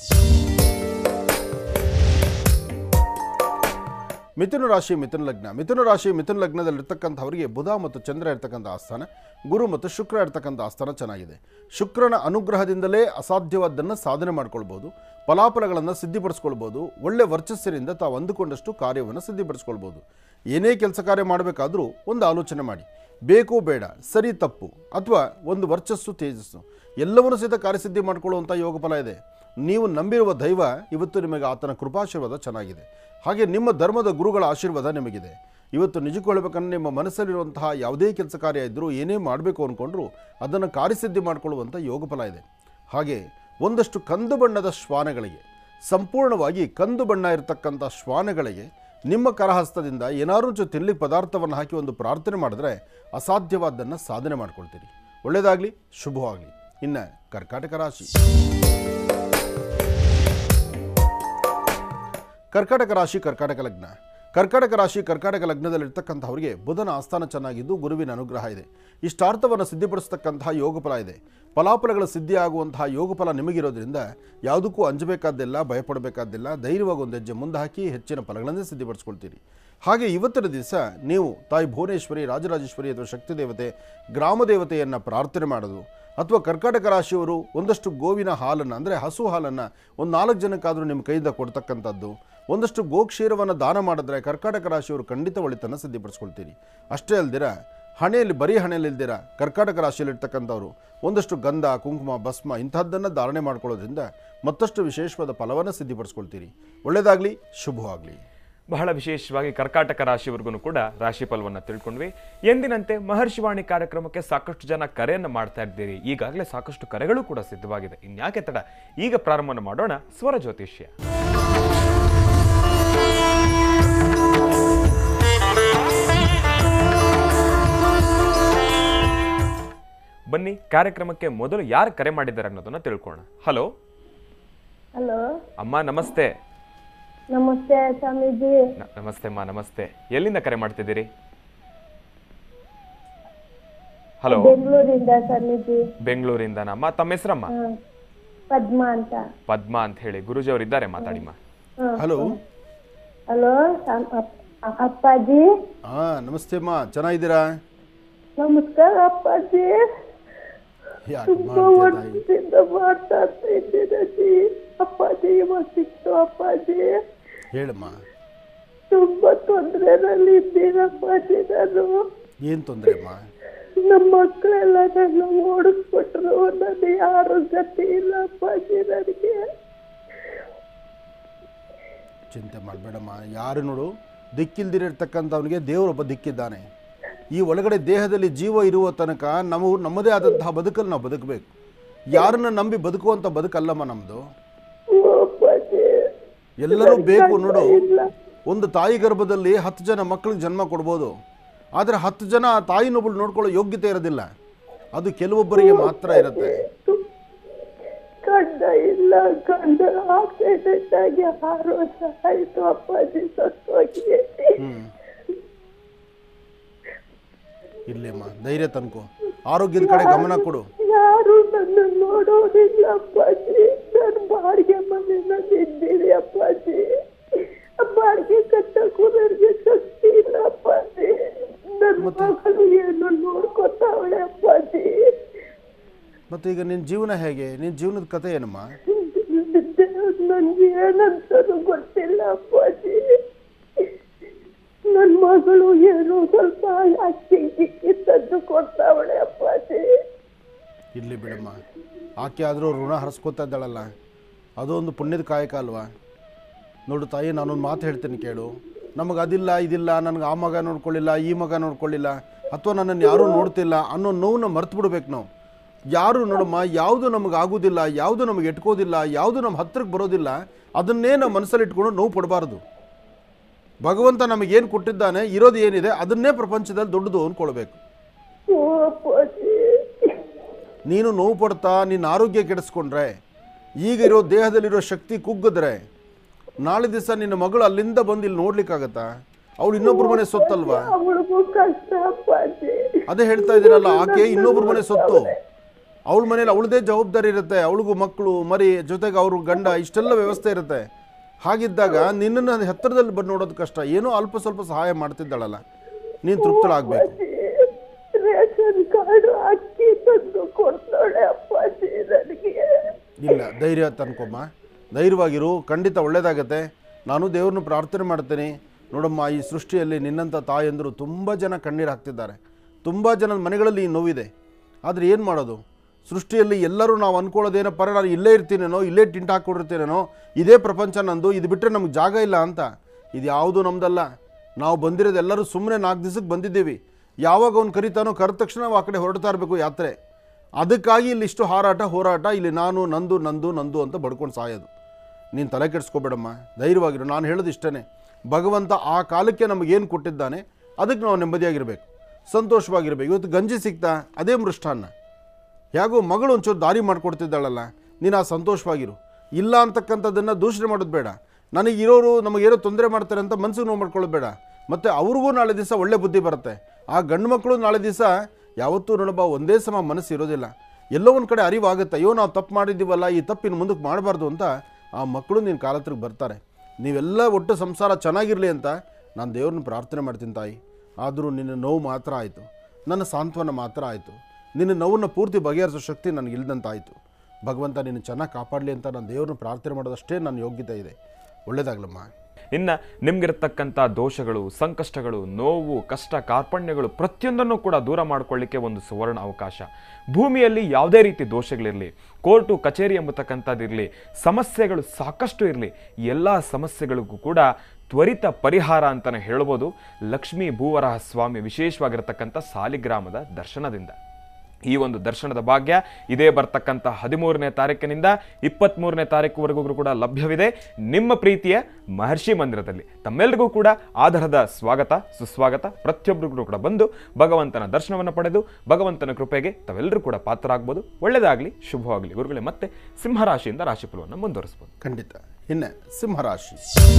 ಮಿಥುನ ರಾಶಿ ಮಿಥುನ ಲಗ್ನ ಮಿಥುನ ರಾಶಿ ಮಿಥುನ ಲಗ್ನದಲ್ಲಿರ್ತಕ್ಕಂಥವರಿಗೆ ಬುಧ ಮತ್ತು ಚಂದ್ರ ಇರ್ತಕ್ಕಂಥ ಆಸ್ಥಾನ ಗುರು ಮತ್ತು ಶುಕ್ರ ಇರ್ತಕ್ಕಂಥ ಆಸ್ಥಾನ ಚೆನ್ನಾಗಿದೆ ಶುಕ್ರನ ಅನುಗ್ರಹದಿಂದಲೇ ಅಸಾಧ್ಯವಾದ್ದನ್ನು ಸಾಧನೆ ಮಾಡ್ಕೊಳ್ಬೋದು ಫಲಾಫಲಗಳನ್ನು ಸಿದ್ಧಿಪಡಿಸ್ಕೊಳ್ಬೋದು ಒಳ್ಳೆ ವರ್ಚಸ್ಸಿನಿಂದ ತಾವು ಅಂದುಕೊಂಡಷ್ಟು ಕಾರ್ಯವನ್ನು ಸಿದ್ಧಿಪಡಿಸ್ಕೊಳ್ಬೋದು ಏನೇ ಕೆಲಸ ಕಾರ್ಯ ಮಾಡಬೇಕಾದ್ರೂ ಒಂದು ಆಲೋಚನೆ ಮಾಡಿ ಬೇಕು ಬೇಡ ಸರಿ ತಪ್ಪು ಅಥವಾ ಒಂದು ವರ್ಚಸ್ಸು ತೇಜಸ್ಸು ಎಲ್ಲವನ್ನೂ ಸಹಿತ ಕಾರ್ಯಸಿದ್ಧಿ ಮಾಡಿಕೊಳ್ಳುವಂಥ ಯೋಗ ಫಲ ಇದೆ ನೀವು ನಂಬಿರುವ ದೈವ ಇವತ್ತು ನಿಮಗೆ ಆತನ ಕೃಪಾಶೀರ್ವಾದ ಚೆನ್ನಾಗಿದೆ ಹಾಗೆ ನಿಮ್ಮ ಧರ್ಮದ ಗುರುಗಳ ಆಶೀರ್ವಾದ ನಿಮಗಿದೆ ಇವತ್ತು ನಿಜಕ್ಕೂ ಹೇಳ್ಬೇಕಂದ್ರೆ ನಿಮ್ಮ ಮನಸ್ಸಲ್ಲಿರುವಂತಹ ಯಾವುದೇ ಕೆಲಸ ಕಾರ್ಯ ಇದ್ದರೂ ಏನೇ ಮಾಡಬೇಕು ಅಂದ್ಕೊಂಡ್ರೂ ಅದನ್ನು ಕಾರ್ಯಸಿದ್ಧಿ ಮಾಡಿಕೊಳ್ಳುವಂಥ ಯೋಗ ಫಲ ಇದೆ ಹಾಗೆ ಒಂದಷ್ಟು ಕಂದು ಬಣ್ಣದ ಶ್ವಾನಗಳಿಗೆ ಸಂಪೂರ್ಣವಾಗಿ ಕಂದು ಬಣ್ಣ ಇರತಕ್ಕಂಥ ಶ್ವಾನಗಳಿಗೆ ನಿಮ್ಮ ಕರಹಸ್ತದಿಂದ ಏನಾದ್ರು ಒಂಚೂರು ತಿನ್ಲಿಕ್ಕೆ ಪದಾರ್ಥವನ್ನು ಹಾಕಿ ಒಂದು ಪ್ರಾರ್ಥನೆ ಮಾಡಿದ್ರೆ ಅಸಾಧ್ಯವಾದ್ದನ್ನು ಸಾಧನೆ ಮಾಡ್ಕೊಳ್ತೀರಿ ಒಳ್ಳೆಯದಾಗಲಿ ಶುಭವಾಗಲಿ ಇನ್ನು ಕರ್ಕಾಟಕ ರಾಶಿ ಕರ್ಕಾಟಕ ರಾಶಿ ಕರ್ಕಾಟಕ ಲಗ್ನ ಕರ್ಕಾಟಕ ರಾಶಿ ಕರ್ಕಾಟಕ ಲಗ್ನದಲ್ಲಿರ್ತಕ್ಕಂಥವರಿಗೆ ಬುಧನ ಆಸ್ಥಾನ ಚೆನ್ನಾಗಿದ್ದು ಗುರುವಿನ ಅನುಗ್ರಹ ಇದೆ ಇಷ್ಟಾರ್ಥವನ್ನು ಸಿದ್ಧಿಪಡಿಸ್ತಕ್ಕಂತಹ ಯೋಗ ಫಲ ಇದೆ ಫಲಾಫಲಗಳ ಸಿದ್ಧಿಯಾಗುವಂತಹ ಯೋಗ ಫಲ ನಿಮಗಿರೋದ್ರಿಂದ ಯಾವುದಕ್ಕೂ ಅಂಜಬೇಕಾದ್ದಿಲ್ಲ ಭಯಪಡಬೇಕಾದ್ದಿಲ್ಲ ಧೈರ್ಯವಾಗಿ ಒಂದು ಹೆಜ್ಜೆ ಮುಂದೆ ಹಾಕಿ ಹೆಚ್ಚಿನ ಫಲಗಳನ್ನೇ ಸಿದ್ಧಿಪಡಿಸ್ಕೊಳ್ತೀರಿ ಹಾಗೆ ಇವತ್ತಿನ ದಿವಸ ನೀವು ತಾಯಿ ಭುವನೇಶ್ವರಿ ರಾಜರಾಜೇಶ್ವರಿ ಅಥವಾ ಶಕ್ತಿ ದೇವತೆ ಗ್ರಾಮ ದೇವತೆಯನ್ನು ಪ್ರಾರ್ಥನೆ ಮಾಡೋದು ಅಥವಾ ಕರ್ಕಾಟಕ ರಾಶಿಯವರು ಒಂದಷ್ಟು ಗೋವಿನ ಹಾಲನ್ನು ಅಂದರೆ ಹಸು ಹಾಲನ್ನು ಒಂದು ನಾಲ್ಕು ಜನಕ್ಕಾದರೂ ನಿಮ್ಮ ಕೈಯಿಂದ ಕೊಡ್ತಕ್ಕಂಥದ್ದು ಒಂದಷ್ಟು ಗೋಕ್ಷೀರವನ್ನು ದಾನ ಮಾಡಿದ್ರೆ ಕರ್ಕಾಟಕ ರಾಶಿಯವರು ಖಂಡಿತ ಒಳಿತನ್ನು ಸಿದ್ಧಿಪಡಿಸ್ಕೊಳ್ತೀರಿ ಅಷ್ಟೇ ಅಲ್ದಿರ ಹಣೆಯಲ್ಲಿ ಬರೀ ಹಣೆಯಲ್ಲಿ ಇಲ್ದಿರ ಕರ್ಕಾಟಕ ರಾಶಿಯಲ್ಲಿರ್ತಕ್ಕಂಥವ್ರು ಒಂದಷ್ಟು ಗಂಧ ಕುಂಕುಮ ಭಸ್ಮ ಇಂಥದ್ದನ್ನು ಧಾರಣೆ ಮಾಡ್ಕೊಳ್ಳೋದ್ರಿಂದ ಮತ್ತಷ್ಟು ವಿಶೇಷವಾದ ಫಲವನ್ನು ಸಿದ್ಧಿಪಡಿಸ್ಕೊಳ್ತೀರಿ ಒಳ್ಳೆಯದಾಗಲಿ ಶುಭವಾಗಲಿ ಬಹಳ ವಿಶೇಷವಾಗಿ ಕರ್ಕಾಟಕ ರಾಶಿವರೆಗೂ ಕೂಡ ರಾಶಿ ಫಲವನ್ನು ತಿಳ್ಕೊಂಡ್ವಿ ಎಂದಿನಂತೆ ಮಹರ್ಷಿವಾಣಿ ಕಾರ್ಯಕ್ರಮಕ್ಕೆ ಸಾಕಷ್ಟು ಜನ ಕರೆಯನ್ನು ಮಾಡ್ತಾ ಇದ್ದೀರಿ ಈಗಾಗಲೇ ಸಾಕಷ್ಟು ಕರೆಗಳು ಕೂಡ ಸಿದ್ಧವಾಗಿದೆ ಇನ್ಯಾಕೆ ತಡ ಈಗ ಪ್ರಾರಂಭವನ್ನು ಮಾಡೋಣ ಸ್ವರ ಜ್ಯೋತಿಷ್ಯ ಬನ್ನಿ ಕಾರ್ಯಕ್ರಮಕ್ಕೆ ಮೊದಲು ಯಾರು ಕರೆ ಮಾಡಿದ್ದಾರೆ ಅನ್ನೋದನ್ನ ತಿಳ್ಕೋಣ ಹಲೋ ಹಲೋ ಅಮ್ಮ ನಮಸ್ತೆ ನಮಸ್ತೆ ಸ್ವಾಮೀಜಿ ನ- ನಮಸ್ತೆ ಅಮ್ಮ ನಮಸ್ತೆ ಎಲ್ಲಿಂದ ಕರೆ ಮಾಡ್ತಿದ್ದೀರಿ ಹಲೋ ಬೆಂಗಳೂರಿಂದ ಸ್ವಾಮೀಜಿ ಬೆಂಗಳೂರಿಂದ ಅಮ್ಮ ತಮ್ಮ ಹೆಸರಮ್ಮ ಹ. ಪದ್ಮ ಅಂತ ಪದ್ಮ ಅಂತ ಹೇಳಿ ಗುರುಜಿ ಅವರು ಇದ್ದಾರೆ ಮಾತಾಡಿಮ್ಮ ಹಲೋ ಹಲೋ ಸ್ವಾಮ್- ಅಪ್- ಅಪ್ಪಾಜಿ ಹಾಂ ನಮಸ್ತೆ ಅಮ್ಮ ಚೆನ್ನಾಗಿದ್ದೀರಾ ನಮಸ್ಕಾರ ಅಪ್ಪಾಜಿ ಯಾಕೆ ತುಂಬಾ ಮಾಡ್ತೀಯ ತಾಯಿ ವರ್ಷದಿಂದ ಮಾಡ್ತಾ ಇದ್ದೀರಜ್ಜಿ ಅಪ್ಪಾಜಿ ಇವಾಗ ಸಿಕ್ತು ಅಪ್ಪಾಜಿ ಹೇಳಮ್ಮ ತುಂಬಾ ತೊಂದರೆನಲ್ಲಿ ಇದ್ದೀರಪ್ಪಾಜಿ ನಾನು ಏನು ತೊಂದರೆ ಅಮ್ಮ ನಮ್ಮ ಮಕ್ಕಳೆಲ್ಲ ನನ್ನ ಓಡಿಸ್ಬಿಟ್ರು ನನ್ನ ಯಾರು ಗತಿ ಇಲ್ಲ ಅಪ್ಪಾಜಿ ನನಗೆ ಚಿಂತೆ ಮಾಡಬೇಡಮ್ಮ ಯಾರು ನೋಡು ದಿಕ್ಕಿಲ್ದಿರತಕ್ಕಂಥವನಿಗೆ ದೇವರೊಬ್ಬ ದಿಕ್ಕಿದ್ದಾನೆ ಈ ಒಳಗಡೆ ದೇಹದಲ್ಲಿ ಜೀವ ಇರುವ ತನಕ ನಾವು ನಮ್ಮದೇ ಆದಂತಹ ಬದುಕಲ್ಲಿ ನಾವು ಬದುಕಬೇಕು ಯಾರನ್ನ ನಂಬಿ ಬದುಕುವಂಥ ಬದುಕಲ್ಲಮ್ಮ ನಮ್ಮದು ಅಪ್ಪಾಜಿ ಎಲ್ಲರೂ ಬೇಕು ಗಂಡ ನೋಡು ಇಲ್ಲ. ಒಂದು ತಾಯಿ ಗರ್ಭದಲ್ಲಿ ಹತ್ತು ಜನ ಮಕ್ಕಳಿಗೆ ಜನ್ಮ ಕೊಡ್ಬೋದು ಆದರೆ ಹತ್ತು ಜನ ಆ ತಾಯಿನೊಬ್ಬಳು ನೋಡ್ಕೊಳ್ಳೋ ಯೋಗ್ಯತೆ ಇರೋದಿಲ್ಲ ಅದು ಕೆಲವೊಬ್ಬರಿಗೆ ಮಾತ್ರ ಇರುತ್ತೆ ಗಂಡ ಇಲ್ಲ ಗಂಡ ಆಕ್ಸಿಡೆಂಟ್ ಆಗಿ ಆರು ವರ್ಷ ಆಯ್ತು ಅಪ್ಪಾಜಿ ಸತ್ತೋಗಿ ಇರ್ಲಿಮ್ಮ ಧೈರ್ಯ ತನ್ಕೋ ಆರೋಗ್ಯದ ಕಡೆ ಗಮನ ಕೊಡು ಯಾರು ನನ್ನ ನೋಡೋದಿಲ್ಲ ಅಪ್ಪಾಜಿ ನಾನು ಬಾಡಿಗೆ ಮನೆಯಲ್ಲಿ ಇದ್ದೀನಿ ಅಪ್ಪಾಜಿ ಬಾಡಿಗೆ ಕಟ್ಟಕ್ಕೂ ನನಗೆ ಶಕ್ತಿ ಇಲ್ಲ ಅಪ್ಪಾಜಿ ನನ್ನ ಮಗಳು ಏನು ನೋಡ್ಕೊತಾವಳೆ ಅಪ್ಪಾಜಿ ಮತ್ತು ಈಗ ನಿನ್ನ ಜೀವನ ಹೇಗೆ ನಿನ್ನ ಜೀವನದ ಕಥೆ ಏನಮ್ಮ ನನ್ಗೆ ಏನಂತನೂ ಗೊತ್ತಿಲ್ಲ ಅಪ್ಪಾಜಿ ನನ್ನ ಮಗಳು ಏನೋ ಸ್ವಲ್ಪ ಅಕ್ಕಿ ಗಿಕ್ಕಿ ತಂದು ಕೊಡ್ತಾವಳೆ ಅಪ್ಪಾಜಿ ಇರಲಿ ಬಿಡಮ್ಮ ಆಕೆ ಆದರೂ ಋಣ ಹರಿಸ್ಕೋತಾ ಇದ್ದಾಳಲ್ಲ ಅದು ಒಂದು ಪುಣ್ಯದ ಕಾಯಕ ಅಲ್ವಾ ನೋಡು ತಾಯಿ ನಾನೊಂದು ಮಾತು ಹೇಳ್ತೀನಿ ಕೇಳು ನಮಗೆ ಅದಿಲ್ಲ ಇದಿಲ್ಲ ನನಗೆ ಆ ಮಗ ನೋಡ್ಕೊಳ್ಳಿಲ್ಲ ಈ ಮಗ ನೋಡ್ಕೊಳ್ಳಿಲ್ಲ ಅಥವಾ ನನ್ನನ್ನು ಯಾರೂ ನೋಡ್ತಿಲ್ಲ ಅನ್ನೋ ನೋವನ್ನ ಮರ್ತು ಬಿಡ್ಬೇಕು ನಾವು ಯಾರು ನೋಡಮ್ಮ ಯಾವುದು ನಮಗೆ ಆಗೋದಿಲ್ಲ ಯಾವುದು ನಮಗೆ ಎಟ್ಕೋದಿಲ್ಲ ಯಾವುದು ನಮ್ಮ ಹತ್ರಕ್ಕೆ ಬರೋದಿಲ್ಲ ಅದನ್ನೇ ನಾವು ಮನಸ್ಸಲ್ಲಿ ಇಟ್ಕೊಂಡು ನೋವು ಪಡಬಾರ್ದು ಭಗವಂತ ನಮಗೇನು ಕೊಟ್ಟಿದ್ದಾನೆ ಇರೋದು ಏನಿದೆ ಅದನ್ನೇ ಪ್ರಪಂಚದಲ್ಲಿ ದೊಡ್ಡದು ಅಂದ್ಕೊಳ್ಬೇಕು ಓ ಅಪ್ಪಾಜಿ ನೀನು ನೋವು ಪಡ್ತಾ ನಿನ್ನ ಆರೋಗ್ಯ ಕೆಡಿಸ್ಕೊಂಡ್ರೆ ಈಗ ಇರೋ ದೇಹದಲ್ಲಿರೋ ಶಕ್ತಿ ಕುಗ್ಗಿದ್ರೆ ನಾಳೆ ದಿವಸ ನಿನ್ನ ಮಗಳು ಅಲ್ಲಿಂದ ಬಂದು ಇಲ್ಲಿ ನೋಡ್ಲಿಕ್ಕಾಗತ್ತಾ ಅವಳು ಇನ್ನೊಬ್ಬರ ಮನೆ ಸೊತ್ತಲ್ವಾ ಅವಳಿಗೂ ಕಷ್ಟ ಅಪ್ಪಾಜಿ ಅದೇ ಹೇಳ್ತಾ ಇದ್ದೀರಲ್ಲ ಆಕೆ ಇನ್ನೊಬ್ಬರ ಮನೆ ಸೊತ್ತು ಅವಳ ಮನೇಲಿ ಅವಳದೇ ಜವಾಬ್ದಾರಿ ಇರುತ್ತೆ ಅವಳಿಗೂ ಮಕ್ಕಳು ಮರಿ ಜೊತೆಗೆ ಅವ್ರ ಗಂಡ ಇಷ್ಟೆಲ್ಲ ವ್ಯವಸ್ಥೆ ಇರುತ್ತೆ ಹಾಗಿದ್ದಾಗ ನಿನ್ನನ್ನು ಹತ್ತಿರದಲ್ಲಿ ಬಂದು ನೋಡೋದು ಕಷ್ಟ ಏನೋ ಅಲ್ಪ ಸ್ವಲ್ಪ ಸಹಾಯ ಮಾಡ್ತಿದ್ದಾಳಲ್ಲ ನೀನು ತೃಪ್ತಳಾಗಬೇಕು ರೇಷನ್ ಕಾರ್ಡ್ ಅಕ್ಕಿ ತಂದು ಕೊಡ್ತಾಳೆ ಅಪ್ಪಾಜಿ ನನಗೆ ಇಲ್ಲ ಧೈರ್ಯ ತನ್ಕೊಮ್ಮ ಧೈರ್ಯವಾಗಿರು ಖಂಡಿತ ಒಳ್ಳೇದಾಗತ್ತೆ ನಾನು ದೇವ್ರನ್ನ ಪ್ರಾರ್ಥನೆ ಮಾಡ್ತೀನಿ ನೋಡಮ್ಮ ಈ ಸೃಷ್ಟಿಯಲ್ಲಿ ನಿನ್ನಂಥ ತಾಯಂದರು ತುಂಬ ಜನ ಕಣ್ಣೀರು ಹಾಕ್ತಿದ್ದಾರೆ ತುಂಬ ಜನದ ಮನೆಗಳಲ್ಲಿ ಈ ನೋವಿದೆ ಆದರೆ ಏನು ಮಾಡೋದು ಸೃಷ್ಟಿಯಲ್ಲಿ ಎಲ್ಲರೂ ನಾವು ಅನ್ಕೊಳ್ಳೋದೇನಪ್ಪ ನಾನು ಇಲ್ಲೇ ಇರ್ತೀನೇನೋ ಇಲ್ಲೇ ಟಿಂಟ್ ಹಾಕ್ಕೊಂಡಿರ್ತೀನೇನೋ ಇದೇ ಪ್ರಪಂಚ ನಂದು ಇದು ಬಿಟ್ಟರೆ ನಮ್ಗೆ ಜಾಗ ಇಲ್ಲ ಅಂತ ಇದು ಯಾವುದು ನಮ್ದಲ್ಲ ನಾವು ಬಂದಿರೋದು ಎಲ್ಲರೂ ಸುಮ್ಮನೆ ನಾಲ್ಕು ದಿವಸಕ್ಕೆ ಬಂದಿದ್ದೀವಿ ಯಾವಾಗ ಅವ್ನು ಕರಿತಾನೋ ಕರೆದ ತಕ್ಷಣ ನಾವು ಆ ಕಡೆ ಹೊರಡ್ತಾ ಇರಬೇಕು ಯಾತ್ರೆ ಅದಕ್ಕಾಗಿ ಇಲ್ಲಿ ಇಷ್ಟು ಹಾರಾಟ ಹೋರಾಟ ಇಲ್ಲಿ ನಾನು ನಂದು ನಂದು ನಂದು ಅಂತ ಬಡ್ಕೊಂಡು ಸಾಯೋದು ನೀನು ತಲೆ ಕೆಡಿಸ್ಕೋಬೇಡಮ್ಮ ಧೈರ್ಯವಾಗಿರು ನಾನು ಹೇಳೋದು ಇಷ್ಟೇ ಭಗವಂತ ಆ ಕಾಲಕ್ಕೆ ನಮಗೇನು ಕೊಟ್ಟಿದ್ದಾನೆ ಅದಕ್ಕೆ ನಾವು ನೆಮ್ಮದಿಯಾಗಿರಬೇಕು ಸಂತೋಷವಾಗಿರ್ಬೇಕು ಇವತ್ತು ಗಂಜಿ ಸಿಗ್ತಾ ಅದೇ ಮೃಷ್ಟಾನ್ನ ಹೇಗೋ ಮಗಳು ಒಂಚೂರು ದಾರಿ ಮಾಡಿಕೊಡ್ತಿದ್ದಾಳಲ್ಲ ನೀನು ಆ ಸಂತೋಷವಾಗಿರು ಇಲ್ಲ ಅಂತಕ್ಕಂಥದ್ದನ್ನು ದೂಷಣೆ ಮಾಡೋದು ಬೇಡ ನನಗೆ ಇರೋರು ನಮಗೇನೋ ತೊಂದರೆ ಮಾಡ್ತಾರೆ ಅಂತ ಮನಸ್ಸಿಗೆ ನೋವು ಮಾಡ್ಕೊಳ್ಳೋದು ಬೇಡ ಮತ್ತು ಅವ್ರಿಗೂ ನಾಳೆ ದಿವಸ ಒಳ್ಳೆ ಬುದ್ಧಿ ಬರುತ್ತೆ ಆ ಗಂಡು ಮಕ್ಕಳು ನಾಳೆ ದಿವಸ ಯಾವತ್ತೂ ನೋಡಬ ಒಂದೇ ಸಮ ಮನಸ್ಸು ಇರೋದಿಲ್ಲ ಎಲ್ಲೋ ಒಂದು ಕಡೆ ಅರಿವಾಗುತ್ತೆ ಅಯ್ಯೋ ನಾವು ತಪ್ಪು ಮಾಡಿದ್ದೀವಲ್ಲ ಈ ತಪ್ಪಿನ ಮುಂದಕ್ಕೆ ಮಾಡಬಾರ್ದು ಅಂತ ಆ ಮಕ್ಕಳು ನಿನ್ನ ಕಾಲತ್ರಕ್ಕೆ ಬರ್ತಾರೆ ನೀವೆಲ್ಲ ಒಟ್ಟು ಸಂಸಾರ ಚೆನ್ನಾಗಿರಲಿ ಅಂತ ನಾನು ದೇವ್ರನ್ನ ಪ್ರಾರ್ಥನೆ ಮಾಡ್ತೀನಿ ತಾಯಿ ಆದರೂ ನಿನ್ನ ನೋವು ಮಾತ್ರ ಆಯಿತು ನನ್ನ ಸಾಂತ್ವನ ಮಾತ್ರ ಆಯಿತು ನಿನ್ನ ನೋವನ್ನು ಪೂರ್ತಿ ಬಗೆಹರಿಸೋ ಶಕ್ತಿ ನನಗೆ ಇಲ್ದಂತಾಯಿತು ಭಗವಂತ ನಿನ್ನ ಚೆನ್ನಾಗಿ ಕಾಪಾಡಲಿ ಅಂತ ನಾನು ದೇವ್ರನ್ನ ಪ್ರಾರ್ಥನೆ ಮಾಡೋದಷ್ಟೇ ನನ್ನ ಯೋಗ್ಯತೆ ಇದೆ ಒಳ್ಳೇದಾಗ್ಲಮ್ಮ ಇನ್ನು ನಿಮ್ಗಿರ್ತಕ್ಕಂಥ ದೋಷಗಳು ಸಂಕಷ್ಟಗಳು ನೋವು ಕಷ್ಟ ಕಾರ್ಪಣ್ಯಗಳು ಪ್ರತಿಯೊಂದನ್ನು ಕೂಡ ದೂರ ಮಾಡ್ಕೊಳ್ಳಿಕ್ಕೆ ಒಂದು ಸುವರ್ಣ ಅವಕಾಶ ಭೂಮಿಯಲ್ಲಿ ಯಾವುದೇ ರೀತಿ ದೋಷಗಳಿರಲಿ ಕೋರ್ಟು ಕಚೇರಿ ಎಂಬತಕ್ಕಂಥದ್ದಿರಲಿ ಸಮಸ್ಯೆಗಳು ಸಾಕಷ್ಟು ಇರಲಿ ಎಲ್ಲ ಸಮಸ್ಯೆಗಳಿಗೂ ಕೂಡ ತ್ವರಿತ ಪರಿಹಾರ ಅಂತಲೇ ಹೇಳ್ಬೋದು ಲಕ್ಷ್ಮೀ ಭೂವರಹ ಸ್ವಾಮಿ ವಿಶೇಷವಾಗಿರ್ತಕ್ಕಂಥ ಸಾಲಿಗ್ರಾಮದ ದರ್ಶನದಿಂದ ಈ ಒಂದು ದರ್ಶನದ ಭಾಗ್ಯ ಇದೇ ಬರ್ತಕ್ಕಂಥ ಹದಿಮೂರನೇ ತಾರೀಕಿನಿಂದ ಇಪ್ಪತ್ತ್ಮೂರನೇ ತಾರೀಕುವರೆಗೂ ಕೂಡ ಲಭ್ಯವಿದೆ ನಿಮ್ಮ ಪ್ರೀತಿಯ ಮಹರ್ಷಿ ಮಂದಿರದಲ್ಲಿ ತಮ್ಮೆಲ್ಲರಿಗೂ ಕೂಡ ಆಧಾರದ ಸ್ವಾಗತ ಸುಸ್ವಾಗತ ಪ್ರತಿಯೊಬ್ಬರಿಗೂ ಕೂಡ ಬಂದು ಭಗವಂತನ ದರ್ಶನವನ್ನು ಪಡೆದು ಭಗವಂತನ ಕೃಪೆಗೆ ತಾವೆಲ್ಲರೂ ಕೂಡ ಪಾತ್ರರಾಗ್ಬೋದು ಒಳ್ಳೆಯದಾಗಲಿ ಶುಭವಾಗಲಿ ಗುರುಗಳೇ ಮತ್ತೆ ಸಿಂಹರಾಶಿಯಿಂದ ರಾಶಿಫಲವನ್ನು ಮುಂದುವರಿಸ್ಬೋದು ಖಂಡಿತ ಇನ್ನು ಸಿಂಹರಾಶಿ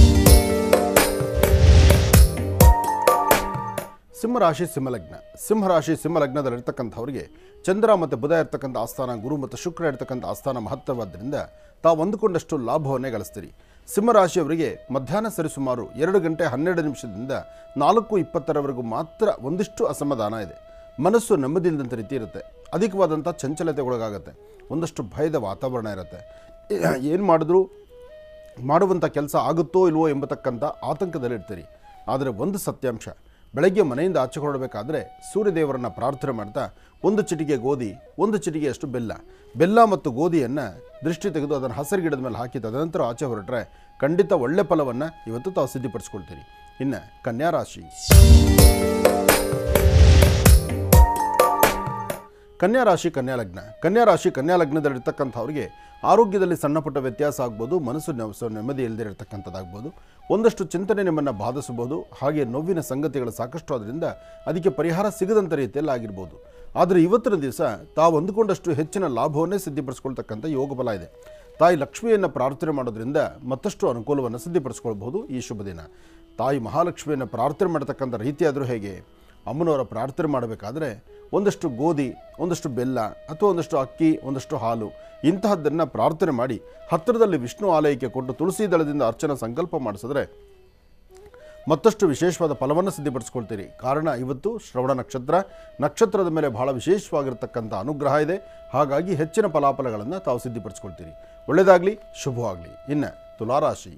ಸಿಂಹರಾಶಿ ಸಿಂಹಲಗ್ನ ಸಿಂಹರಾಶಿ ಸಿಂಹಲಗ್ನದಲ್ಲಿರ್ತಕ್ಕಂಥವ್ರಿಗೆ ಚಂದ್ರ ಮತ್ತು ಬುಧ ಇರ್ತಕ್ಕಂಥ ಆಸ್ಥಾನ ಗುರು ಮತ್ತು ಶುಕ್ರ ಇರ್ತಕ್ಕಂಥ ಆಸ್ಥಾನ ಮಹತ್ವವಾದ್ದರಿಂದ ತಾವು ಅಂದುಕೊಂಡಷ್ಟು ಲಾಭವನ್ನೇ ಗಳಿಸ್ತೀರಿ ಸಿಂಹರಾಶಿಯವರಿಗೆ ಮಧ್ಯಾಹ್ನ ಸರಿಸುಮಾರು ಎರಡು ಗಂಟೆ ಹನ್ನೆರಡು ನಿಮಿಷದಿಂದ ನಾಲ್ಕು ಇಪ್ಪತ್ತರವರೆಗೂ ಮಾತ್ರ ಒಂದಿಷ್ಟು ಅಸಮಾಧಾನ ಇದೆ ಮನಸ್ಸು ನೆಮ್ಮದಿಲ್ಲದಂಥ ರೀತಿ ಇರುತ್ತೆ ಅಧಿಕವಾದಂಥ ಚಂಚಲತೆ ಒಳಗಾಗುತ್ತೆ ಒಂದಷ್ಟು ಭಯದ ವಾತಾವರಣ ಇರುತ್ತೆ ಏನು ಮಾಡಿದ್ರೂ ಮಾಡುವಂಥ ಕೆಲಸ ಆಗುತ್ತೋ ಇಲ್ವೋ ಎಂಬತಕ್ಕಂಥ ಆತಂಕದಲ್ಲಿರ್ತೀರಿ ಆದರೆ ಒಂದು ಸತ್ಯಾಂಶ ಬೆಳಗ್ಗೆ ಮನೆಯಿಂದ ಆಚೆ ಹೊರಡಬೇಕಾದ್ರೆ ಸೂರ್ಯದೇವರನ್ನು ಪ್ರಾರ್ಥನೆ ಮಾಡ್ತಾ ಒಂದು ಚಿಟಿಕೆ ಗೋಧಿ ಒಂದು ಚಿಟಿಕೆಯಷ್ಟು ಬೆಲ್ಲ ಬೆಲ್ಲ ಮತ್ತು ಗೋಧಿಯನ್ನು ದೃಷ್ಟಿ ತೆಗೆದು ಅದನ್ನು ಹಸಿರು ಗಿಡದ ಮೇಲೆ ಹಾಕಿ ತದನಂತರ ಆಚೆ ಹೊರಟ್ರೆ ಖಂಡಿತ ಒಳ್ಳೆ ಫಲವನ್ನು ಇವತ್ತು ತಾವು ಸಿದ್ಧಪಡಿಸ್ಕೊಳ್ತೀರಿ ಇನ್ನು ಕನ್ಯಾ ರಾಶಿ ಕನ್ಯಾ ರಾಶಿ ಕನ್ಯಾ ಲಗ್ನ ಕನ್ಯಾ ರಾಶಿ ಕನ್ಯಾ ಲಗ್ನದಲ್ಲಿರ್ತಕ್ಕಂಥವ್ರಿಗೆ ಆರೋಗ್ಯದಲ್ಲಿ ಸಣ್ಣ ಪುಟ್ಟ ವ್ಯತ್ಯಾಸ ಆಗ್ಬೋದು ಮನಸ್ಸು ನೆವಸ ನೆಮ್ಮದಿ ಇಲ್ಲದೆ ಇರತಕ್ಕಂಥದ್ದಾಗ್ಬೋದು ಒಂದಷ್ಟು ಚಿಂತನೆ ನಿಮ್ಮನ್ನು ಬಾಧಿಸಬಹುದು ಹಾಗೆ ನೋವಿನ ಸಂಗತಿಗಳು ಸಾಕಷ್ಟು ಅದರಿಂದ ಅದಕ್ಕೆ ಪರಿಹಾರ ಸಿಗದಂಥ ರೀತಿಯಲ್ಲಿ ಆಗಿರ್ಬೋದು ಆದರೆ ಇವತ್ತಿನ ದಿವಸ ತಾವು ಅಂದುಕೊಂಡಷ್ಟು ಹೆಚ್ಚಿನ ಲಾಭವನ್ನೇ ಸಿದ್ಧಿಪಡಿಸ್ಕೊಳ್ತಕ್ಕಂಥ ಯೋಗ ಬಲ ಇದೆ ತಾಯಿ ಲಕ್ಷ್ಮಿಯನ್ನು ಪ್ರಾರ್ಥನೆ ಮಾಡೋದ್ರಿಂದ ಮತ್ತಷ್ಟು ಅನುಕೂಲವನ್ನು ಸಿದ್ಧಿಪಡಿಸ್ಕೊಳ್ಬಹುದು ಈ ಶುಭ ದಿನ ತಾಯಿ ಮಹಾಲಕ್ಷ್ಮಿಯನ್ನು ಪ್ರಾರ್ಥನೆ ಮಾಡತಕ್ಕಂಥ ರೀತಿಯಾದರೂ ಹೇಗೆ ಅಮ್ಮನವರ ಪ್ರಾರ್ಥನೆ ಮಾಡಬೇಕಾದ್ರೆ ಒಂದಷ್ಟು ಗೋಧಿ ಒಂದಷ್ಟು ಬೆಲ್ಲ ಅಥವಾ ಒಂದಷ್ಟು ಅಕ್ಕಿ ಒಂದಷ್ಟು ಹಾಲು ಇಂತಹದ್ದನ್ನು ಪ್ರಾರ್ಥನೆ ಮಾಡಿ ಹತ್ತಿರದಲ್ಲಿ ವಿಷ್ಣು ಆಲಯಕ್ಕೆ ಕೊಟ್ಟು ತುಳಸಿ ದಳದಿಂದ ಅರ್ಚನಾ ಸಂಕಲ್ಪ ಮಾಡಿಸಿದ್ರೆ ಮತ್ತಷ್ಟು ವಿಶೇಷವಾದ ಫಲವನ್ನು ಸಿದ್ಧಪಡಿಸ್ಕೊಳ್ತೀರಿ ಕಾರಣ ಇವತ್ತು ಶ್ರವಣ ನಕ್ಷತ್ರ ನಕ್ಷತ್ರದ ಮೇಲೆ ಬಹಳ ವಿಶೇಷವಾಗಿರ್ತಕ್ಕಂಥ ಅನುಗ್ರಹ ಇದೆ ಹಾಗಾಗಿ ಹೆಚ್ಚಿನ ಫಲಾಫಲಗಳನ್ನು ತಾವು ಸಿದ್ಧಪಡಿಸ್ಕೊಳ್ತೀರಿ ಒಳ್ಳೆಯದಾಗಲಿ ಶುಭವಾಗಲಿ ಇನ್ನು ತುಲಾರಾಶಿ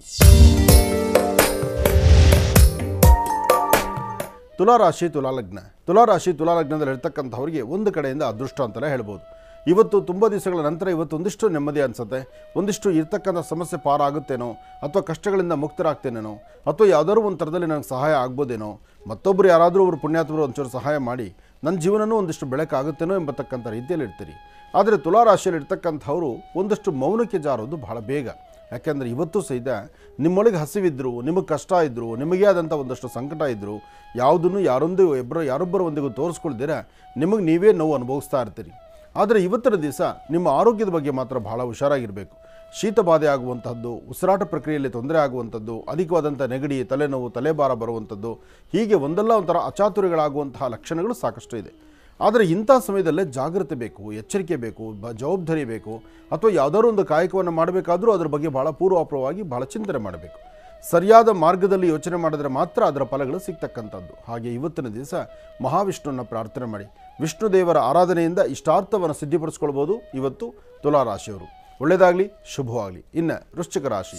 ತುಲಾರಾಶಿ ತುಲಾಲಗ್ನ ತುಲಾರಾಶಿ ತುಲಾಲಗ್ನದಲ್ಲಿ ಇರ್ತಕ್ಕಂಥವ್ರಿಗೆ ಒಂದು ಕಡೆಯಿಂದ ಅದೃಷ್ಟ ಅಂತಲೇ ಹೇಳ್ಬೋದು ಇವತ್ತು ತುಂಬ ದಿವಸಗಳ ನಂತರ ಇವತ್ತು ಒಂದಿಷ್ಟು ನೆಮ್ಮದಿ ಅನಿಸುತ್ತೆ ಒಂದಿಷ್ಟು ಇರ್ತಕ್ಕಂಥ ಸಮಸ್ಯೆ ಪಾರಾಗುತ್ತೇನೋ ಅಥವಾ ಕಷ್ಟಗಳಿಂದ ಮುಕ್ತರಾಗ್ತೇನೇನೋ ಅಥವಾ ಯಾವುದಾದ್ರು ಒಂದು ಥರದಲ್ಲಿ ನನಗೆ ಸಹಾಯ ಆಗ್ಬೋದೇನೋ ಮತ್ತೊಬ್ಬರು ಯಾರಾದರೂ ಅವರು ಪುಣ್ಯಾತ್ಮರು ಒಂಚೂರು ಸಹಾಯ ಮಾಡಿ ನನ್ನ ಜೀವನನೂ ಒಂದಿಷ್ಟು ಬೆಳಕಾಗುತ್ತೇನೋ ಎಂಬತಕ್ಕಂಥ ರೀತಿಯಲ್ಲಿ ಇರ್ತೀರಿ ಆದರೆ ತುಲಾರಾಶಿಯಲ್ಲಿ ಇರ್ತಕ್ಕಂಥವರು ಒಂದಷ್ಟು ಮೌನಕ್ಕೆ ಜಾರೋದು ಬಹಳ ಬೇಗ ಯಾಕೆಂದರೆ ಇವತ್ತು ಸಹಿತ ನಿಮ್ಮೊಳಗೆ ಹಸಿವಿದ್ರು ನಿಮಗೆ ಕಷ್ಟ ಇದ್ದರು ನಿಮಗೆ ಆದಂಥ ಒಂದಷ್ಟು ಸಂಕಟ ಇದ್ದರು ಯಾವುದನ್ನು ಯಾರೊಂದು ಇಬ್ಬರು ಯಾರೊಬ್ಬರ ಒಂದಿಗೂ ತೋರಿಸ್ಕೊಳ್ದಿರ ನಿಮಗೆ ನೀವೇ ನೋವು ಅನುಭವಿಸ್ತಾ ಇರ್ತೀರಿ ಆದರೆ ಇವತ್ತಿನ ದಿವಸ ನಿಮ್ಮ ಆರೋಗ್ಯದ ಬಗ್ಗೆ ಮಾತ್ರ ಬಹಳ ಹುಷಾರಾಗಿರಬೇಕು ಶೀತ ಬಾಧೆ ಆಗುವಂಥದ್ದು ಉಸಿರಾಟ ಪ್ರಕ್ರಿಯೆಯಲ್ಲಿ ತೊಂದರೆ ಆಗುವಂಥದ್ದು ಅಧಿಕವಾದಂಥ ನೆಗಡಿ ತಲೆನೋವು ತಲೆಭಾರ ಬರುವಂಥದ್ದು ಹೀಗೆ ಒಂದಲ್ಲ ಒಂಥರ ಅಚಾತುರ್ಯಗಳಾಗುವಂತಹ ಲಕ್ಷಣಗಳು ಸಾಕಷ್ಟು ಇದೆ ಆದರೆ ಇಂಥ ಸಮಯದಲ್ಲೇ ಜಾಗ್ರತೆ ಬೇಕು ಎಚ್ಚರಿಕೆ ಬೇಕು ಬ ಜವಾಬ್ದಾರಿ ಬೇಕು ಅಥವಾ ಯಾವುದಾದ್ರು ಒಂದು ಕಾಯಕವನ್ನು ಮಾಡಬೇಕಾದ್ರೂ ಅದರ ಬಗ್ಗೆ ಭಾಳ ಪೂರ್ವಾಪರವಾಗಿ ಭಾಳ ಚಿಂತನೆ ಮಾಡಬೇಕು ಸರಿಯಾದ ಮಾರ್ಗದಲ್ಲಿ ಯೋಚನೆ ಮಾಡಿದ್ರೆ ಮಾತ್ರ ಅದರ ಫಲಗಳು ಸಿಗ್ತಕ್ಕಂಥದ್ದು ಹಾಗೆ ಇವತ್ತಿನ ದಿವಸ ಮಹಾವಿಷ್ಣುವನ್ನು ಪ್ರಾರ್ಥನೆ ಮಾಡಿ ವಿಷ್ಣು ದೇವರ ಆರಾಧನೆಯಿಂದ ಇಷ್ಟಾರ್ಥವನ್ನು ಸಿದ್ಧಿಪಡಿಸ್ಕೊಳ್ಬೋದು ಇವತ್ತು ತುಲಾರಾಶಿಯವರು ಒಳ್ಳೆಯದಾಗಲಿ ಶುಭವಾಗಲಿ ಇನ್ನು ವೃಶ್ಚಿಕ ರಾಶಿ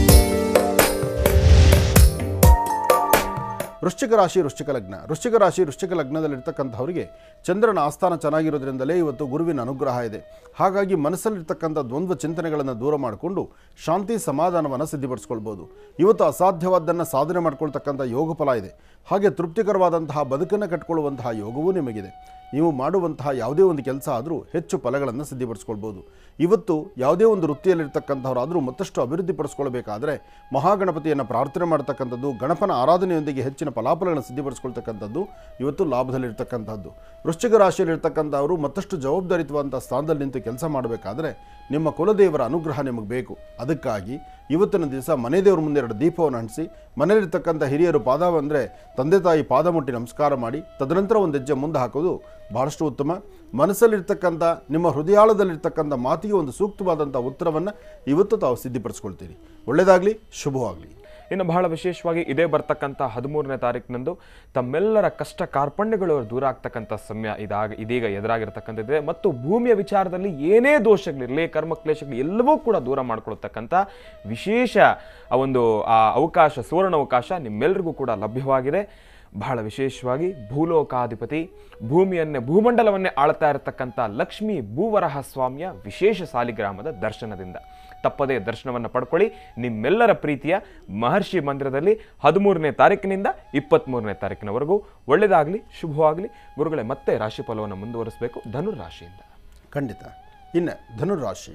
ವೃಶ್ಚಿಕ ರಾಶಿ ವೃಶ್ಚಿಕ ಲಗ್ನ ವೃಶ್ಚಿಕ ರಾಶಿ ವೃಶ್ಚಿಕ ಲಗ್ನದಲ್ಲಿರ್ತಕ್ಕಂಥವರಿಗೆ ಚಂದ್ರನ ಆಸ್ಥಾನ ಚೆನ್ನಾಗಿರೋದ್ರಿಂದಲೇ ಇವತ್ತು ಗುರುವಿನ ಅನುಗ್ರಹ ಇದೆ ಹಾಗಾಗಿ ಮನಸ್ಸಲ್ಲಿರ್ತಕ್ಕಂಥ ದ್ವಂದ್ವ ಚಿಂತನೆಗಳನ್ನು ದೂರ ಮಾಡಿಕೊಂಡು ಶಾಂತಿ ಸಮಾಧಾನವನ್ನು ಸಿದ್ಧಪಡಿಸ್ಕೊಳ್ಬೋದು ಇವತ್ತು ಅಸಾಧ್ಯವಾದ್ದನ್ನು ಸಾಧನೆ ಮಾಡ್ಕೊಳ್ತಕ್ಕಂಥ ಯೋಗ ಫಲ ಇದೆ ಹಾಗೆ ತೃಪ್ತಿಕರವಾದಂತಹ ಬದುಕನ್ನು ಕಟ್ಕೊಳ್ಳುವಂತಹ ಯೋಗವೂ ನಿಮಗಿದೆ ನೀವು ಮಾಡುವಂತಹ ಯಾವುದೇ ಒಂದು ಕೆಲಸ ಆದರೂ ಹೆಚ್ಚು ಫಲಗಳನ್ನು ಸಿದ್ಧಪಡಿಸ್ಕೊಳ್ಬೋದು ಇವತ್ತು ಯಾವುದೇ ಒಂದು ವೃತ್ತಿಯಲ್ಲಿರ್ತಕ್ಕಂಥವರಾದರೂ ಮತ್ತಷ್ಟು ಅಭಿವೃದ್ಧಿ ಪಡಿಸ್ಕೊಳ್ಬೇಕಾದ್ರೆ ಮಹಾಗಣಪತಿಯನ್ನು ಪ್ರಾರ್ಥನೆ ಮಾಡ್ತಕ್ಕಂಥದ್ದು ಗಣಪನ ಆರಾಧನೆಯೊಂದಿಗೆ ಹೆಚ್ಚಿನ ಫಲಾಫಲಗಳನ್ನು ಸಿದ್ಧಪಡಿಸ್ಕೊಳ್ತಕ್ಕಂಥದ್ದು ಇವತ್ತು ಲಾಭದಲ್ಲಿರ್ತಕ್ಕಂಥದ್ದು ವೃಶ್ಚಿಕ ರಾಶಿಯಲ್ಲಿರ್ತಕ್ಕಂಥವರು ಮತ್ತಷ್ಟು ಜವಾಬ್ದಾರಿತ್ವಂಥ ಸ್ಥಾನದಲ್ಲಿ ನಿಂತು ಕೆಲಸ ಮಾಡಬೇಕಾದ್ರೆ ನಿಮ್ಮ ಕುಲದೇವರ ಅನುಗ್ರಹ ನಿಮಗೆ ಬೇಕು ಅದಕ್ಕಾಗಿ ಇವತ್ತಿನ ದಿವಸ ಮನೆ ದೇವರ ಮುಂದೆ ಎರಡು ದೀಪವನ್ನು ಹಂಚಿಸಿ ಮನೆಯಲ್ಲಿರ್ತಕ್ಕಂಥ ಹಿರಿಯರು ಪಾದ ಅಂದರೆ ತಂದೆ ತಾಯಿ ಪಾದ ಮುಟ್ಟಿ ನಮಸ್ಕಾರ ಮಾಡಿ ತದನಂತರ ಒಂದು ಹೆಜ್ಜೆ ಮುಂದೆ ಹಾಕೋದು ಬಹಳಷ್ಟು ಉತ್ತಮ ಮನಸ್ಸಲ್ಲಿರ್ತಕ್ಕಂಥ ನಿಮ್ಮ ಹೃದಯಾಳದಲ್ಲಿರ್ತಕ್ಕಂಥ ಮಾತಿಗೆ ಒಂದು ಸೂಕ್ತವಾದಂಥ ಉತ್ತರವನ್ನು ಇವತ್ತು ತಾವು ಸಿದ್ಧಪಡಿಸ್ಕೊಳ್ತೀರಿ ಒಳ್ಳೆಯದಾಗಲಿ ಶುಭವಾಗಲಿ ಇನ್ನು ಬಹಳ ವಿಶೇಷವಾಗಿ ಇದೇ ಬರ್ತಕ್ಕಂಥ ಹದಿಮೂರನೇ ತಾರೀಕಿನಂದು ತಮ್ಮೆಲ್ಲರ ಕಷ್ಟ ಕಾರ್ಪಣ್ಯಗಳು ದೂರ ಆಗ್ತಕ್ಕಂಥ ಸಮಯ ಇದಾಗ ಇದೀಗ ಎದುರಾಗಿರ್ತಕ್ಕಂಥದ್ದಿದೆ ಮತ್ತು ಭೂಮಿಯ ವಿಚಾರದಲ್ಲಿ ಏನೇ ದೋಷಗಳಿರಲಿ ಕರ್ಮಕ್ಲೇಶಗಳು ಎಲ್ಲವೂ ಕೂಡ ದೂರ ಮಾಡ್ಕೊಳ್ತಕ್ಕಂಥ ವಿಶೇಷ ಆ ಒಂದು ಆ ಅವಕಾಶ ಸುವರ್ಣ ಅವಕಾಶ ನಿಮ್ಮೆಲ್ಲರಿಗೂ ಕೂಡ ಲಭ್ಯವಾಗಿದೆ ಬಹಳ ವಿಶೇಷವಾಗಿ ಭೂಲೋಕಾಧಿಪತಿ ಭೂಮಿಯನ್ನೇ ಭೂಮಂಡಲವನ್ನೇ ಆಳ್ತಾ ಇರತಕ್ಕಂಥ ಲಕ್ಷ್ಮೀ ಭೂವರಹ ಸ್ವಾಮಿಯ ವಿಶೇಷ ಸಾಲಿಗ್ರಾಮದ ದರ್ಶನದಿಂದ ತಪ್ಪದೇ ದರ್ಶನವನ್ನು ಪಡ್ಕೊಳ್ಳಿ ನಿಮ್ಮೆಲ್ಲರ ಪ್ರೀತಿಯ ಮಹರ್ಷಿ ಮಂದಿರದಲ್ಲಿ ಹದಿಮೂರನೇ ತಾರೀಕಿನಿಂದ ಇಪ್ಪತ್ತ್ಮೂರನೇ ತಾರೀಕಿನವರೆಗೂ ಒಳ್ಳೆಯದಾಗಲಿ ಶುಭವಾಗಲಿ ಗುರುಗಳೇ ಮತ್ತೆ ರಾಶಿ ಫಲವನ್ನು ಮುಂದುವರಿಸಬೇಕು ಧನುರ್ ರಾಶಿಯಿಂದ ಖಂಡಿತ ಇನ್ನು ಧನುರಾಶಿ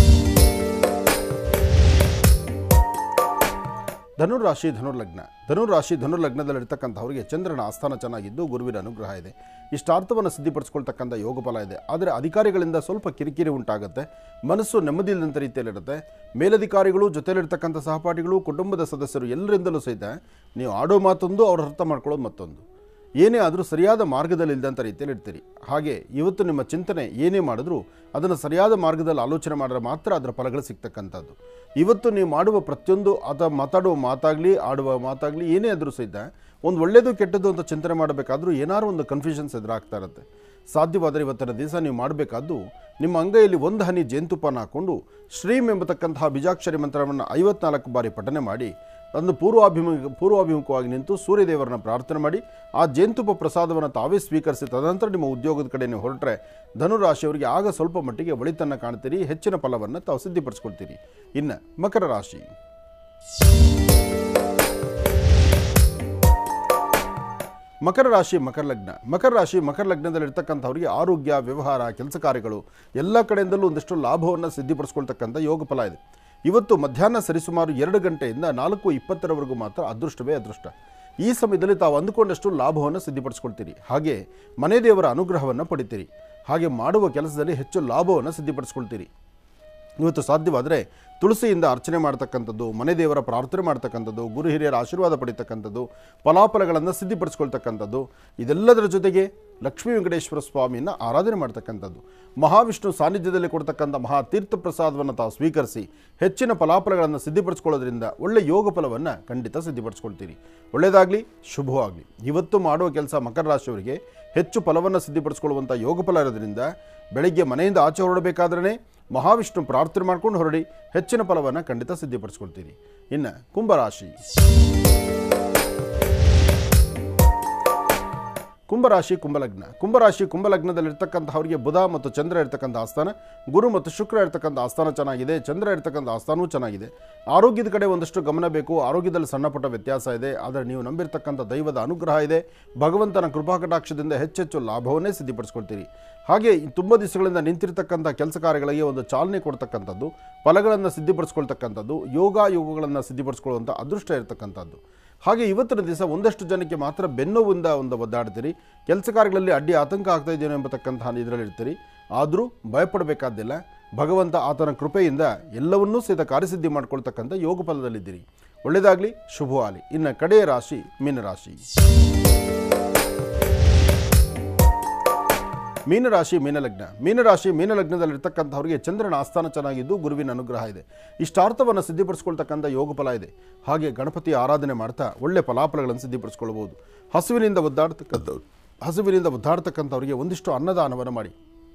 ಧನುರಾಶಿ ಧನುರ್ಲಗ್ನ ಧನುರಾಶಿ ಧನುರ್ಲಗ್ನದಲ್ಲಿರ್ತಕ್ಕಂಥವ್ರಿಗೆ ಚಂದ್ರನ ಆಸ್ಥಾನ ಚೆನ್ನಾಗಿದ್ದು ಗುರುವಿನ ಅನುಗ್ರಹ ಇದೆ ಇಷ್ಟಾರ್ಥವನ್ನು ಸಿದ್ಧಿಪಡಿಸ್ಕೊಳ್ತಕ್ಕಂಥ ಯೋಗ ಫಲ ಇದೆ ಆದರೆ ಅಧಿಕಾರಿಗಳಿಂದ ಸ್ವಲ್ಪ ಕಿರಿಕಿರಿ ಉಂಟಾಗುತ್ತೆ ಮನಸ್ಸು ನೆಮ್ಮದಿ ಇಲ್ಲದಂಥ ರೀತಿಯಲ್ಲಿರುತ್ತೆ ಮೇಲಧಿಕಾರಿಗಳು ಜೊತೆಲಿರ್ತಕ್ಕಂಥ ಸಹಪಾಠಿಗಳು ಕುಟುಂಬದ ಸದಸ್ಯರು ಎಲ್ಲರಿಂದಲೂ ಸಹಿತ ನೀವು ಆಡೋ ಮಾತೊಂದು ಅವ್ರು ಅರ್ಥ ಮಾಡ್ಕೊಳ್ಳೋದು ಮತ್ತೊಂದು ಏನೇ ಆದರೂ ಸರಿಯಾದ ಮಾರ್ಗದಲ್ಲಿ ಇಲ್ಲದಂಥ ರೀತಿಯಲ್ಲಿ ಇರ್ತೀರಿ ಹಾಗೆ ಇವತ್ತು ನಿಮ್ಮ ಚಿಂತನೆ ಏನೇ ಮಾಡಿದ್ರೂ ಅದನ್ನು ಸರಿಯಾದ ಮಾರ್ಗದಲ್ಲಿ ಆಲೋಚನೆ ಮಾಡಿದ್ರೆ ಮಾತ್ರ ಅದರ ಫಲಗಳು ಸಿಗ್ತಕ್ಕಂಥದ್ದು ಇವತ್ತು ನೀವು ಮಾಡುವ ಪ್ರತಿಯೊಂದು ಅಥವಾ ಮಾತಾಡುವ ಮಾತಾಗಲಿ ಆಡುವ ಮಾತಾಗಲಿ ಏನೇ ಆದರೂ ಸಹಿತ ಒಂದು ಒಳ್ಳೆಯದು ಕೆಟ್ಟದ್ದು ಅಂತ ಚಿಂತನೆ ಮಾಡಬೇಕಾದ್ರೂ ಏನಾದ್ರು ಒಂದು ಕನ್ಫ್ಯೂಷನ್ಸ್ ಎದುರಾಗ್ತಾ ಇರುತ್ತೆ ಸಾಧ್ಯವಾದರೆ ಇವತ್ತಿನ ದಿವಸ ನೀವು ಮಾಡಬೇಕಾದ್ದು ನಿಮ್ಮ ಅಂಗೈಯಲ್ಲಿ ಒಂದು ಹನಿ ಜೇನುತುಪ್ಪನ ಹಾಕ್ಕೊಂಡು ಶ್ರೀಮ್ ಎಂಬತಕ್ಕಂತಹ ಬೀಜಾಕ್ಷರಿ ಮಂತ್ರವನ್ನು ಐವತ್ನಾಲ್ಕು ಬಾರಿ ಪಠನೆ ಮಾಡಿ ಅದನ್ನು ಪೂರ್ವಾಭಿಮುಖ ಪೂರ್ವಾಭಿಮುಖವಾಗಿ ನಿಂತು ಸೂರ್ಯದೇವರನ್ನ ಪ್ರಾರ್ಥನೆ ಮಾಡಿ ಆ ಜೇನುತುಪ್ಪ ಪ್ರಸಾದವನ್ನು ತಾವೇ ಸ್ವೀಕರಿಸಿ ತದನಂತರ ನಿಮ್ಮ ಉದ್ಯೋಗದ ಕಡೆ ನೀವು ಹೊರಟ್ರೆ ಧನುರಾಶಿಯವರಿಗೆ ಆಗ ಸ್ವಲ್ಪ ಮಟ್ಟಿಗೆ ಒಳಿತನ್ನು ಕಾಣ್ತೀರಿ ಹೆಚ್ಚಿನ ಫಲವನ್ನು ತಾವು ಸಿದ್ಧಿಪಡಿಸ್ಕೊಳ್ತೀರಿ ಇನ್ನು ಮಕರ ರಾಶಿ ಮಕರ ರಾಶಿ ಮಕರ ಲಗ್ನ ಮಕರ ರಾಶಿ ಮಕರ ಲಗ್ನದಲ್ಲಿರ್ತಕ್ಕಂಥವ್ರಿಗೆ ಆರೋಗ್ಯ ವ್ಯವಹಾರ ಕೆಲಸ ಕಾರ್ಯಗಳು ಎಲ್ಲ ಕಡೆಯಿಂದಲೂ ಒಂದಷ್ಟು ಲಾಭವನ್ನು ಸಿದ್ಧಿಪಡಿಸ್ಕೊಳ್ತಕ್ಕಂಥ ಯೋಗ ಫಲ ಇದೆ ಇವತ್ತು ಮಧ್ಯಾಹ್ನ ಸರಿಸುಮಾರು ಎರಡು ಗಂಟೆಯಿಂದ ನಾಲ್ಕು ಇಪ್ಪತ್ತರವರೆಗೂ ಮಾತ್ರ ಅದೃಷ್ಟವೇ ಅದೃಷ್ಟ ಈ ಸಮಯದಲ್ಲಿ ತಾವು ಅಂದುಕೊಂಡಷ್ಟು ಲಾಭವನ್ನು ಸಿದ್ಧಿಪಡಿಸ್ಕೊಳ್ತೀರಿ ಹಾಗೆ ಮನೆ ದೇವರ ಅನುಗ್ರಹವನ್ನು ಪಡಿತೀರಿ ಹಾಗೆ ಮಾಡುವ ಕೆಲಸದಲ್ಲಿ ಹೆಚ್ಚು ಲಾಭವನ್ನು ಸಿದ್ಧಿಪಡಿಸ್ಕೊಳ್ತೀರಿ ಇವತ್ತು ಸಾಧ್ಯವಾದರೆ ತುಳಸಿಯಿಂದ ಅರ್ಚನೆ ಮಾಡ್ತಕ್ಕಂಥದ್ದು ಮನೆ ದೇವರ ಪ್ರಾರ್ಥನೆ ಮಾಡ್ತಕ್ಕಂಥದ್ದು ಗುರು ಹಿರಿಯರ ಆಶೀರ್ವಾದ ಪಡಿತಕ್ಕಂಥದ್ದು ಫಲಾಫಲಗಳನ್ನು ಸಿದ್ಧಿಪಡಿಸ್ಕೊಳ್ತಕ್ಕಂಥದ್ದು ಇದೆಲ್ಲದರ ಜೊತೆಗೆ ಲಕ್ಷ್ಮೀ ವೆಂಕಟೇಶ್ವರ ಸ್ವಾಮಿಯನ್ನು ಆರಾಧನೆ ಮಾಡ್ತಕ್ಕಂಥದ್ದು ಮಹಾವಿಷ್ಣು ಸಾನ್ನಿಧ್ಯದಲ್ಲಿ ಕೊಡ್ತಕ್ಕಂಥ ಮಹಾ ತೀರ್ಥ ಪ್ರಸಾದವನ್ನು ತಾವು ಸ್ವೀಕರಿಸಿ ಹೆಚ್ಚಿನ ಫಲಾಫಲಗಳನ್ನು ಸಿದ್ಧಿಪಡಿಸ್ಕೊಳ್ಳೋದ್ರಿಂದ ಒಳ್ಳೆ ಯೋಗ ಫಲವನ್ನು ಖಂಡಿತ ಸಿದ್ಧಿಪಡಿಸ್ಕೊಳ್ತೀರಿ ಒಳ್ಳೆಯದಾಗಲಿ ಶುಭವಾಗಲಿ ಇವತ್ತು ಮಾಡುವ ಕೆಲಸ ಮಕರ ರಾಶಿಯವರಿಗೆ ಹೆಚ್ಚು ಫಲವನ್ನು ಸಿದ್ಧಿಪಡಿಸ್ಕೊಳ್ಳುವಂಥ ಯೋಗ ಫಲ ಇರೋದ್ರಿಂದ ಬೆಳಗ್ಗೆ ಮನೆಯಿಂದ ಆಚೆ ಹೊರಡಬೇಕಾದ್ರೆ ಮಹಾವಿಷ್ಣು ಪ್ರಾರ್ಥನೆ ಮಾಡ್ಕೊಂಡು ಹೊರಡಿ ಹೆಚ್ಚಿನ ಫಲವನ್ನು ಖಂಡಿತ ಸಿದ್ಧಿಪಡಿಸ್ಕೊಳ್ತೀರಿ ಇನ್ನು ಕುಂಭರಾಶಿ ಕುಂಭರಾಶಿ ಕುಂಭಲಗ್ನ ಕುಂಭರಾಶಿ ಕುಂಭಲಗ್ನದಲ್ಲಿರ್ತಕ್ಕಂಥವ್ರಿಗೆ ಬುಧ ಮತ್ತು ಚಂದ್ರ ಇರ್ತಕ್ಕಂಥ ಆಸ್ಥಾನ ಗುರು ಮತ್ತು ಶುಕ್ರ ಇರ್ತಕ್ಕಂಥ ಆಸ್ಥಾನ ಚೆನ್ನಾಗಿದೆ ಚಂದ್ರ ಇರ್ತಕ್ಕಂಥ ಆಸ್ಥಾನವೂ ಚೆನ್ನಾಗಿದೆ ಆರೋಗ್ಯದ ಕಡೆ ಒಂದಷ್ಟು ಗಮನ ಬೇಕು ಆರೋಗ್ಯದಲ್ಲಿ ಸಣ್ಣ ಪುಟ್ಟ ವ್ಯತ್ಯಾಸ ಇದೆ ಆದರೆ ನೀವು ನಂಬಿರ್ತಕ್ಕಂಥ ದೈವದ ಅನುಗ್ರಹ ಇದೆ ಭಗವಂತನ ಕೃಪಾಕಟಾಕ್ಷದಿಂದ ಹೆಚ್ಚೆಚ್ಚು ಲಾಭವನ್ನೇ ಸಿದ್ಧಿಪಡಿಸ್ಕೊಳ್ತೀರಿ ಹಾಗೆ ಈ ತುಂಬ ದಿವಸಗಳಿಂದ ನಿಂತಿರ್ತಕ್ಕಂಥ ಕೆಲಸ ಕಾರ್ಯಗಳಿಗೆ ಒಂದು ಚಾಲನೆ ಕೊಡ್ತಕ್ಕಂಥದ್ದು ಫಲಗಳನ್ನು ಸಿದ್ಧಿಪಡಿಸ್ಕೊಳ್ತಕ್ಕಂಥದ್ದು ಯೋಗ ಯೋಗಗಳನ್ನು ಸಿದ್ಧಿಪಡಿಸ್ಕೊಳ್ಳುವಂಥ ಅದೃಷ್ಟ ಇರತಕ್ಕಂಥದ್ದು ಹಾಗೆ ಇವತ್ತಿನ ದಿವಸ ಒಂದಷ್ಟು ಜನಕ್ಕೆ ಮಾತ್ರ ಬೆನ್ನುವಿಂದ ಒಂದು ಒದ್ದಾಡ್ತೀರಿ ಕೆಲಸ ಕಾರ್ಯಗಳಲ್ಲಿ ಅಡ್ಡಿ ಆತಂಕ ಆಗ್ತಾ ಇದೆಯೋ ಎಂಬತಕ್ಕಂತಹ ಇದರಲ್ಲಿರ್ತೀರಿ ಆದರೂ ಭಯಪಡಬೇಕಾದ್ದಿಲ್ಲ ಭಗವಂತ ಆತನ ಕೃಪೆಯಿಂದ ಎಲ್ಲವನ್ನೂ ಸಹಿತ ಕಾರ್ಯಸಿದ್ಧಿ ಮಾಡ್ಕೊಳ್ತಕ್ಕಂಥ ಯೋಗ ಫಲದಲ್ಲಿದ್ದೀರಿ ಒಳ್ಳೆಯದಾಗಲಿ ಶುಭವಾಗಲಿ ಇನ್ನು ಕಡೆಯ ರಾಶಿ ಮೀನರಾಶಿ ಮೀನರಾಶಿ ಮೀನಲಗ್ನ ಮೀನರಾಶಿ ಮೀನಲಗ್ನದಲ್ಲಿರ್ತಕ್ಕಂಥವ್ರಿಗೆ ಚಂದ್ರನ ಆಸ್ಥಾನ ಚೆನ್ನಾಗಿದ್ದು ಗುರುವಿನ ಅನುಗ್ರಹ ಇದೆ ಇಷ್ಟಾರ್ಥವನ್ನು ಸಿದ್ಧಿಪಡಿಸ್ಕೊಳ್ತಕ್ಕಂಥ ಯೋಗ ಫಲ ಇದೆ ಹಾಗೆ ಗಣಪತಿ ಆರಾಧನೆ ಮಾಡ್ತಾ ಒಳ್ಳೆ ಫಲಾಫಲಗಳನ್ನು ಸಿದ್ಧಿಪಡಿಸ್ಕೊಳ್ಬೋದು ಹಸುವಿನಿಂದ ಒದ್ದಾಡ್ತಕ್ಕಂಥವ್ರು ಹಸುವಿನಿಂದ ಒದ್ದಾಡ್ತಕ್ಕಂಥವ್ರಿಗೆ ಒಂದಿಷ್ಟು ಅನ್ನದಾನವನ್ನು ಮಾಡಿ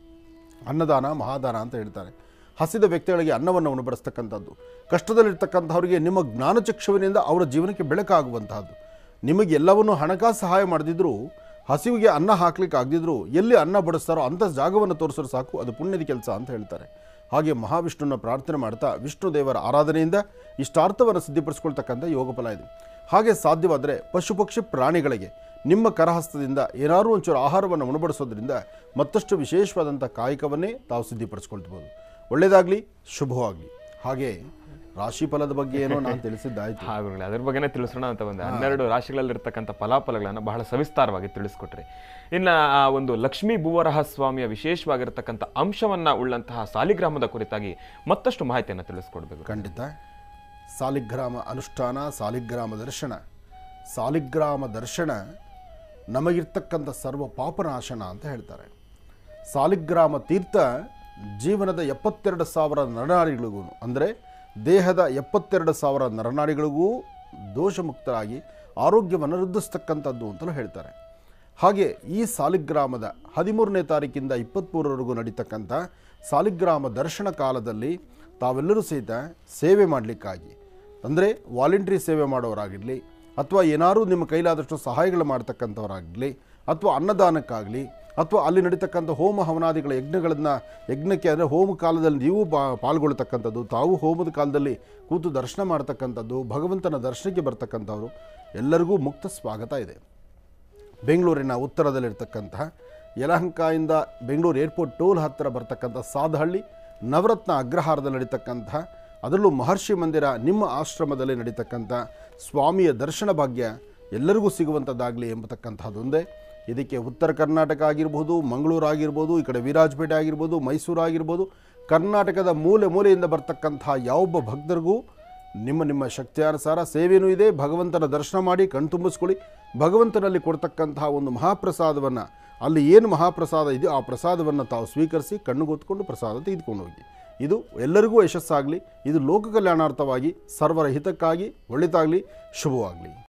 ಅನ್ನದಾನ ಮಹಾದಾನ ಅಂತ ಹೇಳ್ತಾರೆ ಹಸಿದ ವ್ಯಕ್ತಿಗಳಿಗೆ ಅನ್ನವನ್ನು ಉಣಬಡಿಸ್ತಕ್ಕಂಥದ್ದು ಕಷ್ಟದಲ್ಲಿರ್ತಕ್ಕಂಥವ್ರಿಗೆ ನಿಮ್ಮ ಜ್ಞಾನಚಕ್ಷುವಿನಿಂದ ಅವರ ಜೀವನಕ್ಕೆ ಬೆಳಕಾಗುವಂತಹದ್ದು ನಿಮಗೆ ಎಲ್ಲವನ್ನೂ ಹಣಕಾಸು ಸಹಾಯ ಮಾಡದಿದ್ದರೂ ಹಸಿವಿಗೆ ಅನ್ನ ಹಾಕ್ಲಿಕ್ಕೆ ಆಗದಿದ್ರೂ ಎಲ್ಲಿ ಅನ್ನ ಬಡಿಸ್ತಾರೋ ಅಂಥ ಜಾಗವನ್ನು ತೋರಿಸೋರು ಸಾಕು ಅದು ಪುಣ್ಯದ ಕೆಲಸ ಅಂತ ಹೇಳ್ತಾರೆ ಹಾಗೆ ಮಹಾವಿಷ್ಣುನ ಪ್ರಾರ್ಥನೆ ಮಾಡ್ತಾ ವಿಷ್ಣು ದೇವರ ಆರಾಧನೆಯಿಂದ ಇಷ್ಟಾರ್ಥವನ್ನು ಸಿದ್ಧಿಪಡಿಸ್ಕೊಳ್ತಕ್ಕಂಥ ಯೋಗ ಫಲ ಇದೆ ಹಾಗೆ ಸಾಧ್ಯವಾದರೆ ಪಶು ಪಕ್ಷಿ ಪ್ರಾಣಿಗಳಿಗೆ ನಿಮ್ಮ ಕರಹಸ್ತದಿಂದ ಏನಾದರೂ ಒಂಚೂರು ಆಹಾರವನ್ನು ಉಣಬಡಿಸೋದ್ರಿಂದ ಮತ್ತಷ್ಟು ವಿಶೇಷವಾದಂಥ ಕಾಯಕವನ್ನೇ ತಾವು ಸಿದ್ಧಿಪಡಿಸ್ಕೊಳ್ಬೋದು ಒಳ್ಳೆಯದಾಗಲಿ ಶುಭವಾಗಲಿ ಹಾಗೆ ರಾಶಿ ಫಲದ ಬಗ್ಗೆ ಏನೋ ನಾನು ತಿಳಿಸಿದ್ದಾಯ್ತು ಹಾಗೂ ಅದ್ರ ಬಗ್ಗೆನೇ ತಿಳಿಸೋಣ ಅಂತ ಬಂದೆ ಹನ್ನೆರಡು ರಾಶಿಗಳಲ್ಲಿರ್ತಕ್ಕಂಥ ಫಲಾಫಲಗಳನ್ನು ಬಹಳ ಸವಿಸ್ತಾರವಾಗಿ ತಿಳಿಸ್ಕೊಟ್ರಿ ಇನ್ನು ಆ ಒಂದು ಲಕ್ಷ್ಮೀ ಭೂವರಹ ಸ್ವಾಮಿಯ ವಿಶೇಷವಾಗಿರ್ತಕ್ಕಂಥ ಅಂಶವನ್ನ ಉಳ್ಳಂತಹ ಸಾಲಿಗ್ರಾಮದ ಕುರಿತಾಗಿ ಮತ್ತಷ್ಟು ಮಾಹಿತಿಯನ್ನು ತಿಳಿಸ್ಕೊಡ್ಬೇಕು ಖಂಡಿತ ಸಾಲಿಗ್ರಾಮ ಅನುಷ್ಠಾನ ಸಾಲಿಗ್ರಾಮ ದರ್ಶನ ಸಾಲಿಗ್ರಾಮ ದರ್ಶನ ನಮಗಿರ್ತಕ್ಕಂಥ ಸರ್ವ ಪಾಪನಾಶನ ಅಂತ ಹೇಳ್ತಾರೆ ಸಾಲಿಗ್ರಾಮ ತೀರ್ಥ ಜೀವನದ ಎಪ್ಪತ್ತೆರಡು ಸಾವಿರ ನರನಾಡಿಗಳಿಗೂ ಅಂದರೆ ದೇಹದ ಎಪ್ಪತ್ತೆರಡು ಸಾವಿರ ನರನಾಡಿಗಳಿಗೂ ದೋಷಮುಕ್ತರಾಗಿ ಆರೋಗ್ಯವನ್ನು ವೃದ್ಧಿಸ್ತಕ್ಕಂಥದ್ದು ಅಂತಲೂ ಹೇಳ್ತಾರೆ ಹಾಗೆ ಈ ಸಾಲಿಗ್ರಾಮದ ಹದಿಮೂರನೇ ತಾರೀಕಿಂದ ಇಪ್ಪತ್ತ್ಮೂರವರೆಗೂ ನಡೀತಕ್ಕಂಥ ಸಾಲಿಗ್ರಾಮ ದರ್ಶನ ಕಾಲದಲ್ಲಿ ತಾವೆಲ್ಲರೂ ಸಹಿತ ಸೇವೆ ಮಾಡಲಿಕ್ಕಾಗಿ ಅಂದರೆ ವಾಲಂಟ್ರಿ ಸೇವೆ ಮಾಡೋರಾಗಿರಲಿ ಅಥವಾ ಏನಾದರೂ ನಿಮ್ಮ ಕೈಲಾದಷ್ಟು ಸಹಾಯಗಳು ಮಾಡ್ತಕ್ಕಂಥವರಾಗಲಿ ಅಥವಾ ಅನ್ನದಾನಕ್ಕಾಗಲಿ ಅಥವಾ ಅಲ್ಲಿ ನಡೀತಕ್ಕಂಥ ಹೋಮ ಹವನಾದಿಗಳ ಯಜ್ಞಗಳನ್ನು ಯಜ್ಞಕ್ಕೆ ಅಂದರೆ ಹೋಮ ಕಾಲದಲ್ಲಿ ನೀವು ಪಾ ಪಾಲ್ಗೊಳ್ತಕ್ಕಂಥದ್ದು ತಾವು ಹೋಮದ ಕಾಲದಲ್ಲಿ ಕೂತು ದರ್ಶನ ಮಾಡ್ತಕ್ಕಂಥದ್ದು ಭಗವಂತನ ದರ್ಶನಕ್ಕೆ ಬರ್ತಕ್ಕಂಥವ್ರು ಎಲ್ಲರಿಗೂ ಮುಕ್ತ ಸ್ವಾಗತ ಇದೆ ಬೆಂಗಳೂರಿನ ಉತ್ತರದಲ್ಲಿರ್ತಕ್ಕಂತಹ ಯಲಹಂಕದಿಂದ ಬೆಂಗಳೂರು ಏರ್ಪೋರ್ಟ್ ಟೋಲ್ ಹತ್ತಿರ ಬರ್ತಕ್ಕಂಥ ಸಾದಹಳ್ಳಿ ನವರತ್ನ ಅಗ್ರಹಾರದಲ್ಲಿ ನಡೀತಕ್ಕಂತಹ ಅದರಲ್ಲೂ ಮಹರ್ಷಿ ಮಂದಿರ ನಿಮ್ಮ ಆಶ್ರಮದಲ್ಲಿ ನಡೀತಕ್ಕಂಥ ಸ್ವಾಮಿಯ ದರ್ಶನ ಭಾಗ್ಯ ಎಲ್ಲರಿಗೂ ಸಿಗುವಂಥದ್ದಾಗಲಿ ಎಂಬತಕ್ಕಂಥದ್ದೊಂದೇ ಇದಕ್ಕೆ ಉತ್ತರ ಕರ್ನಾಟಕ ಆಗಿರ್ಬೋದು ಮಂಗಳೂರು ಆಗಿರ್ಬೋದು ಈ ಕಡೆ ವಿರಾಜಪೇಟೆ ಆಗಿರ್ಬೋದು ಮೈಸೂರು ಆಗಿರ್ಬೋದು ಕರ್ನಾಟಕದ ಮೂಲೆ ಮೂಲೆಯಿಂದ ಬರ್ತಕ್ಕಂತಹ ಯಾವೊಬ್ಬ ಭಕ್ತರಿಗೂ ನಿಮ್ಮ ನಿಮ್ಮ ಶಕ್ತಿಯಾನುಸಾರ ಸೇವೆಯೂ ಇದೆ ಭಗವಂತನ ದರ್ಶನ ಮಾಡಿ ಕಣ್ತುಂಬಿಸ್ಕೊಳ್ಳಿ ಭಗವಂತನಲ್ಲಿ ಕೊಡ್ತಕ್ಕಂತಹ ಒಂದು ಮಹಾಪ್ರಸಾದವನ್ನು ಅಲ್ಲಿ ಏನು ಮಹಾಪ್ರಸಾದ ಇದೆಯೋ ಆ ಪ್ರಸಾದವನ್ನು ತಾವು ಸ್ವೀಕರಿಸಿ ಕಣ್ಣುಗೊತ್ಕೊಂಡು ಪ್ರಸಾದ ತೆಗೆದುಕೊಂಡು ಹೋಗಿ ಇದು ಎಲ್ಲರಿಗೂ ಯಶಸ್ಸಾಗಲಿ ಇದು ಲೋಕ ಕಲ್ಯಾಣಾರ್ಥವಾಗಿ ಸರ್ವರ ಹಿತಕ್ಕಾಗಿ ಒಳಿತಾಗಲಿ ಶುಭವಾಗಲಿ